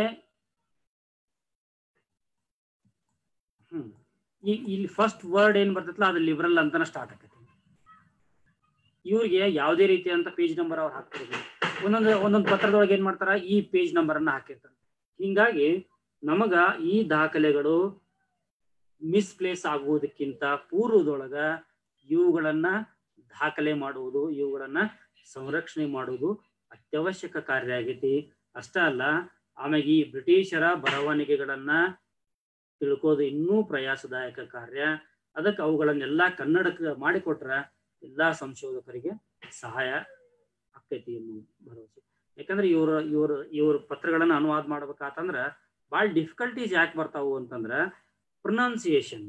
ಹ್ಮ್ ಈ- ಇಲ್ಲಿ ಫಸ್ಟ್ ವರ್ಡ್ ಏನ್ ಬರ್ತೈತಲ್ಲ ಅದು ಲಿಬರಲ್ ಅಂತಾನೆ ಸ್ಟಾರ್ಟ್ ಆಕೈತಿ ಇವ್ರಿಗೆ ಯಾವುದೇ ರೀತಿಯಾದಂತ ಪೇಜ್ ನಂಬರ್ ಅವ್ರು ಹಾಕ್ತಿರ್ಲಿ ಒಂದೊಂದು ಒಂದೊಂದು ಪತ್ರದೊಳಗೆ ಏನ್ ಮಾಡ್ತಾರ ಈ ಪೇಜ್ ನಂಬರ್ ಅನ್ನ ಹಾಕಿರ್ತಾರೆ ಹಿಂಗಾಗಿ ನಮಗ ಈ ದಾಖಲೆಗಳು ಮಿಸ್ಪ್ಲೇಸ್ ಆಗುವುದಕ್ಕಿಂತ ಪೂರ್ವದೊಳಗ ಇವುಗಳನ್ನ ದಾಖಲೆ ಮಾಡುವುದು ಇವುಗಳನ್ನ ಸಂರಕ್ಷಣೆ ಮಾಡುವುದು ಅತ್ಯವಶ್ಯಕ ಕಾರ್ಯ ಆಗೈತಿ ಅಷ್ಟ ಅಲ್ಲ ಆಮೇಲೆ ಈ ಬ್ರಿಟಿಷರ ಬರವಣಿಗೆಗಳನ್ನ ತಿಳ್ಕೋದು ಇನ್ನೂ ಪ್ರಯಾಸದಾಯಕ ಕಾರ್ಯ ಅದಕ್ಕೆ ಅವುಗಳನ್ನೆಲ್ಲ ಕನ್ನಡಕ್ಕೆ ಮಾಡಿಕೊಟ್ರ ಎಲ್ಲಾ ಸಂಶೋಧಕರಿಗೆ ಸಹಾಯ ಆಕೈತಿ ಅನ್ನೋ ಭರವಸೆ ಯಾಕಂದ್ರೆ ಇವ್ರ ಇವ್ರ ಇವ್ರ ಪತ್ರಗಳನ್ನ ಅನುವಾದ ಮಾಡ್ಬೇಕಾತಂದ್ರ ಭಾಳ ಡಿಫಿಕಲ್ಟೀಸ್ ಯಾಕೆ ಬರ್ತಾವು ಅಂತಂದ್ರ ಪ್ರೊನೌನ್ಸಿಯೇಷನ್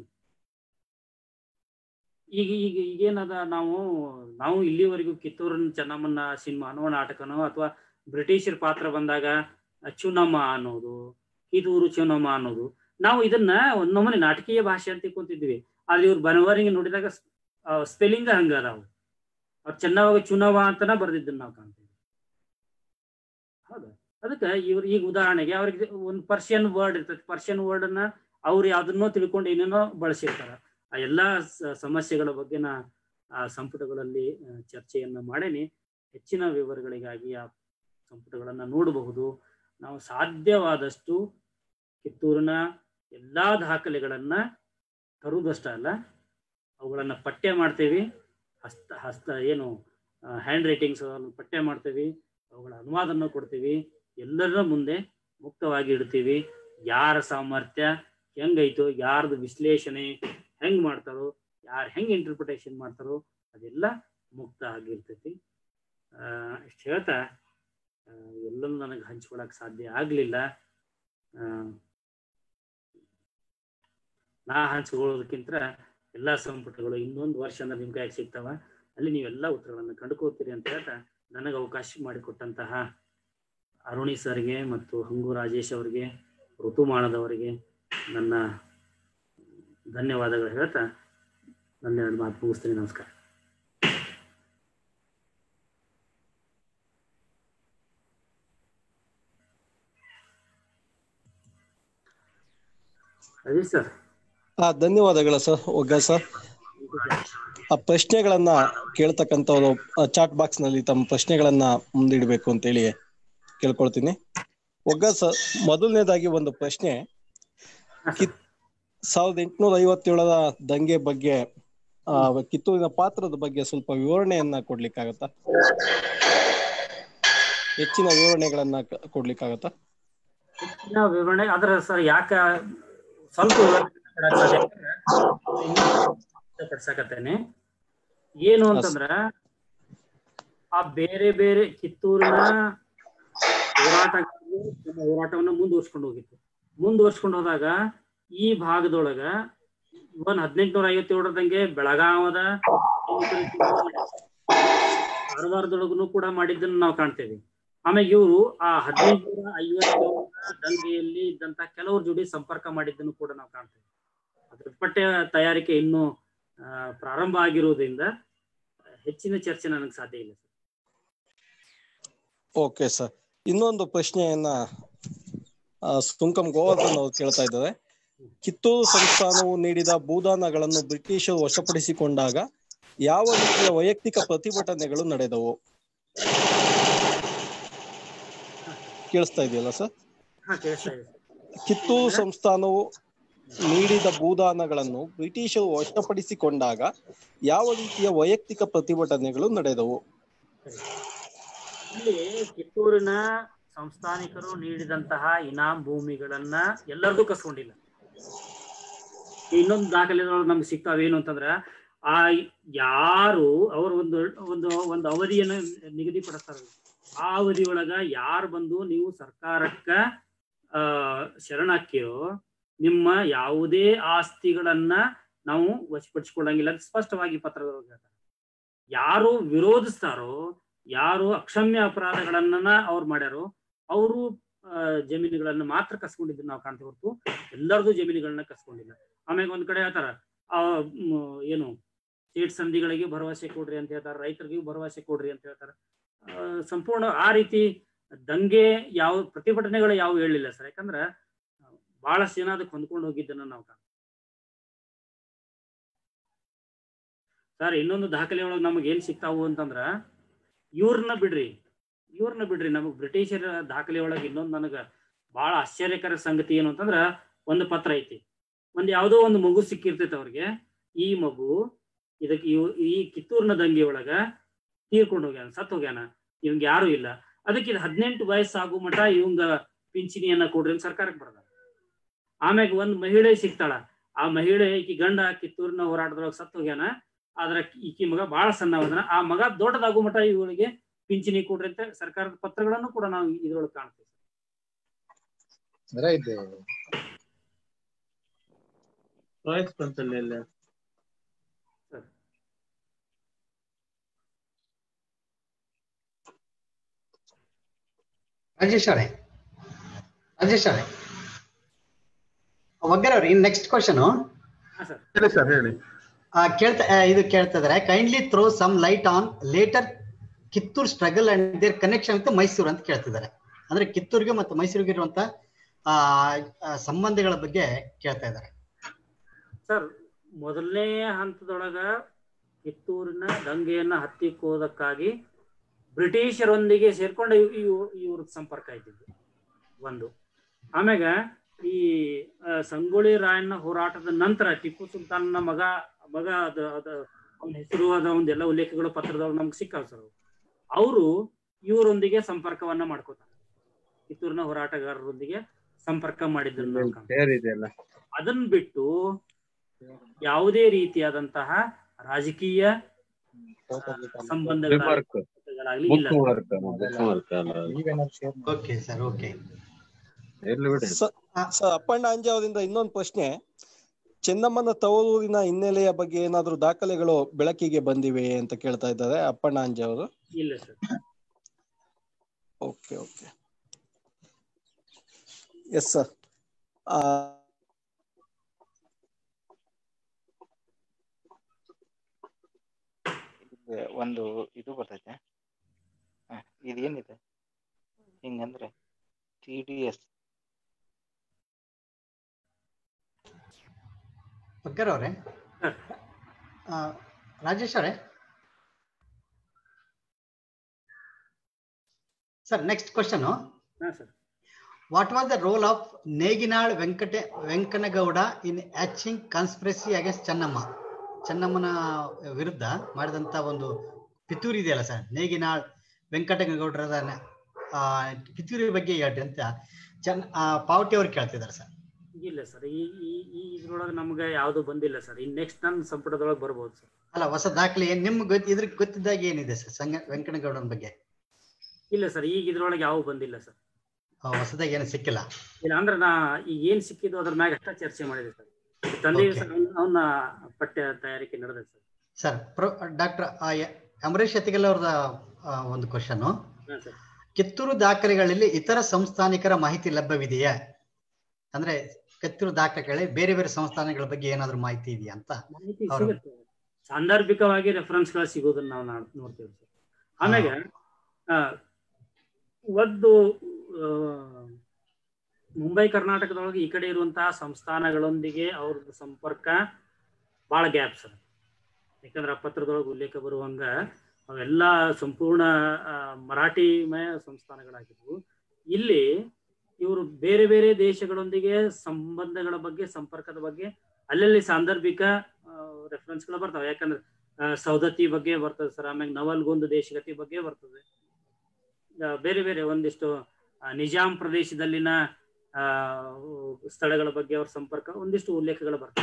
ಈಗ ಈಗ ಈಗೇನದ ನಾವು ನಾವು ಇಲ್ಲಿವರೆಗೂ ಕಿತ್ತೂರಿನ ಚೆನ್ನಮ್ಮನ ಸಿನಿಮಾನೋ ನಾಟಕನೋ ಅಥವಾ ಬ್ರಿಟಿಷರ್ ಪಾತ್ರ ಬಂದಾಗ ಚುನಮ್ಮ ಅನ್ನೋದು ಕಿತ್ತೂರು ಚುನಮ್ಮ ಅನ್ನೋದು ನಾವು ಇದನ್ನ ಒಂದ್ ನಮೂನೆ ನಾಟಕೀಯ ಭಾಷೆ ಅಂತ ತಿಳ್ಕೊಂತಿದ್ವಿ ಅಲ್ಲಿ ಇವ್ರ ಬನವರಿಗೆ ನೋಡಿದಾಗ ಸ್ಪೆಲ್ಲಿಂಗ್ ಹಂಗ ಅದಾವು ಅವ್ರು ಚೆನ್ನಾಗಿ ಚುನವ ಅಂತನ ಬರ್ದಿದ್ದನ್ನ ನಾವು ಕಾಣ್ತೀವಿ ಹೌದಾ ಅದಕ್ಕೆ ಇವ್ರು ಈಗ ಉದಾಹರಣೆಗೆ ಅವ್ರಿಗೆ ಒಂದು ಪರ್ಷಿಯನ್ ವರ್ಡ್ ಇರ್ತೈತಿ ಪರ್ಷಿಯನ್ ವರ್ಡ್ ಅನ್ನ ಅವ್ರು ಯಾವ್ದನ್ನೋ ತಿಳ್ಕೊಂಡು ಏನೇನೋ ಬಳಸಿರ್ತಾರ ಆ ಎಲ್ಲಾ ಸ- ಸಮಸ್ಯೆಗಳ ಬಗ್ಗೆ ನಾ ಆ ಸಂಪುಟಗಳಲ್ಲಿ ಆ, ಚರ್ಚೆಯನ್ನ ಮಾಡೇನಿ ಹೆಚ್ಚಿನ ವಿವರಗಳಿಗಾಗಿ ಆ ಸಂಪುಟಗಳನ್ನ ನೋಡಬಹುದು ನಾವು ಸಾಧ್ಯವಾದಷ್ಟು ಕಿತ್ತೂರಿನ ಎಲ್ಲಾ ದಾಖಲೆಗಳನ್ನ ತರುವುದಷ್ಟ ಅಲ್ಲ ಅವುಗಳನ್ನ ಪಠ್ಯ ಮಾಡ್ತೇವೆ ಹಸ್ತ ಹಸ್ತ ಏನು ಹ್ಯಾಂಡ್ ರೈಟಿಂಗ್ಸ್ ಪಠ್ಯ ಮಾಡ್ತೇವೆ ಅವುಗಳ ಅನುವಾದನ ಕೊಡ್ತೀವಿ ಎಲ್ಲರ ಮುಂದೆ ಮುಕ್ತವಾಗಿ ಇಡ್ತೀವಿ ಯಾರ ಸಾಮರ್ಥ್ಯ ಹೆಂಗೈತೋ ಯಾರ್ದು ವಿಶ್ಲೇಷಣೆ ಹೆಂಗ್ ಮಾಡ್ತಾರೋ ಯಾರು ಹೆಂಗ್ ಇಂಟರ್ಪ್ರಿಟೇಷನ್ ಮಾಡ್ತಾರೋ ಅದೆಲ್ಲ ಮುಕ್ತ ಆಗಿರ್ತೈತಿ ಆ ಇಷ್ಟು ಹೇಳ್ತಾ ಆ, ಎಲ್ಲನೂ ನನಗೆ ಹಂಚ್ಕೊಳಕ್ ಸಾಧ್ಯ ಆಗ್ಲಿಲ್ಲ ಆ, ನಾ ಹಂಚ್ಕೊಳ್ಳೋದಕ್ಕಿಂತ ಎಲ್ಲಾ ಸಂಪುಟಗಳು ಇನ್ನೊಂದು ವರ್ಷ ಅಂದ್ರೆ ನಿಮ್ ಕೈಯಾಗ ಸಿಗ್ತಾವ ಅಲ್ಲಿ ನೀವೆಲ್ಲ ಉತ್ತರಗಳನ್ನು ಕಂಡುಕೋತೀರಿ ಅಂತ ಹೇಳ್ತಾ ನನಗೆ ಅವಕಾಶ ಮಾಡಿಕೊಟ್ಟಂತಹ ಅರುಣಿ ಸರ್ಗೆ ಮತ್ತು ಹಂಗು ರಾಜೇಶ್ ಅವರಿಗೆ ಋತುಮಾನದವರಿಗೆ ನನ್ನ ಧನ್ಯವಾದಗಳು ಹೇಳ್ತಾ ನನ್ನ ಎರಡು ಮಾತು ಮುಗಿಸ್ತೀನಿ ನಮಸ್ಕಾರ ಅದೇ ಸರ್ ಆ ಧನ್ಯವಾದಗಳು ಸರ್ ಒಗ್ಗ ಸರ್ ಆ ಪ್ರಶ್ನೆಗಳನ್ನ ಕೇಳ್ತಕ್ಕಂಥವ್ರು ಚಾಟ್ ಬಾಕ್ಸ್ ನಲ್ಲಿ ತಮ್ಮ ಪ್ರಶ್ನೆಗಳನ್ನ ಮುಂದಿಡ್ಬೇಕು ಅಂತೇಳಿ ಕೇಳ್ಕೊಳ್ತೀನಿ ಒಗ್ಗ ಸರ್ ಮೊದಲನೇದಾಗಿ ಒಂದು ಪ್ರಶ್ನೆ ಕಿತ್ ಸಾವಿರದ ಎಂಟುನೂರ ಐವತ್ತೇಳರ ದಂಗೆ ಬಗ್ಗೆ ಆ ಕಿತ್ತೂರಿನ ಪಾತ್ರದ ಬಗ್ಗೆ ಸ್ವಲ್ಪ ವಿವರಣೆಯನ್ನ ಕೊಡ್ಲಿಕ್ಕಾಗತ್ತಾ ಹೆಚ್ಚಿನ ವಿವರಣೆಗಳನ್ನ ಕ- ಕೊಡ್ಲಿಕ್ಕಾಗತ್ತಾ ಹೆಚ್ಚಿನ ವಿವರಣೆ ಅದರ ಸರ್ ಯಾಕ ಸ್ವಲ್ಪ ವಿವರಣೆ ಕೊಡಕ್ ಸಾಧ್ಯ ಆಗ್ತದೆ? ಇನ್ನೂ ಪಡ್ಸಕತ್ತೇನೆ ಏನು ಅಂತಂದ್ರ ಆ ಬೇರೆ ಬೇರೆ ಕಿತ್ತೂರಿನ ಹೋರಾಟಗಾರರು ತಮ್ಮ ಹೋರಾಟವನ್ನ ಮುಂದುವರ್ಸ್ಕೊಂಡು ಹೋಗಿತ್ತು ಮುಂದುವರ್ಸ್ಕೊಂಡು ಹೋದಾಗ ಈ ಭಾಗದೊಳಗ ಇವನ್ ಹದಿನೆಂಟುನೂರ ಐವತ್ತೇಳರದಂಗೆ ಬೆಳಗಾವದ ಕಾರವಾರದೊಳಗೂ ಕೂಡ ಮಾಡಿದ್ದನ್ನು ನಾವು ಕಾಣ್ತೇವೆ ಆಮೇಲೆ ಇವರು ಆ ಹದಿನೆಂಟುನೂರ ಐವತ್ತೇಳರ ದಂಗೆಯಲ್ಲಿ ಇದ್ದಂತ ಕೆಲವ್ರ ಜೋಡಿ ಸಂಪರ್ಕ ಮಾಡಿದ್ದನ್ನು ಕೂಡ ನಾವು ಕಾಣ್ತೇವೆ ಅದ್ರ ಪಠ್ಯ ತಯಾರಿಕೆ ಇನ್ನೂ ಆ, ಪ್ರಾರಂಭ ಆಗಿರುವುದರಿಂದ ಹೆಚ್ಚಿನ ಚರ್ಚೆ ನನಗೆ ಸಾಧ್ಯ ಇಲ್ಲ ಸರ್ ಓಕೆ ಸರ್ ಇನ್ನೊಂದು ಪ್ರಶ್ನೆಯನ್ನ ಆ, ಸುಂಕಂ ಗೋವರ್ಧನ್ ಅವರು ಕೇಳ್ತಾ ಇದ್ದಾರೆ ಕಿತ್ತೂರು ಸಂಸ್ಥಾನವು ನೀಡಿದ ಭೂದಾನಗಳನ್ನು ಬ್ರಿಟಿಷರು ವಶಪಡಿಸಿಕೊಂಡಾಗ ಯಾವ ರೀತಿಯ ವೈಯಕ್ತಿಕ ಪ್ರತಿಭಟನೆಗಳು ನಡೆದವು ಕೇಳಿಸ್ತಾ ಇದೆಯಲ್ಲ ಸರ್ ಹಾ ಕೇಳಿಸ್ತಾ ಇದೆ ಕಿತ್ತೂರು ಸಂಸ್ಥಾನವು ನೀಡಿದ ಭೂದಾನಗಳನ್ನು ಬ್ರಿಟಿಷರು ವಶಪಡಿಸಿಕೊಂಡಾಗ ಯಾವ ರೀತಿಯ ವೈಯಕ್ತಿಕ ಪ್ರತಿಭಟನೆಗಳು ನಡೆದವು ಇಲ್ಲಿ ಕಿತ್ತೂರಿನ ಸಂಸ್ಥಾನಿಕರು ನೀಡಿದಂತಹ ಇನಾಮ್ ಭೂಮಿಗಳನ್ನ ಎಲ್ಲರದು ಕಸ್ಕೊಂಡಿಲ್ಲ ಇನ್ನೊಂದು ದಾಖಲೆಗಳು ನಮ್ಗೆ ಸಿಗ್ತಾವೇನು ಅಂತಂದ್ರ ಆ ಯಾರು ಅವರು ಒಂದು ಒಂದು ಒಂದು ಅವಧಿಯನ್ನು ನಿಗದಿಪಡಿಸ್ತಾರೆ ಆ ಅವಧಿ ಒಳಗ ಯಾರು ಬಂದು ನೀವು ಸರ್ಕಾರಕ್ಕ ಆ ಶರಣಾಕ್ಕಿರೋ ನಿಮ್ಮ ಯಾವುದೇ ಆಸ್ತಿಗಳನ್ನ ನಾವು ವಶಪಡಿಸಿಕೊಳ್ಳಂಗಿಲ್ಲ ಅಂತ ಸ್ಪಷ್ಟವಾಗಿ ಪತ್ರದೊಳಗೆ ಹೇಳ್ತಾರೆ ಯಾರು ವಿರೋಧಿಸ್ತಾರೋ ಯಾರು ಅಕ್ಷಮ್ಯ ಅಪರಾಧಗಳನ್ನ ಅವ್ರು ಮಾಡ್ಯಾರೋ ಅವರು ಜಮೀನುಗಳನ್ನ ಮಾತ್ರ ಕಸ್ಕೊಂಡಿದ್ದನ್ನ ನಾವು ಕಾಣ್ತೀವಿ ಹೊರತು ಎಲ್ಲರದು ಜಮೀನುಗಳನ್ನ ಕಸ್ಕೊಂಡಿಲ್ಲ ಆಮೇಲೆ ಒಂದ್ ಕಡೆ ಹೇಳ್ತಾರ ಆ ಮ್, ಏನು ಸ್ಟೇಟ್ ಸಂಧಿಗಳಿಗೆ ಭರವಸೆ ಕೊಡ್ರಿ ಅಂತ ಹೇಳ್ತಾರ ರೈತರಿಗೂ ಭರವಸೆ ಕೊಡ್ರಿ ಅಂತ ಹೇಳ್ತಾರ ಆ, ಸಂಪೂರ್ಣ ಆ ರೀತಿ ದಂಗೆ ಯಾವ ಪ್ರತಿಭಟನೆಗಳು ಯಾವ ಹೇಳಿಲ್ಲ ಸರ್ ಯಾಕಂದ್ರ ಬಹಳಷ್ಟು ಜನ ಅದಕ್ಕೆ ಹೊಂದ್ಕೊಂಡು ಹೋಗಿದ್ದನ್ನ ನಾವು ಕಾಣ್ತೀವಿ ಸರ್ ಇನ್ನೊಂದು ದಾಖಲೆ ಒಳಗೆ ನಮಗೆ ಏನ್ ಸಿಗ್ತಾವು ಅಂತಂದ್ರ ಇವ್ರನ್ನ ಬಿಡ್ರಿ ಇವ್ರನ್ನ ಬಿಡ್ರಿ ನಮಗ್ ಬ್ರಿಟಿಷರ ದಾಖಲೆ ಒಳಗೆ ಇನ್ನೊಂದು ನನಗ ಬಹಳ ಆಶ್ಚರ್ಯಕರ ಸಂಗತಿ ಏನು ಅಂತಂದ್ರ ಒಂದು ಪತ್ರ ಐತಿ ಒಂದ್ ಯಾವುದೋ ಒಂದು ಮಗು ಸಿಕ್ಕಿರ್ತೈತೆ ಅವ್ರಿಗೆ ಈ ಮಗು ಇದಕ್ಕೆ ಇವ್- ಈ ಕಿತ್ತೂರಿನ ದಂಗೆ ಒಳಗ ತೀರ್ಕೊಂಡು ಹೋಗ್ಯಾನ ಸತ್ ಹೋಗ್ಯಾನ ಇವಂಗ ಯಾರು ಇಲ್ಲ ಅದಕ್ಕೆ ಇದು ಹದಿನೆಂಟು ವಯಸ್ಸಾಗೋ ಮಟ ಇವಂಗ ಪಿಂಚಣಿಯನ್ನ ಕೊಡ್ರಿ ಅಂತ ಸರ್ಕಾರಕ್ಕೆ ಬರದ ಆಮ್ಯಾಗ ಒಂದ್ ಮಹಿಳೆ ಸಿಗ್ತಾಳ ಆ ಮಹಿಳೆ ಈಕಿ ಗಂಡ ಕಿತ್ತೂರಿನ ಹೋರಾಟದೊಳಗೆ ಸತ್ ಹೋಗ್ಯಾನ ಆದ್ರ ಈಕಿ ಮಗ ಬಹಳ ಸಣ್ಣವದನ ಆ ಮಗ ದೊಡ್ಡದಾಗೋ ಮಟ ಇವಳಿಗೆ ಪಿಂಚಣಿ ಕೊಡ್ರಿ ಅಂತ ಸರ್ಕಾರದ ಪತ್ರಗಳನ್ನು ಕೂಡ ನಾವು ಇದ್ರೊಳಗೆ ಕಾಣ್ತೀವಿ ರೈಟ್ ವಾಯ್ಸ್ ಬಂತಲ್ಲ ಎಲ್ಲ ರಾಜೇಶ್ ಅವರೇ ರಾಜೇಶ್ ಅವರೇ ಒಗ್ಗರ ಅವ್ರಿ ನೆಕ್ಸ್ಟ್ ಕ್ವಶನ್ ಹಾ ಸರ್ ಹೇಳಿ ಸರ್ ಹೇಳಿ ಕೇಳ್ತಾ ಆ, ಇದು ಕೇಳ್ತಾ ಇದಾರೆ kindly throw some light on later Kittur struggle and their connection with Mysore ಅಂತ ಕೇಳ್ತಿದ್ದಾರೆ ಅಂದ್ರೆ ಕಿತ್ತೂರಿಗೆ ಮತ್ತು ಮೈಸೂರಿಗೆ ಇರುವಂತ ಆ ಆ, ಸಂಬಂಧಗಳ ಬಗ್ಗೆ ಕೇಳ್ತಾ ಇದ್ದಾರೆ ಸರ್ ಮೊದಲನೇ ಹಂತದೊಳಗ ಕಿತ್ತೂರಿನ ದಂಗೆಯನ್ನ ಹತ್ತಿಕ್ಕೋದಕ್ಕಾಗಿ ಬ್ರಿಟಿಷರೊಂದಿಗೆ ಸೇರ್ಕೊಂಡು ಇವ್- ಇವ್- ಇವ್ರ ಸಂಪರ್ಕ ಇದ್ದಿದ್ದು ಒಂದು ಆಮ್ಯಾಗ ಈ ಆ, ಸಂಗೊಳ್ಳಿ ರಾಯಣ್ಣ ಹೋರಾಟದ ನಂತರ ಟಿಪ್ಪು ಸುಲ್ತಾನ್ನ ಮಗ ಮಗ ಅದ ಅದ ಅವನ ಹೆಸರು ಅದ ಒಂದೆಲ್ಲ ಉಲ್ಲೇಖಗಳು ಪತ್ರದೊಳಗೆ ನಮ್ಗೆ ಸಿಕ್ಕಾವ ಸರ್ ಅವರು ಇವರೊಂದಿಗೆ ಸಂಪರ್ಕವನ್ನ ಮಾಡ್ಕೋತಾರೆ ಕಿತ್ತೂರಿನ ಹೋರಾಟಗಾರರೊಂದಿಗೆ ಸಂಪರ್ಕ ಮಾಡಿದ್ದನ್ನು ನಾವು ಕಾಣ್ತೀವಿ. ಸೇರಿದೆಲ್ಲ ಅದನ್ನ ಬಿಟ್ಟು ಯಾವುದೇ ರೀತಿಯಾದಂತಹ ರಾಜಕೀಯ ಸಂಬಂಧಗಳಾಗ್ಲಿ ರಿಮಾರ್ಕ್ ಇಲ್ಲ ಬುಕ್ ವರ್ಕ್ ಬುಕ್ ವರ್ಕ್ ಅಲ್ಲ ಓಕೆ ಸರ್ ಓಕೆ ಇರ್ಲಿ ಬಿಡಿ ಸ- ಸರ್ ಅಪ್ಪಣ್ಣ ಅಂಜೆ ಅವರಿಂದ ಇನ್ನೊಂದು ಪ್ರಶ್ನೆ ಚೆನ್ನಮ್ಮನ ತವರೂರಿನ ಹಿನ್ನೆಲೆಯ ಬಗ್ಗೆ ಏನಾದ್ರೂ ದಾಖಲೆಗಳು ಬೆಳಕಿಗೆ ಬಂದಿವೆ ಅಂತ ಕೇಳ್ತಾ ಇದ್ದಾರೆ ಅಪ್ಪಣ್ಣ ಅಂಜೆ ಅವರು ಇಲ್ಲ sir okay okay yes sir ಇದು ಒಂದು ಇದು ಬರ್ತೈತೆ ಹ, ಇದೇನಿದೆ ಹಿಂಗಂದ್ರೆ ಟಿ ಡಿ ಎಸ್ ಬಗ್ಗರ್ ಅವರೇ ಆ, ರಾಜೇಶ್ ಅವರೇ ಸರ್ ನೆಕ್ಸ್ಟ್ ಕ್ವಶನ್ ಹಾ sir what was the role of Neginal Venkata Venkanagouda in hatching conspiracy against Chennamma ಚೆನ್ನಮ್ಮನ ವಿರುದ್ಧ ಮಾಡಿದಂತ ಒಂದು ಪಿತೂರಿ ಇದೆಯಲ್ಲ ಸರ್ ನೇಗಿನಾಳ್ ವೆಂಕಟಗೌಡರದ ಆ, ಪಿತೂರಿ ಬಗ್ಗೆ ಹೇಳ್ರಿ ಅಂತ ಚೆನ್ನ ಆ, ಪಾವಟಿ ಅವ್ರು ಕೇಳ್ತಿದ್ದಾರೆ ಸರ್ ಇಲ್ಲ ಸರ್ ಈ ಈ ಈ ಇದ್ರೊಳಗೆ ನಮ್ಗೆ ಯಾವ್ದು ಬಂದಿಲ್ಲ ಸರ್ ಇನ್ ನೆಕ್ಸ್ಟ್ ನನ್ನ ಸಂಪುಟದೊಳಗೆ ಬರ್ಬೋದು ಸರ್ ಅಲ್ಲ ಹೊಸ ದಾಖಲೆ ಏನ್ ನಿಮ್ಗೆ ಗೊತ್ತ ಇದ್ರ ಗೊತ್ತಿದ್ದಾಗ ಏನಿದೆ ಸರ್ ಸಂಗ ವೆಂಕಟಗೌಡನ ಬಗ್ಗೆ ಇಲ್ಲ ಸರ್ ಈಗ ಇದ್ರೊಳಗೆ ಯಾವ ಬಂದಿಲ್ಲ ಸರ್ ಆ, ಹೊಸದಾಗಿ ಏನು ಸಿಕ್ಕಿಲ್ಲ ಇಲ್ಲ ಅಂದ್ರೆ ನಾ ಈಗ ಏನ್ ಸಿಕ್ಕಿದ್ದು ಅದ್ರ ಮ್ಯಾಗ ಅಷ್ಟ ಚರ್ಚೆ ಮಾಡಿದೆ ಸರ್ ತಂದೆ Okay. ಅವನ ಪಠ್ಯ ತಯಾರಿಕೆ ನಡೆದ sir sir pro doctor Amaresh Yatigal ಅವ್ರದ ಆ, ಒಂದು ಕ್ವಶನ್ ಹಾ ಸರ್ ಕಿತ್ತೂರು ದಾಖಲೆಗಳಲ್ಲಿ ಇತರ ಸಂಸ್ಥಾನಿಕರ ಮಾಹಿತಿ ಲಭ್ಯವಿದೆಯಾ ಅಂದ್ರೆ ಕಿತ್ತೂರು ದಾಖಲೆಗಳಲ್ಲಿ ಬೇರೆ ಬೇರೆ ಸಂಸ್ಥಾನಗಳ ಬಗ್ಗೆ ಏನಾದ್ರು ಮಾಹಿತಿ ಇದೆಯಾ ಅಂತ ಮಾಹಿತಿ ಅವ್ರು- ಸಿಗುತ್ತೆ ಸಾಂದರ್ಭಿಕವಾಗಿ ರೆಫರೆನ್ಸ್ ಗಳು ಸಿಗೋದನ್ನ ನಾವು ನಾಡ್- ನೋಡ್ತೀವಿ ಸರ್ ಆಮೇಲೆ ಆ, ಒಂದು ಆ, ಮುಂಬೈ ಕರ್ನಾಟಕದೊಳಗೆ ಈ ಕಡೆ ಇರುವಂತಹ ಸಂಸ್ಥಾನಗಳೊಂದಿಗೆ ಅವ್ರದ್ದು ಸಂಪರ್ಕ ಬಹಳ ಗ್ಯಾಪ್ ಸರ್ ಯಾಕಂದ್ರೆ ಆ ಪತ್ರದೊಳಗೆ ಉಲ್ಲೇಖ ಬರುವಂಗ ಅವೆಲ್ಲ ಸಂಪೂರ್ಣ ಆ, ಮರಾಠಿಮಯ ಸಂಸ್ಥಾನಗಳಾಗಿದ್ವು ಇಲ್ಲಿ ಇವರು ಬೇರೆ ಬೇರೆ ದೇಶಗಳೊಂದಿಗೆ ಸಂಬಂಧಗಳ ಬಗ್ಗೆ ಸಂಪರ್ಕದ ಬಗ್ಗೆ ಅಲ್ಲಲ್ಲಿ ಸಾಂದರ್ಭಿಕ ರೆಫರೆನ್ಸ್ಗಳು ಬರ್ತಾವೆ ಯಾಕಂದ್ರೆ ಆ, ಸೌದತ್ತಿ ಬಗ್ಗೆ ಬರ್ತದೆ ಸರ್ ಆಮೇಲೆ ನವಲ್ಗೊಂದು ದೇಶಗತಿ ಬಗ್ಗೆ ಬರ್ತದೆ ಆ, ಬೇರೆ ಬೇರೆ ಒಂದಿಷ್ಟು ಆ, ನಿಜಾಂ ಪ್ರದೇಶದಲ್ಲಿನ ಆ, ಸ್ಥಳಗಳ ಬಗ್ಗೆ ಅವ್ರ ಸಂಪರ್ಕ ಒಂದಿಷ್ಟು ಉಲ್ಲೇಖಗಳು ಬರ್ತವೆ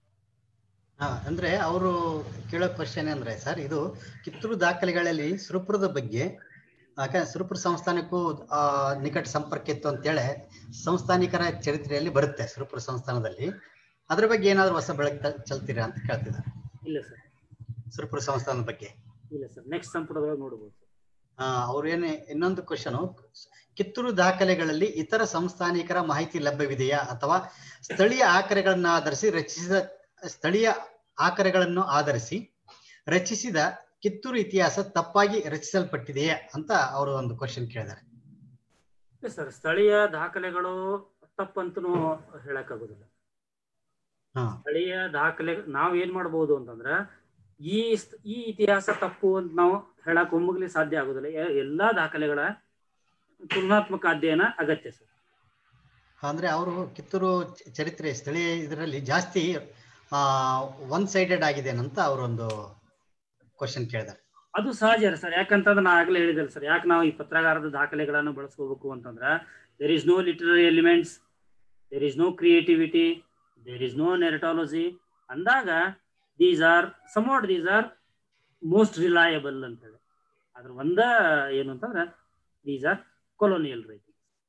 ಹಾ, ಅಂದ್ರೆ ಅವರು ಕೇಳೋ ಕ್ವಶನ್ ಅಂದ್ರೆ ಸರ್ ಇದು ಕಿತ್ತೂರು ದಾಖಲೆಗಳಲ್ಲಿ ಸುರಪುರದ ಬಗ್ಗೆ ಯಾಕಂದ್ರೆ ಸುರಪುರ ಸಂಸ್ಥಾನಕ್ಕೂ ಆ, ನಿಕಟ ಸಂಪರ್ಕ ಇತ್ತು ಅಂತೇಳಿ ಸಂಸ್ಥಾನಿಕರ ಚರಿತ್ರೆಯಲ್ಲಿ ಬರುತ್ತೆ ಸುರಪುರ ಸಂಸ್ಥಾನದಲ್ಲಿ ಅದ್ರ ಬಗ್ಗೆ ಏನಾದ್ರು ಹೊಸ ಬೆಳಕು ತ- ಚೆಲ್ತೀರಾ ಅಂತ ಕೇಳ್ತಿದ್ದಾರೆ ಇಲ್ಲ ಸರ್ ಸುರಪುರ ಸಂಸ್ಥಾನದ ಬಗ್ಗೆ ಇಲ್ಲ ಸರ್ ನೆಕ್ಸ್ಟ್ ಸಂಪುಟದೊಳಗೆ ನೋಡಬಹುದು ಆ, ಅವ್ರೇನೆ ಇನ್ನೊಂದು ಕ್ವಶನ್ ಕಿತ್ತೂರು ದಾಖಲೆಗಳಲ್ಲಿ ಇತರ ಸಂಸ್ಥಾನಿಕರ ಮಾಹಿತಿ ಲಭ್ಯವಿದೆಯಾ ಅಥವಾ ಸ್ಥಳೀಯ ಆಕರಗಳನ್ನ ಆಧರಿಸಿ ರಚಿಸಿದ ಸ್ಥಳೀಯ ಆಕರಗಳನ್ನು ಆಧರಿಸಿ ರಚಿಸಿದ ಕಿತ್ತೂರು ಇತಿಹಾಸ ತಪ್ಪಾಗಿ ರಚಿಸಲ್ಪಟ್ಟಿದೆಯೇ ಅಂತ ಅವರು ಒಂದು ಕ್ವಶನ್ ಕೇಳಿದ್ದಾರೆ ಸರ್ ಸ್ಥಳೀಯ ದಾಖಲೆಗಳು ತಪ್ಪಂತನೂ ಹೇಳಕ್ಕಾಗೋದಿಲ್ಲ ಹಾ ಸ್ಥಳೀಯ ದಾಖಲೆ ನಾವ್ ಏನ್ ಮಾಡ್ಬೋದು ಅಂತಂದ್ರ ಈ ಸ್- ಈ ಇತಿಹಾಸ ತಪ್ಪು ಅಂತ ನಾವು ಹೇಳಕ್ ಒಮ್ಮಗ್ಲಿ ಸಾಧ್ಯ ಆಗೋದಿಲ್ಲ ಎ- ಎಲ್ಲಾ ದಾಖಲೆಗಳ ತುಲನಾತ್ಮಕ ಅಧ್ಯಯನ ಅಗತ್ಯ ಸರ್ ಅಂದ್ರೆ ಅವರು ಕಿತ್ತೂರು ಚ- ಚರಿತ್ರೆ ಸ್ಥಳೀಯ ಇದರಲ್ಲಿ ಜಾಸ್ತಿ ಆ ಒನ್ ಸೈಡೆಡ್ ಆಗಿದೆ ಅಂತ ಅವರೊಂದು ಕ್ವಶನ್ ಕೇಳಿದ್ದಾರೆ ಅದು ಸಹಜ ಸರ್ ಯಾಕಂತಂದ್ರೆ ನಾ ಆಗ್ಲೇ ಹೇಳಿದಲ್ಲ ಸರ್ ಯಾಕೆ ನಾವು ಈ ಪತ್ರಗಾರದ ದಾಖಲೆಗಳನ್ನು ಬಳಸ್ಕೋಬೇಕು ಅಂತಂದ್ರ there is no literary elements there is no creativity there is no narratology ಅಂದಾಗ these are somewhat these are most reliable ಅಂತೇಳಿ ಅದ್ರ ಒಂದ ಏನು ಅಂತಂದ್ರೆ these are colonial writing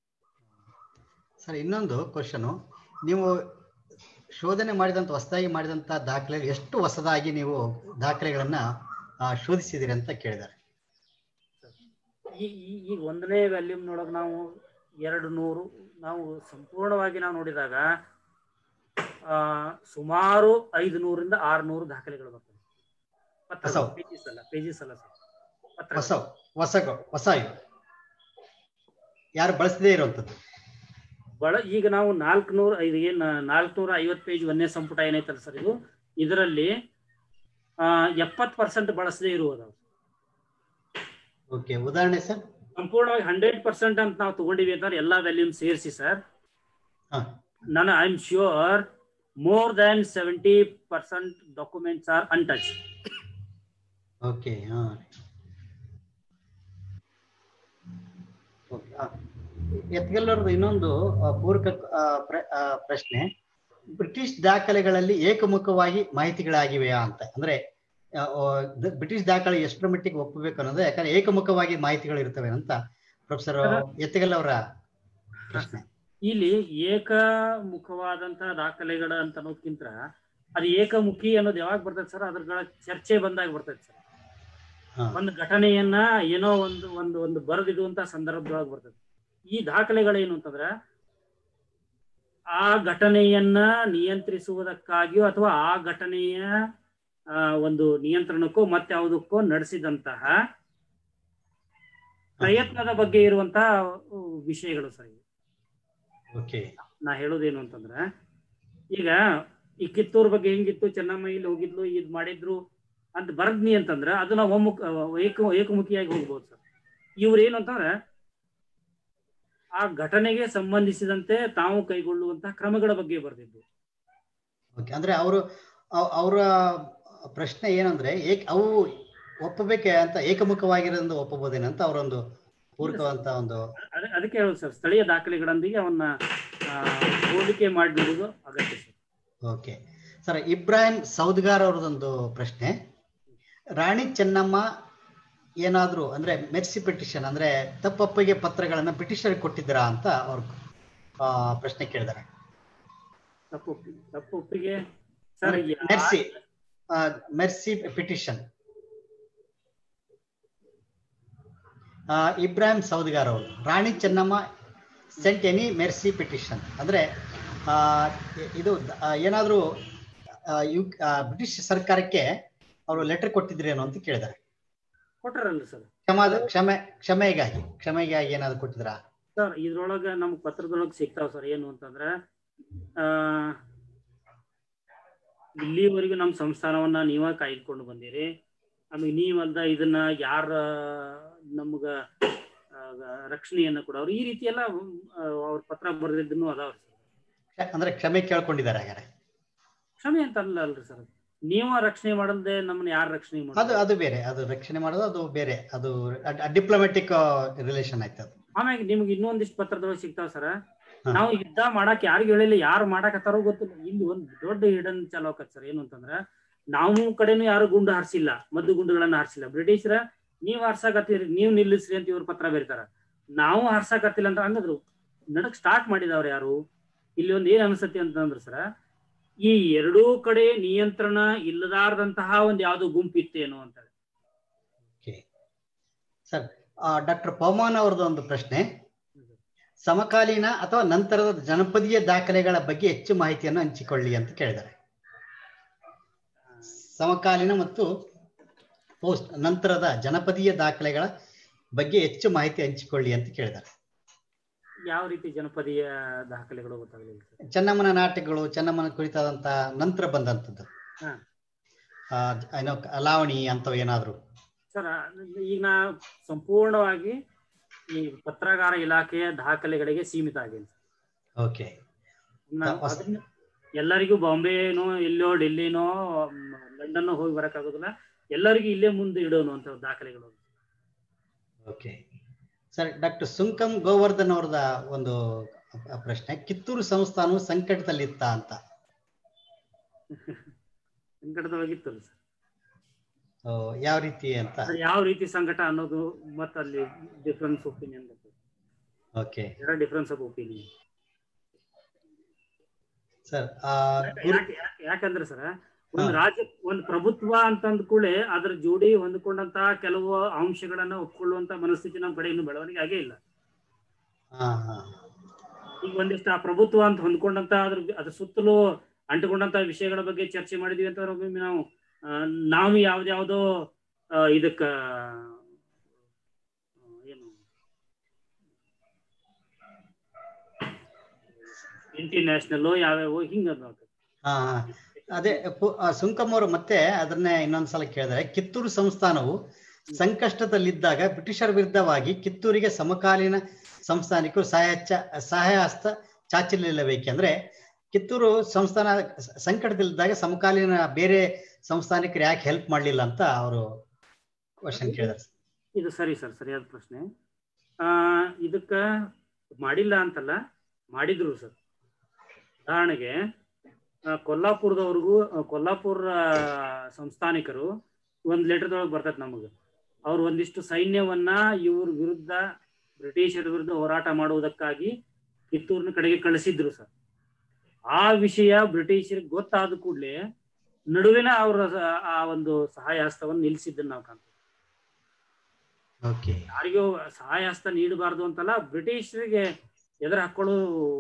sir ಇನ್ನೊಂದು ಕ್ವಶನು ನೀವು ಶೋಧನೆ ಮಾಡಿದಂತ ಹೊಸದಾಗಿ ಮಾಡಿದಂತ ದಾಖಲೆ ಎಷ್ಟು ಹೊಸದಾಗಿ ನೀವು ದಾಖಲೆಗಳನ್ನ ಆ, ಶೋಧಿಸಿದಿರಿ ಅಂತ ಕೇಳಿದ್ದಾರೆ ಈ ಈ- ಈ ಒಂದನೇ ವ್ಯಾಲ್ಯೂಮ್ನೊಳಗೆ ನಾವು ಎರಡು ನೂರು ನಾವು ಸಂಪೂರ್ಣವಾಗಿ ನಾವು ನೋಡಿದಾಗ ಆ, ಸುಮಾರು ಐದು ನೂರಿಂದ ಆರು ನೂರು ದಾಖಲೆಗಳು ಬರ್ತವೆ ಹೊಸವು. ಪೇಜಸ್ ಅಲ್ಲ ಪೇಜಸ್ ಅಲ್ಲ ಸರ್ ಹೊಸ ಹೊಸ ಹೊಸ ಇವು ಯಾರು ಬಳಸದೇ ಇರುವಂತದ್ದು ಬಳ ಈಗ ನಾವು ನಾಲ್ಕುನೂರ ಇದು ಏನ್ ನಾಲ್ಕುನೂರ ಐವತ್ತು ಪೇಜ್ ಒಂದನೇ ಸಂಪುಟ ಏನೈತಲ್ಲ ಸರ್ ಇದು ಇದರಲ್ಲಿ ಎಪ್ಪತ್ತು ಪರ್ಸೆಂಟ್ ಬಳಸದೇ ಇರುವುದು ಓಕೆ ಉದಾಹರಣೆ ಸರ್ ಸಂಪೂರ್ಣವಾಗಿ ಹಂಡ್ರೆಡ್ ಪರ್ಸೆಂಟ್ ಅಂತ ನಾವು ತಗೊಂಡಿವಿ ಅಂತಂದ್ರೆ ಎಲ್ಲಾ ವ್ಯಾಲ್ಯೂಮ್ ಸೇರಿಸಿ ಸರ್ ಹಾ ನಾನು I am sure more than seventy percent documents are untouch okay ಹಾ ಓಕೆ ಎತ್ಗೆಲ್ಲರದು ಇನ್ನೊಂದು ಆ, ಪೂರಕ ಆ, ಪ್ರ- ಆ, ಪ್ರಶ್ನೆ ಬ್ರಿಟಿಷ್ ದಾಖಲೆಗಳಲ್ಲಿ ಏಕಮುಖವಾಗಿ ಮಾಹಿತಿಗಳಾಗಿವೆಯಾ ಅಂತ ಅಂದ್ರೆ ಆ, ಆ, ದ- ಬ್ರಿಟಿಷ್ ದಾಖಲೆ ಎಷ್ಟರ ಮಟ್ಟಿಗೆ ಒಪ್ಪಬೇಕು ಅನ್ನೋದು ಯಾಕಂದ್ರೆ ಏಕಮುಖವಾಗಿ ಮಾಹಿತಿಗಳು ಇರ್ತವೆ ಅಂತ ಪ್ರೊಫೆಸರ್ ಎತ್ತಗಲ್ ಅವರ ಪ್ರಶ್ನೆ ಇಲ್ಲಿ ಏಕಮುಖವಾದಂತ ದಾಖಲೆಗಳ ಅಂತ ಅನ್ನೋದಕ್ಕಿಂತ ಅದು ಏಕಮುಖಿ ಅನ್ನೋದು ಯಾವಾಗ ಬರ್ತದೆ ಸರ್ ಅದ್ರಗಳ ಚರ್ಚೆ ಬಂದಾಗ ಬರ್ತದೆ ಸರ್ ಹಾ ಒಂದು ಘಟನೆಯನ್ನ ಏನೋ ಒಂದು ಒಂದು ಒಂದು ಬರೆದಿಡುವಂತ ಸಂದರ್ಭದೊಳಗೆ ಬರ್ತದೆ ಈ ದಾಖಲೆಗಳೇನು ಅಂತಂದ್ರೆ ಆ ಘಟನೆಯನ್ನ ನಿಯಂತ್ರಿಸುವುದಕ್ಕಾಗಿಯೋ ಅಥವಾ ಆ ಘಟನೆಯ ಆ, ಒಂದು ನಿಯಂತ್ರಣಕ್ಕೋ ಮತ್ತೆ ಯಾವುದಕ್ಕೋ ನಡೆಸಿದಂತಹ ಪ್ರಯತ್ನದ ಬಗ್ಗೆ ಇರುವಂತಹ ಅಹ್, ವಿಷಯಗಳು ಸರ್ ಇವು. ಓಕೆ ನಾ ಹೇಳೋದೇನು ಅಂತಂದ್ರೆ ಈಗ ಈ ಕಿತ್ತೂರ್ ಬಗ್ಗೆ ಹೆಂಗಿತ್ತು ಚೆನ್ನಮ್ಮ ಇಲ್ಲಿ ಹೋಗಿದ್ಲು ಇದ್ ಮಾಡಿದ್ರು ಅಂತ ಬರದ್ನಿ ಅಂತಂದ್ರೆ ಅದು ನಾವು ಒಮ್ಮುಖ ಏಕ ಏಕಮುಖಿಯಾಗಿ ಹೋಗ್ಬೋದು ಸರ್ ಇವ್ರು ಏನು ಅಂತಂದ್ರೆ ಆ ಘಟನೆಗೆ ಸಂಬಂಧಿಸಿದಂತೆ ತಾವು ಕೈಗೊಳ್ಳುವಂತಹ ಕ್ರಮಗಳ ಬಗ್ಗೆ ಬರೆದಿದ್ದು ಓಕೆ ಅಂದ್ರೆ ಅವರು ಅವರ ಪ್ರಶ್ನೆ ಏನಂದ್ರೆ ಏಕ್ ಅವು ಒಪ್ಪಬೇಕೆ ಅಂತ ಏಕಮುಖವಾಗಿರೋದ್ರಿಂದ ಒಪ್ಪಬಹುದೇನಂತ ಅವರೊಂದು ಪೂರಕವಂತ ಒಂದು ಅದ- ಅದಕ್ಕೆ ಹೇಳೋದು ಸರ್ ಸ್ಥಳೀಯ ದಾಖಲೆಗಳೊಂದಿಗೆ ಅವನ್ನ ಆ, ಹೋಲಿಕೆ ಮಾಡಿರುವುದು ಅಗತ್ಯ sir okay sir Ibrahim Saudagar ಅವ್ರದೊಂದು ಪ್ರಶ್ನೆ ರಾಣಿ ಚೆನ್ನಮ್ಮ ಏನಾದ್ರು ಅಂದ್ರೆ ಮೆರ್ಸಿ ಪಿಟಿಷನ್ ಅಂದ್ರೆ ತಪ್ಪೊಪ್ಪಿಗೆ ಪತ್ರಗಳನ್ನ ಬ್ರಿಟಿಷರಿಗೆ ಕೊಟ್ಟಿದ್ದೀರಾ ಅಂತ ಅವ್ರು ಆ, ಪ್ರಶ್ನೆ ಕೇಳಿದಾರೆ ತಪ್ಪು ಒಪ್ಪಿಗೆ ತಪ್ಪು ಒಪ್ಪಿಗೆ ಸರ್ ಯಾ- mercy mercy petition Ibrahim Saudagar ಅವರು Rani Chennamma sent any mercy petition ಅಂದ್ರೆ ಆ, ಇದು ಆ, ಏನಾದ್ರೂ ಆ, ಯು- ಆ, ಬ್ರಿಟಿಷ್ ಸರ್ಕಾರಕ್ಕೆ ಅವರು ಲೆಟರ್ ಕೊಟ್ಟಿದ್ರೇನೋ ಅಂತ ಕೇಳಿದ್ದಾರೆ ಕೊಟ್ಟಾರಲ್ಲ ಸರ್ ಕ್ಷಮಾದ ಕ್ಷಮೆ ಕ್ಷಮೆಗಾಗಿ ಕ್ಷಮೆಗಾಗಿ ಏನಾದ್ರು ಕೊಟ್ಟಿದ್ರಾ ಸರ್ ಇದ್ರೊಳಗ ನಮ್ ಪತ್ರದೊಳಗ ಸಿಗ್ತಾವ ಸರ್ ಏನು ಅಂತಂದ್ರೆ ಆ ಇಲ್ಲಿವರೆಗೂ ನಮ್ಮ ಸಂಸ್ಥಾನವನ್ನ ನೀವ ಕಾಯ್ದುಕೊಂಡು ಬಂದಿರಿ ಆಮೇಲೆ ನೀವಲ್ದ ಇದನ್ನ ಯಾರ ನಮ್ಗ ಆ, ರಕ್ಷಣೆಯನ್ನ ಕೊಡೋರು ಈ ರೀತಿ ಎಲ್ಲ ಆ, ಅವ್ರ ಪತ್ರ ಬರೆದಿದ್ದನ್ನು ಅದಾವ ಕ್ಷ- ಅಂದ್ರೆ ಕ್ಷಮೆ ಕೇಳ್ಕೊಂಡಿದ್ದಾರೆ ಹಾಗಾದ್ರೆ ಕ್ಷಮೆ ಅಂತ ಅಲ್ಲ ಅಲ್ರಿ ಸರ್ ನೀವ ರಕ್ಷಣೆ ಮಾಡಲ್ದೆ ನಮ್ಮನ್ನ ಯಾರು ರಕ್ಷಣೆ ಅದು ಮಾಡೋದು ಅದು ಬೇರೆ ಅದು ರಕ್ಷಣೆ ಮಾಡೋದು ಅದು ಬೇರೆ ಅದು ಡಿಪ್ಲೊಮ್ಯಾಟಿಕ್ ರಿಲೇಷನ್ ಆಯ್ತು ಅದು ಆಮ್ಯಾಗ ನಿಮ್ಗೆ ಇನ್ನೊಂದಿಷ್ಟು ಪತ್ರದೊಳಗೆ ಸಿಗ್ತಾವ ಸರ್ ಹಾ. ನಾವು ಯುದ್ಧ ಮಾಡಕ್ ಯಾರಿಗೂ ಹೇಳಿಲ್ಲ ಯಾರು ಮಾಡಕತ್ತಾರೋ ಗೊತ್ತಿಲ್ಲ ಇಲ್ಲಿ ಒಂದ್ ದೊಡ್ಡ ಹಿಡನ್ ಚಾಲೋ ಆಕತ್ ಸರ್ ಏನು ಅಂತಂದ್ರ ನಾವು ಕಡೆನೂ ಯಾರು ಗುಂಡು ಹಾರಿಸಿಲ್ಲ ಮದ್ದು ಗುಂಡುಗಳನ್ನ ಹಾರಿಸಿಲ್ಲ ಬ್ರಿಟಿಷರ ನೀವ್ ಹಾರ್ಸಾಕತ್ತೀರಿ ನೀವ್ ನಿಲ್ಲಿಸ್ರಿ ಅಂತ ಇವ್ರ ಪತ್ರ ಬರೀತಾರ ನಾವು ಹಾರ್ಸಾಕತ್ತಿಲ್ಲ ಅಂತ ಅನ್ನದ್ರು ನಡಕ್ ಸ್ಟಾರ್ಟ್ ಮಾಡಿದವ್ರು ಯಾರು ಇಲ್ಲಿ ಒಂದ್ ಏನ್ ಅನ್ಸತಿ ಅಂತಂದ್ರ ಸರ ಈ ಎರಡೂ ಕಡೆ ನಿಯಂತ್ರಣ ಇಲ್ಲದಾರದಂತಹ ಒಂದ್ ಯಾವ್ದೋ ಗುಂಪಿತ್ತೇನೋ ಅಂತ ಓಕೆ ಸರ್ ಡಾಕ್ಟರ್ ಪವಮಾನ್ ಅವ್ರದ್ದು ಒಂದು ಪ್ರಶ್ನೆ ಸಮಕಾಲೀನ ಅಥವಾ ನಂತರದ ಜನಪದೀಯ ದಾಖಲೆಗಳ ಬಗ್ಗೆ ಹೆಚ್ಚು ಮಾಹಿತಿಯನ್ನು ಹಂಚಿಕೊಳ್ಳಿ ಅಂತ ಕೇಳಿದ್ದಾರೆ ಸಮಕಾಲೀನ ಮತ್ತು ಪೋಸ್ಟ್ ನಂತರದ ಜನಪದೀಯ ದಾಖಲೆಗಳ ಬಗ್ಗೆ ಹೆಚ್ಚು ಮಾಹಿತಿ ಹಂಚಿಕೊಳ್ಳಿ ಅಂತ ಕೇಳಿದ್ದಾರೆ ಯಾವ ರೀತಿ ಜನಪದೀಯ ದಾಖಲೆಗಳು ಗೊತ್ತಾಗ್ಲಿಲ್ಲ ಸರ್ ಚೆನ್ನಮ್ಮನ ನಾಟಕಗಳು ಚೆನ್ನಮ್ಮನ ಕುರಿತಾದಂತ ನಂತರ ಬಂದಂಥದ್ದು ಹಾ. ಆ, ಏನೋ ಲಾವಣಿ ಅಂತವ್ ಏನಾದ್ರು ಸರ್ ಈಗ ನಾ ಸಂಪೂರ್ಣವಾಗಿ ಈ ಪತ್ರಗಾರ ಇಲಾಖೆಯ ದಾಖಲೆಗಳಿಗೆ ಸೀಮಿತ ಆಗೇನಿ ಓಕೆ ನಾ ಹೊಸ- ಅದನ್ನ ಎಲ್ಲರಿಗೂ ಬಾಂಬೆನೋ ಎಲ್ಲೋ ಡೆಲ್ಲಿನೋ ಲಂಡನ್ ಹೋಗಿ ಬರಕ್ಕಾಗೋದಿಲ್ಲ ಎಲ್ಲರಿಗೂ ಇಲ್ಲೇ ಮುಂದೆ ಇಡೋನು ಅಂತ ದಾಖಲೆಗಳು okay sir doctor Sunkam Govardhan ಅವ್ರದ ಒಂದು ಪ್ರಶ್ನೆ ಕಿತ್ತೂರು ಸಂಸ್ಥಾನವು ಸಂಕಟದಲ್ಲಿತ್ತ ಅಂತ ಸಂಕಟದೊಳಗಿತ್ತು ಸರ್ ಆ, ಯಾವ ರೀತಿ ಅಂತ ಅದು ಯಾವ ರೀತಿ ಸಂಕಟ ಅನ್ನೋದು ಮತ್ತೆ ಅಲ್ಲಿ ಡಿಫ್ರೆನ್ಸ್ ಒಪಿನಿಯನ್ ಓಕೆ ಎರಡು ಡಿಫ್ರೆನ್ಸ್ ಆಫ್ ಒಪಿನಿಯನ್ ಸರ್ ಯಾಕಂದ್ರೆ ಸರ್ ಒಂದು ಹಾ. ರಾಜ್ಯ ಒಂದು ಪ್ರಭುತ್ವ ಅಂತಂದ ಕೂಡಲೇ ಅದ್ರ ಜೋಡಿ ಹೊಂದ್ಕೊಂಡಂತ ಕೆಲವು ಅಂಶಗಳನ್ನ ಒಪ್ಕೊಳ್ಳುವಂತ ಮನಸ್ಥಿತಿ ನಮ್ಮ ಕಡೆ ಇನ್ನು ಬೆಳವಣಿಗೆ ಆಗೇ ಇಲ್ಲ ಹಾ ಹಾ ಈಗ ಒಂದಿಷ್ಟು ಆ ಪ್ರಭುತ್ವ ಅಂತ ಹೊಂದ್ಕೊಂಡಂತ ಅದ್ರ ಅದ್ರ ಸುತ್ತಲೂ ಅಂಟುಕೊಂಡಂತ ವಿಷಯಗಳ ಬಗ್ಗೆ ಚರ್ಚೆ ಮಾಡಿದ್ವಿ ಅಂತ ಒಮ್ಮೊಮ್ಮೆ ನಾವು ಆ, ನಾವು ಯಾವ್ದ್ಯಾವ್ದೋ ಆ, ಇದಕ್ಕ ಆ, ಏನು ಇಂಟರ್ನ್ಯಾಷನಲ್ ಯಾವ್ಯಾವ ಹಿಂಗ ಹಾ ಹಾ ಅದೇ ಪು- ಆ, ಸುಂಕಮ್ ಅವರು ಮತ್ತೆ ಅದನ್ನೇ ಇನ್ನೊಂದ್ಸಲ ಕೇಳಿದರೆ ಕಿತ್ತೂರು ಸಂಸ್ಥಾನವು ಸಂಕಷ್ಟದಲ್ಲಿದ್ದಾಗ ಬ್ರಿಟಿಷರ ವಿರುದ್ಧವಾಗಿ ಕಿತ್ತೂರಿಗೆ ಸಮಕಾಲೀನ ಸಂಸ್ಥಾನಿಕರು ಸಹಾಯ ಚ- ಸಹಾಯ ಹಸ್ತ ಚಾಚಲಿಲ್ಲಬೇಕೆಂದ್ರೆ ಕಿತ್ತೂರು ಸಂಸ್ಥಾನ ಸ- ಸಂಕಟದಲ್ಲಿದ್ದಾಗ ಸಮಕಾಲೀನ ಬೇರೆ ಸಂಸ್ಥಾನಿಕರು ಯಾಕೆ ಹೆಲ್ಪ್ ಮಾಡಲಿಲ್ಲ ಅಂತ ಅವರು ಕ್ವಶನ್ ಕೇಳಿದಾರೆ ಇದು ಸರಿ ಸರ್ ಸರಿಯಾದ ಪ್ರಶ್ನೆ ಆ ಇದಕ್ಕ ಮಾಡಿಲ್ಲ ಅಂತಲ್ಲ ಮಾಡಿದ್ರು ಸರ್ ಉದಾಹರಣೆಗೆ ಆ, ಕೊಲ್ಲಾಪುರದವ್ರಿಗೂ ಆ, ಕೊಲ್ಲಾಪುರ ಆ, ಸಂಸ್ಥಾನಿಕರು ಒಂದ್ ಲೆಟರ್ದೊಳಗೆ ಬರ್ತೈತೆ ನಮಗೆ ಅವ್ರು ಒಂದಿಷ್ಟು ಸೈನ್ಯವನ್ನ ಇವ್ರ ವಿರುದ್ಧ ಬ್ರಿಟಿಷರ ವಿರುದ್ಧ ಹೋರಾಟ ಮಾಡುವುದಕ್ಕಾಗಿ ಕಿತ್ತೂರಿನ ಕಡೆಗೆ ಕಳಿಸಿದ್ರು ಸರ್ ಆ ವಿಷಯ ಬ್ರಿಟಿಷರಿಗೆ ಗೊತ್ತಾದ ಕೂಡಲೇ ನಡುವಿನ ಅವರ ಆ ಒಂದು ಸಹಾಯ ಹಸ್ತವನ್ನು ನಿಲ್ಲಿಸಿದ್ದನ್ನು ನಾವು ಕಾಣ್ತೀವಿ ಓಕೆ ಯಾರಿಗೂ ಸಹಾಯ ಹಸ್ತ ನೀಡಬಾರ್ದು ಅಂತಲ್ಲ ಬ್ರಿಟಿಷರಿಗೆ ಎದುರು ಹಾಕೊಳ್ಳೋ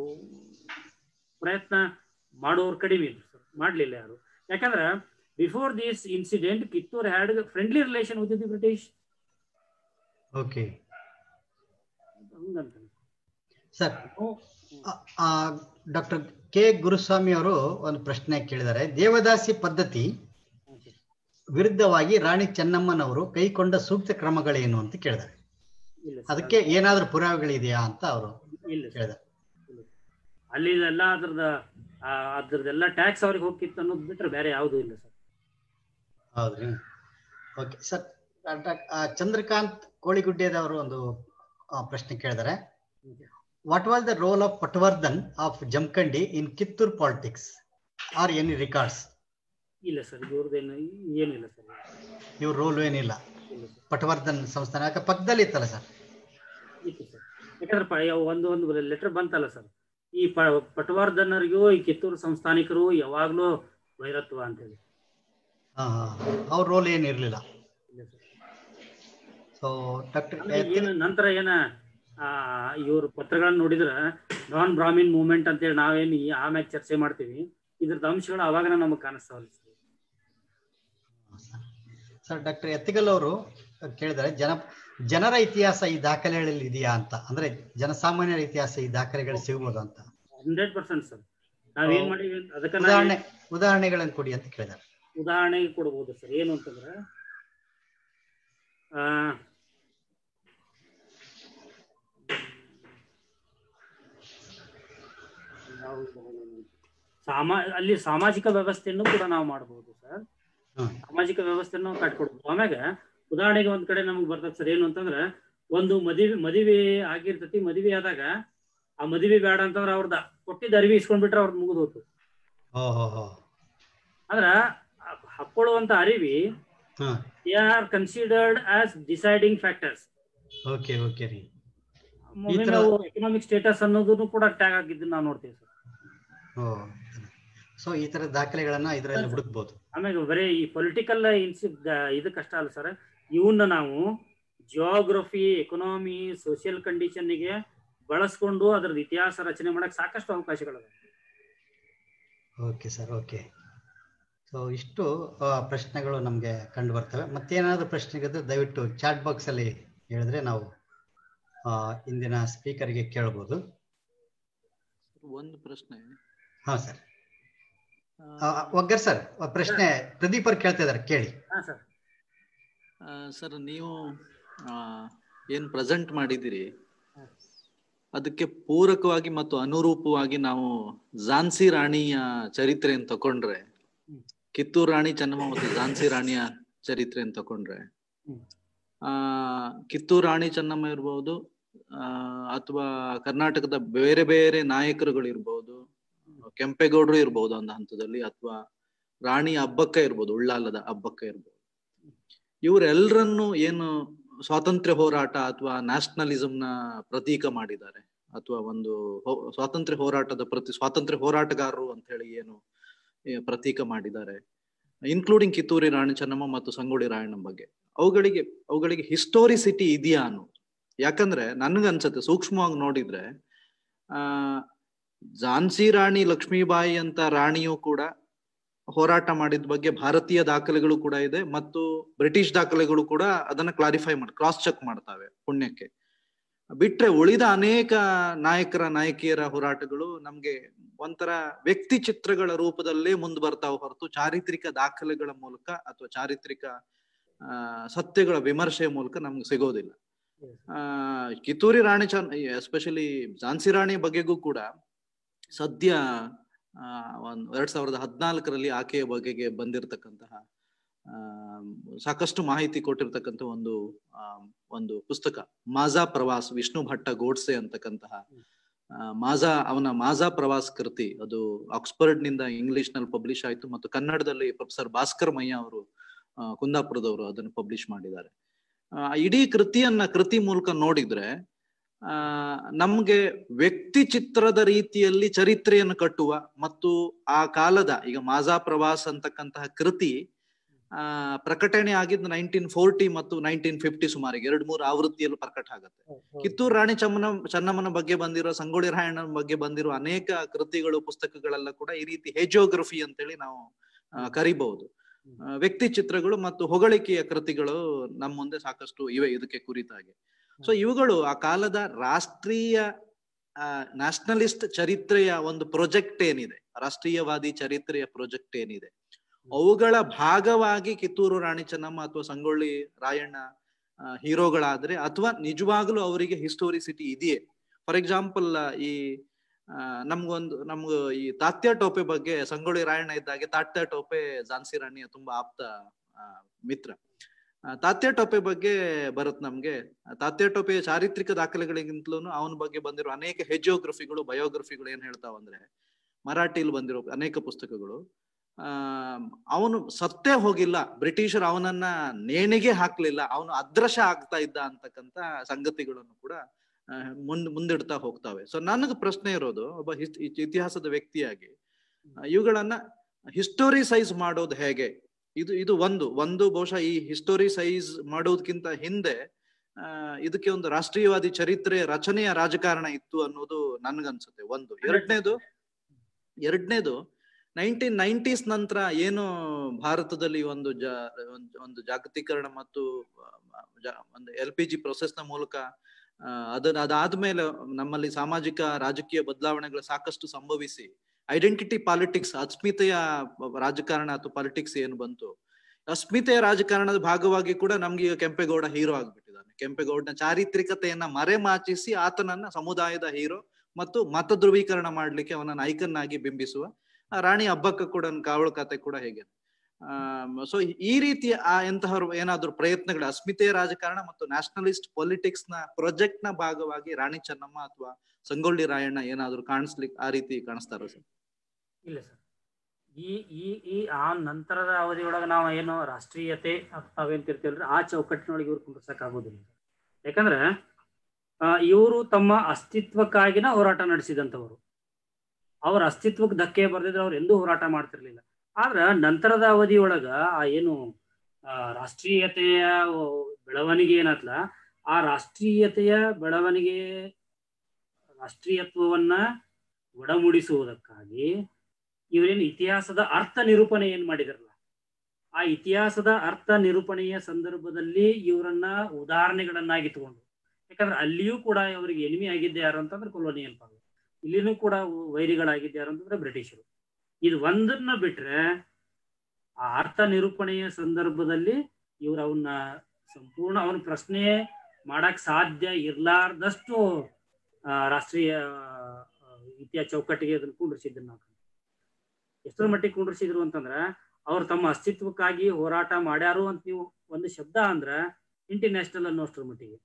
ಪ್ರಯತ್ನ ಮಾಡೋರು ಕಡಿಮೆ ಇದ್ರು ಸರ್ ಮಾಡ್ಲಿಲ್ಲ ಯಾರು ಯಾಕಂದ್ರೆ before this incident Kittur had friendly relation with the British okay ಹಂಗಂತ ಸರ್ ಡಾಕ್ಟರ್ ಕೆ ಗುರುಸ್ವಾಮಿ ಅವರು ಒಂದು ಪ್ರಶ್ನೆ ಕೇಳಿದ್ದಾರೆ ದೇವದಾಸಿ ಪದ್ಧತಿ ವಿರುದ್ಧವಾಗಿ ರಾಣಿ ಚೆನ್ನಮ್ಮನವರು ಕೈಗೊಂಡ ಸೂಕ್ತ ಕ್ರಮಗಳೇನು ಅಂತ ಕೇಳಿದ್ದಾರೆ ಇಲ್ಲ ಸರ್. ಅದಕ್ಕೆ ಏನಾದ್ರೂ ಪುರಾವೆಗಳಿದೆಯಾ ಅಂತ ಅವರು ಇಲ್ಲ ಸರ್. ಕೇಳಿದ್ದಾರೆ ಅಲ್ಲಿ ಎಲ್ಲ ಅದ್ರದ ಆ, ಅದ್ರದ್ದೆಲ್ಲ ಟ್ಯಾಕ್ಸ್ ಅವ್ರಿಗೆ ಹೋಗಿತ್ತು ಅನ್ನೋದು ಬಿಟ್ರೆ ಬೇರೆ ಯಾವುದೂ ಇಲ್ಲ ಸರ್ ಹೌದ್ರಿ ಓಕೆ ಸರ್ ಚಂದ್ರಕಾಂತ್ ಕೋಳಿಗುಡ್ಡೆದವರು ಒಂದು ಆ, ಪ್ರಶ್ನೆ ಕೇಳಿದ್ದಾರೆ what was the role of Patwardhan of Jamkhandi in Kittur politics or any records ಇಲ್ಲ ಸರ್ ಇವ್ರದ್ದೇನು ಏನಿಲ್ಲ ಸರ್ ಇವ್ರ ರೋಲ್ ಏನಿಲ್ಲ ಇಲ್ಲ ಸರ್ ಪಟ್ವರ್ಧನ್ ಸಂಸ್ಥಾನ ಯಾಕೆ ಪಕ್ಕದಲ್ಲಿ ಇತ್ತಲ್ಲ ಸರ್ ಇತ್ತು ಸರ್ ಯಾಕಂದ್ರೆ ಪ- ಯಾವ ಒಂದು ಒಂದು ಲೆಟರ್ ಬಂತಲ್ಲ ಸರ್ ಈ ಪ ಪಟವರ್ಧನರಿಗೂ ಈ ಕಿತ್ತೂರು ಸಂಸ್ಥಾನಿಕರು ಯಾವಾಗ್ಲೂ ವೈರತ್ವ ಅಂತೇಳಿ ಹಾ ಅವ್ರ ರೋಲ್ ಏನಿರ್ಲಿಲ್ಲ ಇಲ್ಲ ಸರ್ ಸೊ ಡಾಕ್ಟರ್ ಆಮೇಲೆ ಏನು ನಂತರ ಏನ ಆ ಇವ್ರ ಪತ್ರಗಳನ್ನ ನೋಡಿದ್ರ ನಾನ್ ಬ್ರಾಹ್ಮಿನ್ ಮೂವ್ಮೆಂಟ್ ಅಂತೇಳಿ ನಾವೇನು ಈ ಆಮ್ಯಾಗ ಚರ್ಚೆ ಮಾಡ್ತೀವಿ ಇದ್ರದ್ದು ಅಂಶಗಳು ಅವಾಗನ ನಮಗೆ ಕಾಣಿಸ್ತಾವಲ್ಲ ಸರ್ ಸರ್ ಡಾಕ್ಟರ್ ಎತ್ತಿಗಲ್ ಅವರು ಕೇಳಿದ್ದಾರೆ ಜನ ಜನರ ಇತಿಹಾಸ ಈ ದಾಖಲೆಗಳಲ್ಲಿ ಇದೆಯಾ ಅಂತ ಅಂದ್ರೆ ಜನಸಾಮಾನ್ಯರ ಇತಿಹಾಸ ಈ ದಾಖಲೆಗಳು ಸಿಗ್ಬೋದು ಅಂತ ಹಂಡ್ರೆಡ್ ಪರ್ಸೆಂಟ್ ಸರ್ ನಾವೇನ್ ಮಾಡೀವಿ ಅಂತ ಅದಕ್ಕೆ ನಾವು ಉದಾಹರಣೆ ಉದಾಹರಣೆಗಳನ್ನು ಕೊಡಿ ಅಂತ ಕೇಳಿದ್ದಾರೆ ಉದಾಹರಣೆಗೆ ಕೊಡ್ಬೋದು ಸರ್ ಏನು ಅಂತಂದ್ರೆ ಆ ಯಾವ್ದು ಸಾಮಾ ಅಲ್ಲಿ ಸಾಮಾಜಿಕ ವ್ಯವಸ್ಥೆಯನ್ನು ಕೂಡ ನಾವು ಮಾಡಬಹುದು ಸರ್ ಹ್ಮ್. ಸಾಮಾಜಿಕ ವ್ಯವಸ್ಥೆಯನ್ನು ಕಟ್ಕೊಡ್ಬೋದು ಆಮ್ಯಾಗ ಉದಾಹರಣೆಗೆ ಒಂದ್ ಕಡೆ ನಮ್ಗೆ ಬರ್ತದೆ ಸರ್ ಏನು ಅಂತಂದ್ರೆ ಒಂದು ಮದುವೆ ಮದುವೆ ಆಗಿರ್ತತಿ ಮದುವೆ ಆದಾಗ ಆ ಮದುವೆ ಬೇಡ ಅಂತಂದ್ರೆ ಅವ್ರದ್ದು ಕೊಟ್ಟಿದ್ದ ಅರಿವಿ ಇಸ್ಕೊಂಡ್ಬಿಟ್ರೆ ಅವ್ರದ್ದು ಮುಗಿದು ಹೋತು ಓ ಹೋ ಹೋ ಅಂದ್ರ ಆ ಹಾಕೊಳ್ಳುವಂತ ಅರಿವಿ ಹಾ they are considered as deciding factors okay okay ರೀ ಒಮ್ಮೆ ತರ- ನಾವು ಎಕನಾಮಿಕ್ ಸ್ಟೇಟಸ್ ಅನ್ನೋದನ್ನು ಕೂಡ ಟ್ಯಾಗ್ ಆಗಿದ್ದನ್ನ ನಾವು ನೋಡ್ತೀವಿ ಸರ್ ಓ ಸೊ ಈ ತರ ದಾಖಲೆಗಳನ್ನ ಇದರಲ್ಲಿ ಹುಡುಕ್ಬೋದು ಆಮೇಲೆ ಬರೀ ಈ ಪೊಲಿಟಿಕಲ್ ಇನ್ಸಿ ಇದಕ್ಕಷ್ಟ ಅಲ್ಲ ಸರ್ ಇವನ್ನ ನಾವು ಜಿಯೋಗ್ರಫಿ ಎಕನಾಮಿ ಸೋಷಿಯಲ್ ಕಂಡೀಷನ್ಗೆ ಬಳಸ್ಕೊಂಡು ಅದ್ರದ್ದು ಇತಿಹಾಸ ರಚನೆ ಮಾಡಕ್ ಸಾಕಷ್ಟು ಅವಕಾಶಗಳಿವೆ ಓಕೆ ಸರ್ ಓಕೆ ಸೊ ಇಷ್ಟು ಆ, ಪ್ರಶ್ನೆಗಳು ನಮಗೆ ಕಂಡು ಬರ್ತವೆ ಮತ್ತೇನಾದರೂ ಪ್ರಶ್ನೆಗಳಿದ್ರೆ ದಯವಿಟ್ಟು ಚಾಟ್ ಬಾಕ್ಸ್ ಅಲ್ಲಿ ಹೇಳಿದ್ರೆ ನಾವು ಆ, ಇಂದಿನ ಸ್ಪೀಕರ್ಗೆ ಕೇಳ್ಬೋದು ಒಂದು ಪ್ರಶ್ನೆ ಹಾ ಸರ್ ಒಗ್ಗರ್ ಸರ್ ಪ್ರಶ್ನೆ ಪ್ರದೀಪ್ ಅವ್ರು ಕೇಳ್ತಾ ಇದಾರೆ ಕೇಳಿ ಹಾ ಸರ್ ಸರ್ ನೀವು ಆ, ಏನ್ ಪ್ರೆಸೆಂಟ್ ಮಾಡಿದಿರಿ ಅದಕ್ಕೆ ಪೂರಕವಾಗಿ ಮತ್ತು ಅನುರೂಪವಾಗಿ ನಾವು ಝಾನ್ಸಿ ರಾಣಿಯ ಚರಿತ್ರೆಯನ್ನು ತಕೊಂಡ್ರೆ ಹ್ಮ್. ಕಿತ್ತೂರು ರಾಣಿ ಚೆನ್ನಮ್ಮ ಮತ್ತು ಝಾನ್ಸಿ ರಾಣಿಯ ಚರಿತ್ರೆಯನ್ನು ತಕೊಂಡ್ರೆ ಹ್ಮ್. ಆ ಕಿತ್ತೂರು ರಾಣಿ ಚೆನ್ನಮ್ಮ ಇರ್ಬೋದು ಆ ಅಥವಾ ಕರ್ನಾಟಕದ ಬೇರೆ ಬೇರೆ ನಾಯಕರುಗಳು ಇರ್ಬೋದು ಕೆಂಪೇಗೌಡರು ಇರ್ಬೋದು ಒಂದು ಹಂತದಲ್ಲಿ ಅಥವಾ ರಾಣಿ ಅಬ್ಬಕ್ಕ ಇರ್ಬೋದು ಉಳ್ಳಾಲದ ಅಬ್ಬಕ್ಕ ಇರ್ಬೋದು ಇವರೆಲ್ಲರನ್ನು ಏನು ಸ್ವಾತಂತ್ರ್ಯ ಹೋರಾಟ ಅಥವಾ ನ್ಯಾಷನಲಿಸಂನ ಪ್ರತೀಕ ಮಾಡಿದ್ದಾರೆ ಅಥವಾ ಒಂದು ಹೋ- ಸ್ವಾತಂತ್ರ್ಯ ಹೋರಾಟದ ಪ್ರತಿ ಸ್ವಾತಂತ್ರ್ಯ ಹೋರಾಟಗಾರರು ಅಂತ ಹೇಳಿ ಏನು ಏ, ಪ್ರತೀಕ ಮಾಡಿದ್ದಾರೆ ಇನ್ಕ್ಲೂಡಿಂಗ್ ಕಿತ್ತೂರಿ ರಾಣಿ ಚೆನ್ನಮ್ಮ ಮತ್ತು ಸಂಗೊಳ್ಳಿ ರಾಯಣ್ಣ ಬಗ್ಗೆ ಅವುಗಳಿಗೆ ಅವುಗಳಿಗೆ ಹಿಸ್ಟೋರಿಸಿಟಿ ಇದೆಯಾ ಅನ್ನೋದು ಯಾಕಂದ್ರೆ ನನ್ಗನ್ಸತ್ತೆ ಸೂಕ್ಷ್ಮವಾಗಿ ನೋಡಿದ್ರೆ ಆ ಝಾನ್ಸಿ ರಾಣಿ ಲಕ್ಷ್ಮೀಬಾಯಿ ಅಂತ ರಾಣಿಯು ಕೂಡ ಹೋರಾಟ ಮಾಡಿದ ಬಗ್ಗೆ ಭಾರತೀಯ ದಾಖಲೆಗಳು ಕೂಡ ಇದೆ ಮತ್ತು ಬ್ರಿಟಿಷ್ ದಾಖಲೆಗಳು ಕೂಡ ಅದನ್ನ ಕ್ಲಾರಿಫೈ ಮಾಡಿ ಕ್ರಾಸ್ ಚೆಕ್ ಮಾಡ್ತಾವೆ ಪುಣ್ಯಕ್ಕೆ ಬಿಟ್ರೆ ಉಳಿದ ಅನೇಕ ನಾಯಕರ ನಾಯಕಿಯರ ಹೋರಾಟಗಳು ನಮ್ಗೆ ಒಂಥರ ವ್ಯಕ್ತಿ ಚಿತ್ರಗಳ ರೂಪದಲ್ಲೇ ಮುಂದೆ ಬರ್ತಾವ ಹೊರತು ಚಾರಿತ್ರಿಕ ದಾಖಲೆಗಳ ಮೂಲಕ ಅಥವಾ ಚಾರಿತ್ರಿಕ ಆ ಸತ್ಯಗಳ ವಿಮರ್ಶೆಯ ಮೂಲಕ ನಮ್ಗೆ ಸಿಗೋದಿಲ್ಲ ಆ ಕಿತ್ತೂರಿ ರಾಣಿ ಚನ್ ಎಸ್ಪೆಷಲಿ ಝಾನ್ಸಿ ರಾಣಿ ಬಗ್ಗೆಗೂ ಕೂಡ ಸದ್ಯ ಆ ಒಂದ್ ಎರಡ್ ಸಾವಿರದ ಹದಿನಾಲ್ಕರಲ್ಲಿ ಆಕೆಯ ಬಗೆಗೆ ಬಂದಿರತಕ್ಕಂತಹ ಆ ಸಾಕಷ್ಟು ಮಾಹಿತಿ ಕೊಟ್ಟಿರ್ತಕ್ಕಂಥ ಒಂದು ಆ ಒಂದು ಪುಸ್ತಕ ಮಾಜಾ ಪ್ರವಾಸ್ ವಿಷ್ಣು ಭಟ್ಟ ಗೋಡ್ಸೆ ಅಂತಕ್ಕಂತಹ ಆ, ಮಾಜಾ ಅವನ ಮಾಜಾ ಪ್ರವಾಸ್ ಕೃತಿ ಅದು ಆಕ್ಸ್ಫರ್ಡ್ ನಿಂದ ಇಂಗ್ಲಿಷ್ ನಲ್ಲಿ ಪಬ್ಲಿಷ್ ಆಯ್ತು ಮತ್ತು ಕನ್ನಡದಲ್ಲಿ ಪ್ರೊಫೆಸರ್ ಭಾಸ್ಕರ್ ಮಯ್ಯ ಅವರು ಆ, ಕುಂದಾಪುರದವರು ಅದನ್ನು ಪಬ್ಲಿಷ್ ಮಾಡಿದ್ದಾರೆ ಆ, ಇಡೀ ಕೃತಿಯನ್ನ ಕೃತಿ ಮೂಲಕ ನೋಡಿದ್ರೆ ಆ ನಮ್ಗೆ ವ್ಯಕ್ತಿ ಚಿತ್ರದ ರೀತಿಯಲ್ಲಿ ಚರಿತ್ರೆಯನ್ನು ಕಟ್ಟುವ ಮತ್ತು ಆ ಕಾಲದ ಈಗ ಮಾಜಾ ಪ್ರವಾಸ್ ಅಂತಕ್ಕಂತಹ ಕೃತಿ ಆ ಪ್ರಕಟಣೆ ಆಗಿದ್ದು ನೈನ್ಟೀನ್ ಫೋರ್ಟಿ ಮತ್ತು ನೈನ್ಟೀನ್ ಫಿಫ್ಟಿ ಸುಮಾರಿಗೆ ಎರಡ್ ಮೂರು ಆವೃತ್ತಿಯಲ್ಲೂ ಪ್ರಕಟ ಆಗುತ್ತೆ ಕಿತ್ತೂರು ರಾಣಿ ಚಮ್ಮನ ಚೆನ್ನಮ್ಮನ ಬಗ್ಗೆ ಬಂದಿರೋ ಸಂಗೊಳ್ಳಿ ರಾಯಣ್ಣನ ಬಗ್ಗೆ ಬಂದಿರೋ ಅನೇಕ ಕೃತಿಗಳು ಪುಸ್ತಕಗಳೆಲ್ಲ ಕೂಡ ಈ ರೀತಿ ಹೆಜಿಯೋಗ್ರಫಿ ಅಂತೇಳಿ ನಾವು ಆ, ಕರಿಬಹುದು ಆ, ವ್ಯಕ್ತಿ ಚಿತ್ರಗಳು ಮತ್ತು ಹೊಗಳಿಕೆಯ ಕೃತಿಗಳು ನಮ್ಮ ಮುಂದೆ ಸಾಕಷ್ಟು ಇವೆ ಇದಕ್ಕೆ ಕುರಿತಾಗಿ ಸೊ ಇವುಗಳು ಆ ಕಾಲದ ರಾಷ್ಟ್ರೀಯ ನ್ಯಾಷನಲಿಸ್ಟ್ ಚರಿತ್ರೆಯ ಒಂದು ಪ್ರೊಜೆಕ್ಟ್ ಏನಿದೆ ರಾಷ್ಟ್ರೀಯವಾದಿ ಚರಿತ್ರೆಯ ಪ್ರೊಜೆಕ್ಟ್ ಏನಿದೆ ಅವುಗಳ ಭಾಗವಾಗಿ ಕಿತ್ತೂರು ರಾಣಿ ಚೆನ್ನಮ್ಮ ಅಥವಾ ಸಂಗೊಳ್ಳಿ ರಾಯಣ್ಣ ಆ, ಹೀರೋಗಳಾದ್ರೆ ಅಥವಾ ನಿಜವಾಗ್ಲೂ ಅವರಿಗೆ ಹಿಸ್ಟೋರಿಸಿಟಿ ಇದೆಯೇ ಫಾರ್ ಎಕ್ಸಾಂಪಲ್ ಈ ಆ, ನಮ್ಗೊಂದು ನಮ್ಗ ಈ ತಾತ್ಯ ಟೋಪೆ ಬಗ್ಗೆ ಸಂಗೊಳ್ಳಿ ರಾಯಣ್ಣ ಇದ್ದಾಗೆ ತಾತ್ಯ ಟೋಪೆ ಝಾನ್ಸಿ ರಾಣಿಯ ತುಂಬಾ ಆಪ್ತ ಆ, ಮಿತ್ರ ಆ, ತಾತ್ಯ ಟೋಪೆ ಬಗ್ಗೆ ಬರುತ್ತೆ ನಮ್ಗೆ ಆ, ತಾತ್ಯ ಟೋಪೆಯ ಚಾರಿತ್ರಿಕ ದಾಖಲೆಗಳಿಗಿಂತಲೂ ಅವನ ಬಗ್ಗೆ ಬಂದಿರೋ ಅನೇಕ ಹೆಜಿಯೋಗ್ರಫಿಗಳು ಬಯೋಗ್ರಫಿಗಳು ಏನ್ ಹೇಳ್ತಾವಂದ್ರೆ ಮರಾಠಿಲಿ ಬಂದಿರೋ ಅನೇಕ ಪುಸ್ತಕಗಳು ಆ ಅವನು ಸತ್ತೇ ಹೋಗಿಲ್ಲ ಬ್ರಿಟಿಷರು ಅವನನ್ನ ನೇಣಿಗೆ ಹಾಕ್ಲಿಲ್ಲ ಅವನು ಅದೃಶ್ಯ ಆಗ್ತಾ ಇದ್ದ ಅಂತಕ್ಕಂತ ಸಂಗತಿಗಳನ್ನು ಕೂಡ ಆ, ಮುಂದ್ ಮುಂದಿಡ್ತಾ ಹೋಗ್ತಾವೆ ಸೊ ನನಗೆ ಪ್ರಶ್ನೆ ಇರೋದು ಒಬ್ಬ ಹಿಸ್- ಇತಿ- ಇತಿಹಾಸದ ವ್ಯಕ್ತಿಯಾಗಿ ಆ, ಇವುಗಳನ್ನ ಹಿಸ್ಟೋರಿ ಸೈಜ್ ಮಾಡೋದು ಹೇಗೆ ಇದು ಇದು ಒಂದು ಒಂದು ಬಹುಶಃ ಈ ಹಿಸ್ಟೋರಿ ಸೈಜ್ ಮಾಡೋದಕ್ಕಿಂತ ಹಿಂದೆ ಆ ಇದಕ್ಕೆ ಒಂದು ರಾಷ್ಟ್ರೀಯವಾದಿ ಚರಿತ್ರೆ ರಚನೆಯ ರಾಜಕಾರಣ ಇತ್ತು ಅನ್ನೋದು ನನ್ಗನ್ಸುತ್ತೆ ಒಂದು ಎರಡನೇದು ಎರಡನೇದು ನೈನ್ಟೀನ್ ನೈಂಟೀಸ್ ನಂತರ ಏನು ಭಾರತದಲ್ಲಿ ಒಂದು ಜ ಒಂದು- ಒಂದು ಜಾಗತೀಕರಣ ಮತ್ತು ಆ, ಜ- ಒಂದು ಎಲ್ ಪಿ ಜಿ ನ ಮೂಲಕ ಆ, ಅದನ್ನ ಅದಾದ್ಮೇಲೆ ನಮ್ಮಲ್ಲಿ ಸಾಮಾಜಿಕ ರಾಜಕೀಯ ಬದಲಾವಣೆಗಳು ಸಾಕಷ್ಟು ಸಂಭವಿಸಿ ಐಡೆಂಟಿಟಿ ಪಾಲಿಟಿಕ್ಸ್ ಅಸ್ಮಿತೆಯ ರಾಜಕಾರಣ ಅಥವಾ ಪಾಲಿಟಿಕ್ಸ್ ಏನು ಬಂತು ಅಸ್ಮಿತೆಯ ರಾಜಕಾರಣದ ಭಾಗವಾಗಿ ಕೂಡ ನಮ್ಗೆ ಈಗ ಕೆಂಪೇಗೌಡ ಹೀರೋ ಆಗ್ಬಿಟ್ಟಿದ್ದಾನೆ ಕೆಂಪೇಗೌಡನ ಚಾರಿತ್ರಿಕತೆಯನ್ನ ಮರೆಮಾಚಿಸಿ ಆತನನ್ನ ಸಮುದಾಯದ ಹೀರೋ ಮತ್ತು ಮತ ಧ್ರುವೀಕರಣ ಮಾಡ್ಲಿಕ್ಕೆ ಅವನನ್ನ ಐಕನ್ ಆಗಿ ಬಿಂಬಿಸುವ ಆ ರಾಣಿ ಹಬ್ಬಕ್ಕ ಕೂಡ ಒಂದ್ ಕಾವಲು ಕತೆ ಕೂಡ ಹೇಗೆ ಸೊ ಈ ರೀತಿಯ ಆ ಎಂತಹ ಏನಾದ್ರು ಪ್ರಯತ್ನಗಳು ಅಸ್ಮಿತೆಯ ರಾಜಕಾರಣ ಮತ್ತು ನ್ಯಾಷನಲಿಸ್ಟ್ ಪೊಲಿಟಿಕ್ಸ್ ನ ಪ್ರಾಜೆಕ್ಟ್ ನ ಭಾಗವಾಗಿ ರಾಣಿ ಚೆನ್ನಮ್ಮ ಅಥವಾ ಸಂಗೊಳ್ಳಿ ರಾಯಣ್ಣ ಏನಾದ್ರು ಕಾಣಿಸ್ಲಿಕ್ಕೆ ಆ ರೀತಿ ಕಾಣಿಸ್ತಾರ ಸರ್ ಇಲ್ಲ ಸರ್ ಈ ಈ ಈ ಆ ನಂತರದ ಅವಧಿಯೊಳಗೆ ನಾವು ಏನು ರಾಷ್ಟ್ರೀಯತೆ ಅಂತ ನಾವೇನ್ ತಿರ್ತೀವಲ್ರಿ ಆ ಚೌಕಟ್ಟಿನೊಳಗೆ ಇವ್ರು ಕುಂಡ್ರಸಕ್ ಆಗೋದಿಲ್ಲ ಯಾಕಂದ್ರೆ ಇವರು ತಮ್ಮ ಅಸ್ತಿತ್ವಕ್ಕಾಗಿನ ಹೋರಾಟ ನಡೆಸಿದಂಥವ್ರು ಅವ್ರ ಅಸ್ತಿತ್ವಕ್ಕೆ ಧಕ್ಕೆ ಬರ್ದಿದ್ರೆ ಅವ್ರು ಎಂದೂ ಹೋರಾಟ ಮಾಡ್ತಿರ್ಲಿಲ್ಲ ಆದ್ರ ನಂತರದ ಅವಧಿಯೊಳಗ ಆ ಏನು ಆ, ರಾಷ್ಟ್ರೀಯತೆಯ ಬೆಳವಣಿಗೆ ಏನತ್ಲ ಆ ರಾಷ್ಟ್ರೀಯತೆಯ ಬೆಳವಣಿಗೆ ರಾಷ್ಟ್ರೀಯತ್ವವನ್ನ ಒಡಮೂಡಿಸುವುದಕ್ಕಾಗಿ ಇವರೇನು ಇತಿಹಾಸದ ಅರ್ಥ ನಿರೂಪಣೆ ಏನ್ ಮಾಡಿದಾರಲ್ಲ ಆ ಇತಿಹಾಸದ ಅರ್ಥ ನಿರೂಪಣೆಯ ಸಂದರ್ಭದಲ್ಲಿ ಇವರನ್ನ ಉದಾಹರಣೆಗಳನ್ನಾಗಿ ತಗೊಂಡು ಯಾಕಂದ್ರೆ ಅಲ್ಲಿಯೂ ಕೂಡ ಇವರಿಗೆ ಎನಿಮಿ ಆಗಿದ್ದೆ ಯಾರು ಅಂತಂದ್ರೆ ಕೊಲೋನಿಯಲ್ ಪವರ್ ಇಲ್ಲಿನೂ ಕೂಡ ವೈರಿಗಳಾಗಿದ್ದೆ ಯಾರು ಅಂತಂದ್ರೆ ಬ್ರಿಟಿಷರು ಇದು ಒಂದನ್ನ ಬಿಟ್ರೆ ಆ ಅರ್ಥ ನಿರೂಪಣೆಯ ಸಂದರ್ಭದಲ್ಲಿ ಇವ್ರು ಅವನ್ನ ಸಂಪೂರ್ಣ ಅವನ ಪ್ರಶ್ನೆ ಮಾಡಕ್ ಸಾಧ್ಯ ಇರ್ಲಾರ್ದಷ್ಟು ಆ, ರಾಷ್ಟ್ರೀಯ ಆ, ಇತಿಹಾಸ ಚೌಕಟ್ಟಿಗೆ ಅದನ್ನ ಕುಂಡ್ರಿಸಿದ್ದನ್ನ ನಾವು ಎಷ್ಟರ ಮಟ್ಟಿಗೆ ಕುಂಡ್ರಿಸಿದ್ರು ಅಂತಂದ್ರ ಅವ್ರು ತಮ್ಮ ಅಸ್ತಿತ್ವಕ್ಕಾಗಿ ಹೋರಾಟ ಮಾಡ್ಯಾರು ಅಂತ ನೀವು ಒಂದು ಶಬ್ದ ಅಂದ್ರ ಇಂಟರ್ನ್ಯಾಷನಲ್ ಅನ್ನೋಷ್ಟರ ಮಟ್ಟಿಗೆ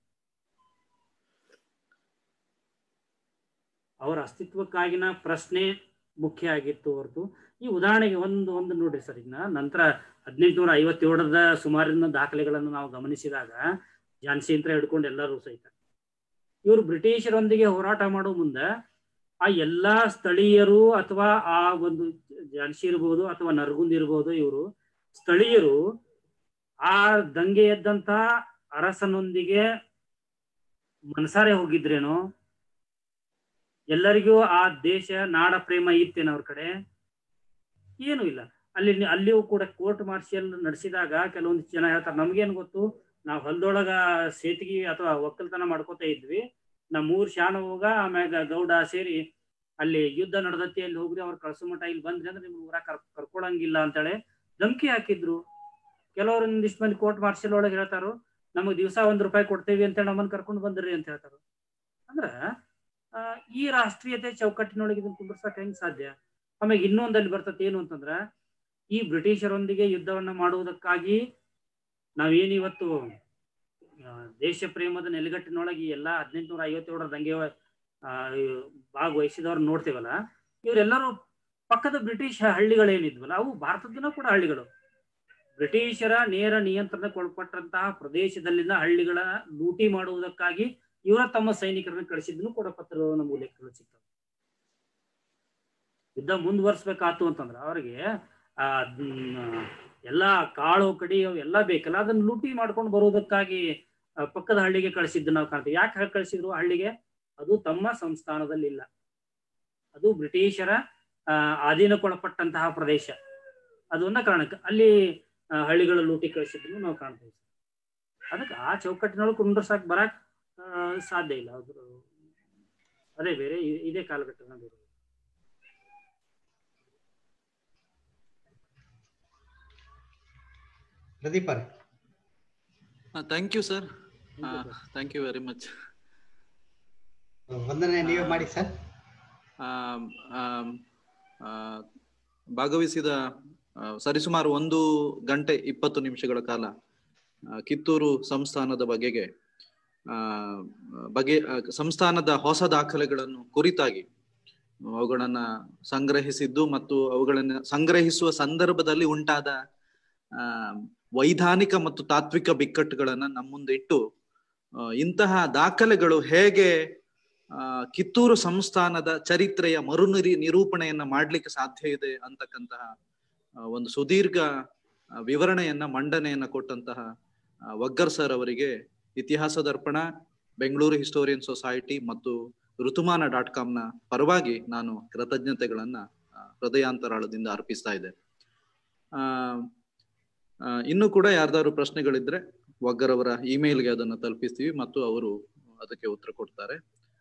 ಅವರ ಅಸ್ತಿತ್ವಕ್ಕಾಗಿನ ಪ್ರಶ್ನೆ ಮುಖ್ಯ ಆಗಿತ್ತು ಹೊರತು ಈ ಉದಾಹರಣೆಗೆ ಒಂದು ಒಂದು ನೋಡ್ರಿ ಸರ್ ಈಗ ನಂತರ ಹದಿನೆಂಟುನೂರ ಐವತ್ತೇಳರದ ಸುಮಾರಿನ ದಾಖಲೆಗಳನ್ನು ನಾವು ಗಮನಿಸಿದಾಗ ಝಾನ್ಸಿ ಅಂತ ಹಿಡ್ಕೊಂಡು ಎಲ್ಲರೂ ಸಹಿತ ಇವರು ಬ್ರಿಟಿಷರೊಂದಿಗೆ ಹೋರಾಟ ಮಾಡೋ ಮುಂದೆ ಆ ಎಲ್ಲಾ ಸ್ಥಳೀಯರು ಅಥವಾ ಆ ಒಂದು ಝಾನ್ಸಿ ಇರ್ಬೋದು ಅಥವಾ ನರಗುಂದ್ ಇರ್ಬೋದು ಇವರು ಸ್ಥಳೀಯರು ಆ ದಂಗೆ ಎದ್ದಂತ ಅರಸನೊಂದಿಗೆ ಮನಸಾರೆ ಹೋಗಿದ್ರೇನೋ ಎಲ್ಲರಿಗೂ ಆ ದೇಶ ನಾಡ ಪ್ರೇಮ ಇತ್ತೇನ ಅವ್ರ ಕಡೆ ಏನು ಇಲ್ಲ ಅಲ್ಲಿ ಅಲ್ಲಿಯೂ ಕೂಡ ಕೋರ್ಟ್ ಮಾರ್ಷಿಯಲ್ ನಡೆಸಿದಾಗ ಕೆಲವೊಂದು ಜನ ಹೇಳ್ತಾರೆ ನಮ್ಗೇನ್ ಗೊತ್ತು ನಾವು ಹೊಲದೊಳಗ ಸೇತಿಗೆ ಅಥವಾ ಒಕ್ಕಲ್ತನ ಮಾಡ್ಕೋತಾ ಇದ್ವಿ ನಮ್ಮೂರ್ ಶಾಣ ಹೋಗ ಆಮ್ಯಾಗ ಗೌಡ ಸೇರಿ ಅಲ್ಲಿ ಯುದ್ಧ ನಡೆದತ್ತಿ ಅಲ್ಲಿ ಹೋಗ್ರಿ ಅವ್ರು ಕಳ್ಸೋ ಮಟ ಇಲ್ಲಿ ಬಂದ್ರಿ ಅಂದ್ರೆ ನಿಮ್ಗೆ ಊರಾಗ ಕರ್ ಕರ್ಕೊಳಂಗಿಲ್ಲ ಅಂತೇಳಿ ಧಮ್ಕಿ ಹಾಕಿದ್ರು ಕೆಲವ್ರು ಒಂದಿಷ್ಟು ಮಂದಿ ಕೋರ್ಟ್ ಮಾರ್ಷಲ್ ಒಳಗೆ ಹೇಳ್ತಾರು ನಮಗ್ ದಿವಸ ಒಂದ್ ರೂಪಾಯಿ ಕೊಡ್ತೇವಿ ಅಂತೇಳಿ ನಮ್ಮನ್ನ ಕರ್ಕೊಂಡು ಬಂದ್ರಿ ಅಂತ ಹೇಳ್ತಾರ ಅಂದ್ರ ಆ, ಈ ರಾಷ್ಟ್ರೀಯತೆ ಚೌಕಟ್ಟಿನೊಳಗೆ ಇದನ್ನ ಕುಂದ್ರಸಕ್ ಹೆಂಗ್ ಸಾಧ್ಯ ಆಮೇಲೆ ಇನ್ನೊಂದಲ್ಲಿ ಬರ್ತದೆ ಏನು ಅಂತಂದ್ರ ಈ ಬ್ರಿಟಿಷರೊಂದಿಗೆ ಯುದ್ಧವನ್ನ ಮಾಡುವುದಕ್ಕಾಗಿ ನಾವೇನ್ ಇವತ್ತು ಆ, ದೇಶ ಪ್ರೇಮದ ನೆಲೆಗಟ್ಟಿನೊಳಗೆ ಈ ಎಲ್ಲಾ ಹದಿನೆಂಟುನೂರ ಐವತ್ತೇಳರ ದಂಗೆ ಆ, ಭಾಗವಹಿಸಿದವ್ರು ನೋಡ್ತೇವಲ್ಲ ಇವರೆಲ್ಲರೂ ಪಕ್ಕದ ಬ್ರಿಟಿಷ್ ಹಳ್ಳಿಗಳೇನಿದ್ವಲ್ಲ ಅವು ಭಾರತದಿನ ಕೂಡ ಹಳ್ಳಿಗಳು ಬ್ರಿಟಿಷರ ನೇರ ನಿಯಂತ್ರಣಕ್ಕೆ ಒಳಪಟ್ಟಂತಹ ಪ್ರದೇಶದಲ್ಲಿನ ಹಳ್ಳಿಗಳ ಲೂಟಿ ಮಾಡುವುದಕ್ಕಾಗಿ ಇವರ ತಮ್ಮ ಸೈನಿಕರನ್ನ ಕಳಿಸಿದ್ನು ಕೂಡ ಪತ್ರ ನಮ್ಮ ಉಲ್ಲೇಖಗಳು ಸಿಗ್ತವೆ ಯುದ್ಧ ಮುಂದುವರ್ಸ್ಬೇಕಾತು ಅಂತಂದ್ರ ಅವ್ರಿಗೆ ಆ ಮ್, ಎಲ್ಲಾ ಕಾಳು ಕಡಿ ಅವು ಎಲ್ಲ ಬೇಕಲ್ಲ ಅದನ್ನ ಲೂಟಿ ಮಾಡ್ಕೊಂಡು ಬರುವುದಕ್ಕಾಗಿ ಆ, ಪಕ್ಕದ ಹಳ್ಳಿಗೆ ಕಳಿಸಿದ್ದು ನಾವು ಕಾಣ್ತೀವಿ ಯಾಕೆ ಕಳಿಸಿದ್ರು ಹಳ್ಳಿಗೆ ಅದು ತಮ್ಮ ಸಂಸ್ಥಾನದಲ್ಲಿ ಇಲ್ಲ ಅದು ಬ್ರಿಟಿಷರ ಆ, ಅಧೀನಕ್ಕೊಳಪಟ್ಟಂತಹ ಪ್ರದೇಶ ಅದು ಒಂದ ಕಾರಣಕ್ಕೆ ಅಲ್ಲಿ ಆ, ಹಳ್ಳಿಗಳ ಲೂಟಿ ಕಳಿಸಿದ್ರು ನಾವು ಕಾಣ್ತೀವಿ ಅದಕ್ಕೆ ಆ ಚೌಕಟ್ಟಿನೊಳಗೆ ಕುಂಡ್ರಸಾಕ್ ಬರಕ್ ಆ, ಸಾಧ್ಯ ಇಲ್ಲ ಅದ್ರ ಅದೇ ಬೇರೆ ಇ- ಇದೇ ಕಾಲಘಟ್ಟದ ಬೇರೆ ಪ್ರದೀಪ್ ಅವ್ರೆ thank you sir thank you very much ವಂದನೆ ನೀವೇ ಮಾಡಿ ಸರ್ ಆಮ್, ಆಮ್, ಆ, ಭಾಗವಹಿಸಿದ ಆ, ಸರಿಸುಮಾರು ಒಂದು ಗಂಟೆ ಇಪ್ಪತ್ತು ನಿಮಿಷಗಳ ಕಾಲ ಆ, ಕಿತ್ತೂರು ಸಂಸ್ಥಾನದ ಬಗೆಗೆ ಆ, ಬಗೆ ಆ, ಸಂಸ್ಥಾನದ ಹೊಸ ದಾಖಲೆಗಳನ್ನು ಕುರಿತಾಗಿ ಅವುಗಳನ್ನ ಸಂಗ್ರಹಿಸಿದ್ದು ಮತ್ತು ಅವುಗಳನ್ನ ಸಂಗ್ರಹಿಸುವ ಸಂದರ್ಭದಲ್ಲಿ ಉಂಟಾದ ಆ, ವೈಧಾನಿಕ ಮತ್ತು ತಾತ್ವಿಕ ಬಿಕ್ಕಟ್ಟುಗಳನ್ನ ನಮ್ಮ ಮುಂದೆ ಇಟ್ಟು ಆ, ಇಂತಹ ದಾಖಲೆಗಳು ಹೇಗೆ ಆ, ಕಿತ್ತೂರು ಸಂಸ್ಥಾನದ ಚರಿತ್ರೆಯ ಮರುನಿರಿ ನಿರೂಪಣೆಯನ್ನ ಮಾಡ್ಲಿಕ್ಕೆ ಸಾಧ್ಯ ಇದೆ ಅಂತಕ್ಕಂತಹ ಆ, ಒಂದು ಸುದೀರ್ಘ ಆ, ವಿವರಣೆಯನ್ನ ಮಂಡನೆಯನ್ನ ಕೊಟ್ಟಂತಹ ಆ, ವಗ್ಗರ್ ಸರ್ ಅವರಿಗೆ ಇತಿಹಾಸ ದರ್ಪಣ ಬೆಂಗಳೂರು ಹಿಸ್ಟೋರಿಯನ್ ಸೊಸೈಟಿ ಮತ್ತು ಋತುಮಾನ ಡಾಟ್ ಕಾಮ್ನ ಪರವಾಗಿ ನಾನು ಕೃತಜ್ಞತೆಗಳನ್ನ ಆ, ಹೃದಯಾಂತರಾಳದಿಂದ ಅರ್ಪಿಸ್ತಾ ಇದ್ದೆ ಆ ಆ, ಇನ್ನೂ ಕೂಡ ಯಾರ್ದಾದ್ರು ಪ್ರಶ್ನೆಗಳಿದ್ರೆ ವಗ್ಗರ್ ಅವರ ಇಮೇಲ್ಗೆ ಅದನ್ನು ತಲುಪಿಸ್ತೀವಿ ಮತ್ತು ಅವರು ಅದಕ್ಕೆ ಉತ್ತರ ಕೊಡ್ತಾರೆ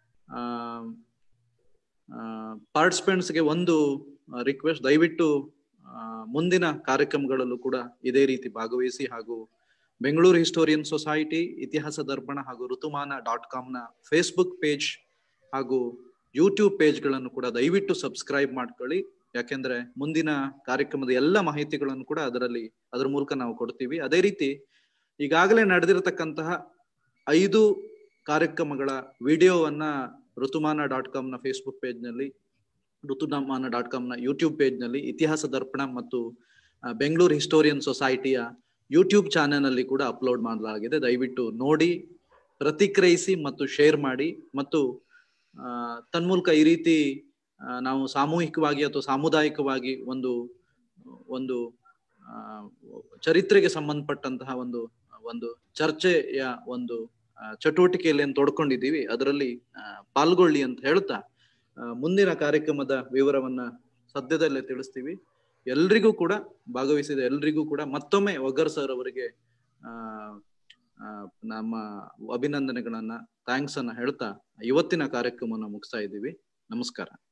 ಪಾರ್ಟಿಸಿಪೆಂಟ್ಸ್ಗೆ ಒಂದು ರಿಕ್ವೆಸ್ಟ್ ದಯವಿಟ್ಟು ಆ, ಮುಂದಿನ ಕಾರ್ಯಕ್ರಮಗಳಲ್ಲೂ ಕೂಡ ಇದೇ ರೀತಿ ಭಾಗವಹಿಸಿ ಹಾಗೂ ಬೆಂಗಳೂರು ಹಿಸ್ಟೋರಿಯನ್ ಸೊಸೈಟಿ ಇತಿಹಾಸ ದರ್ಪಣ ಹಾಗೂ ಋತುಮಾನ ಡಾಟ್ ಕಾಮ್ನ ಫೇಸ್ಬುಕ್ ಪೇಜ್ ಹಾಗೂ ಯೂಟ್ಯೂಬ್ ಪೇಜ್ಗಳನ್ನು ಕೂಡ ದಯವಿಟ್ಟು ಸಬ್ಸ್ಕ್ರೈಬ್ ಮಾಡ್ಕೊಳ್ಳಿ ಯಾಕೆಂದ್ರೆ ಮುಂದಿನ ಕಾರ್ಯಕ್ರಮದ ಎಲ್ಲ ಮಾಹಿತಿಗಳನ್ನು ಕೂಡ ಅದರಲ್ಲಿ ಅದರ ಮೂಲಕ ನಾವು ಕೊಡ್ತೀವಿ ಅದೇ ರೀತಿ ಈಗಾಗಲೇ ನಡೆದಿರತಕ್ಕಂತಹ ಐದು ಕಾರ್ಯಕ್ರಮಗಳ ವಿಡಿಯೋವನ್ನ ಋತುಮಾನ ಡಾಟ್ ಕಾಮ್ನ ಫೇಸ್ಬುಕ್ ಪೇಜ್ನಲ್ಲಿ ಋತುಮಾನ ಡಾಟ್ ಕಾಮ್ನ ಯೂಟ್ಯೂಬ್ ಪೇಜ್ನಲ್ಲಿ ಇತಿಹಾಸ ದರ್ಪಣ ಮತ್ತು ಆ, ಬೆಂಗಳೂರು ಹಿಸ್ಟೋರಿಯನ್ ಸೊಸೈಟಿಯ ಯೂಟ್ಯೂಬ್ ಚಾನೆಲ್ನಲ್ಲಿ ಕೂಡ ಅಪ್ಲೋಡ್ ಮಾಡಲಾಗಿದೆ ದಯವಿಟ್ಟು ನೋಡಿ ಪ್ರತಿಕ್ರಿಯಿಸಿ ಮತ್ತು ಶೇರ್ ಮಾಡಿ ಮತ್ತು ಆ, ತನ್ಮೂಲಕ ಈ ರೀತಿ ಆ, ನಾವು ಸಾಮೂಹಿಕವಾಗಿ ಅಥವಾ ಸಾಮುದಾಯಿಕವಾಗಿ ಒಂದು ಒಂದು ಆ, ಚರಿತ್ರೆಗೆ ಸಂಬಂಧಪಟ್ಟಂತಹ ಒಂದು ಒಂದು ಚರ್ಚೆಯ ಒಂದು ಆ, ಚಟುವಟಿಕೆಯಲ್ಲಿ ಏನು ತೊಡ್ಕೊಂಡಿದ್ದೀವಿ ಅದರಲ್ಲಿ ಆ, ಪಾಲ್ಗೊಳ್ಳಿ ಅಂತ ಹೇಳ್ತಾ ಆ, ಮುಂದಿನ ಕಾರ್ಯಕ್ರಮದ ವಿವರವನ್ನ ಸದ್ಯದಲ್ಲೇ ತಿಳಿಸ್ತೀವಿ ಎಲ್ರಿಗೂ ಕೂಡ ಭಾಗವಹಿಸಿದ ಎಲ್ರಿಗೂ ಕೂಡ ಮತ್ತೊಮ್ಮೆ ವಗರ್ ಸರ್ ಅವರಿಗೆ ಆ ಆ, ನಮ್ಮ ಅಭಿನಂದನೆಗಳನ್ನ ಥ್ಯಾಂಕ್ಸ್ ಅನ್ನ ಹೇಳ್ತಾ ಇವತ್ತಿನ ಕಾರ್ಯಕ್ರಮವನ್ನು ಮುಗಿಸ್ತಾ ಇದ್ದೀವಿ ನಮಸ್ಕಾರ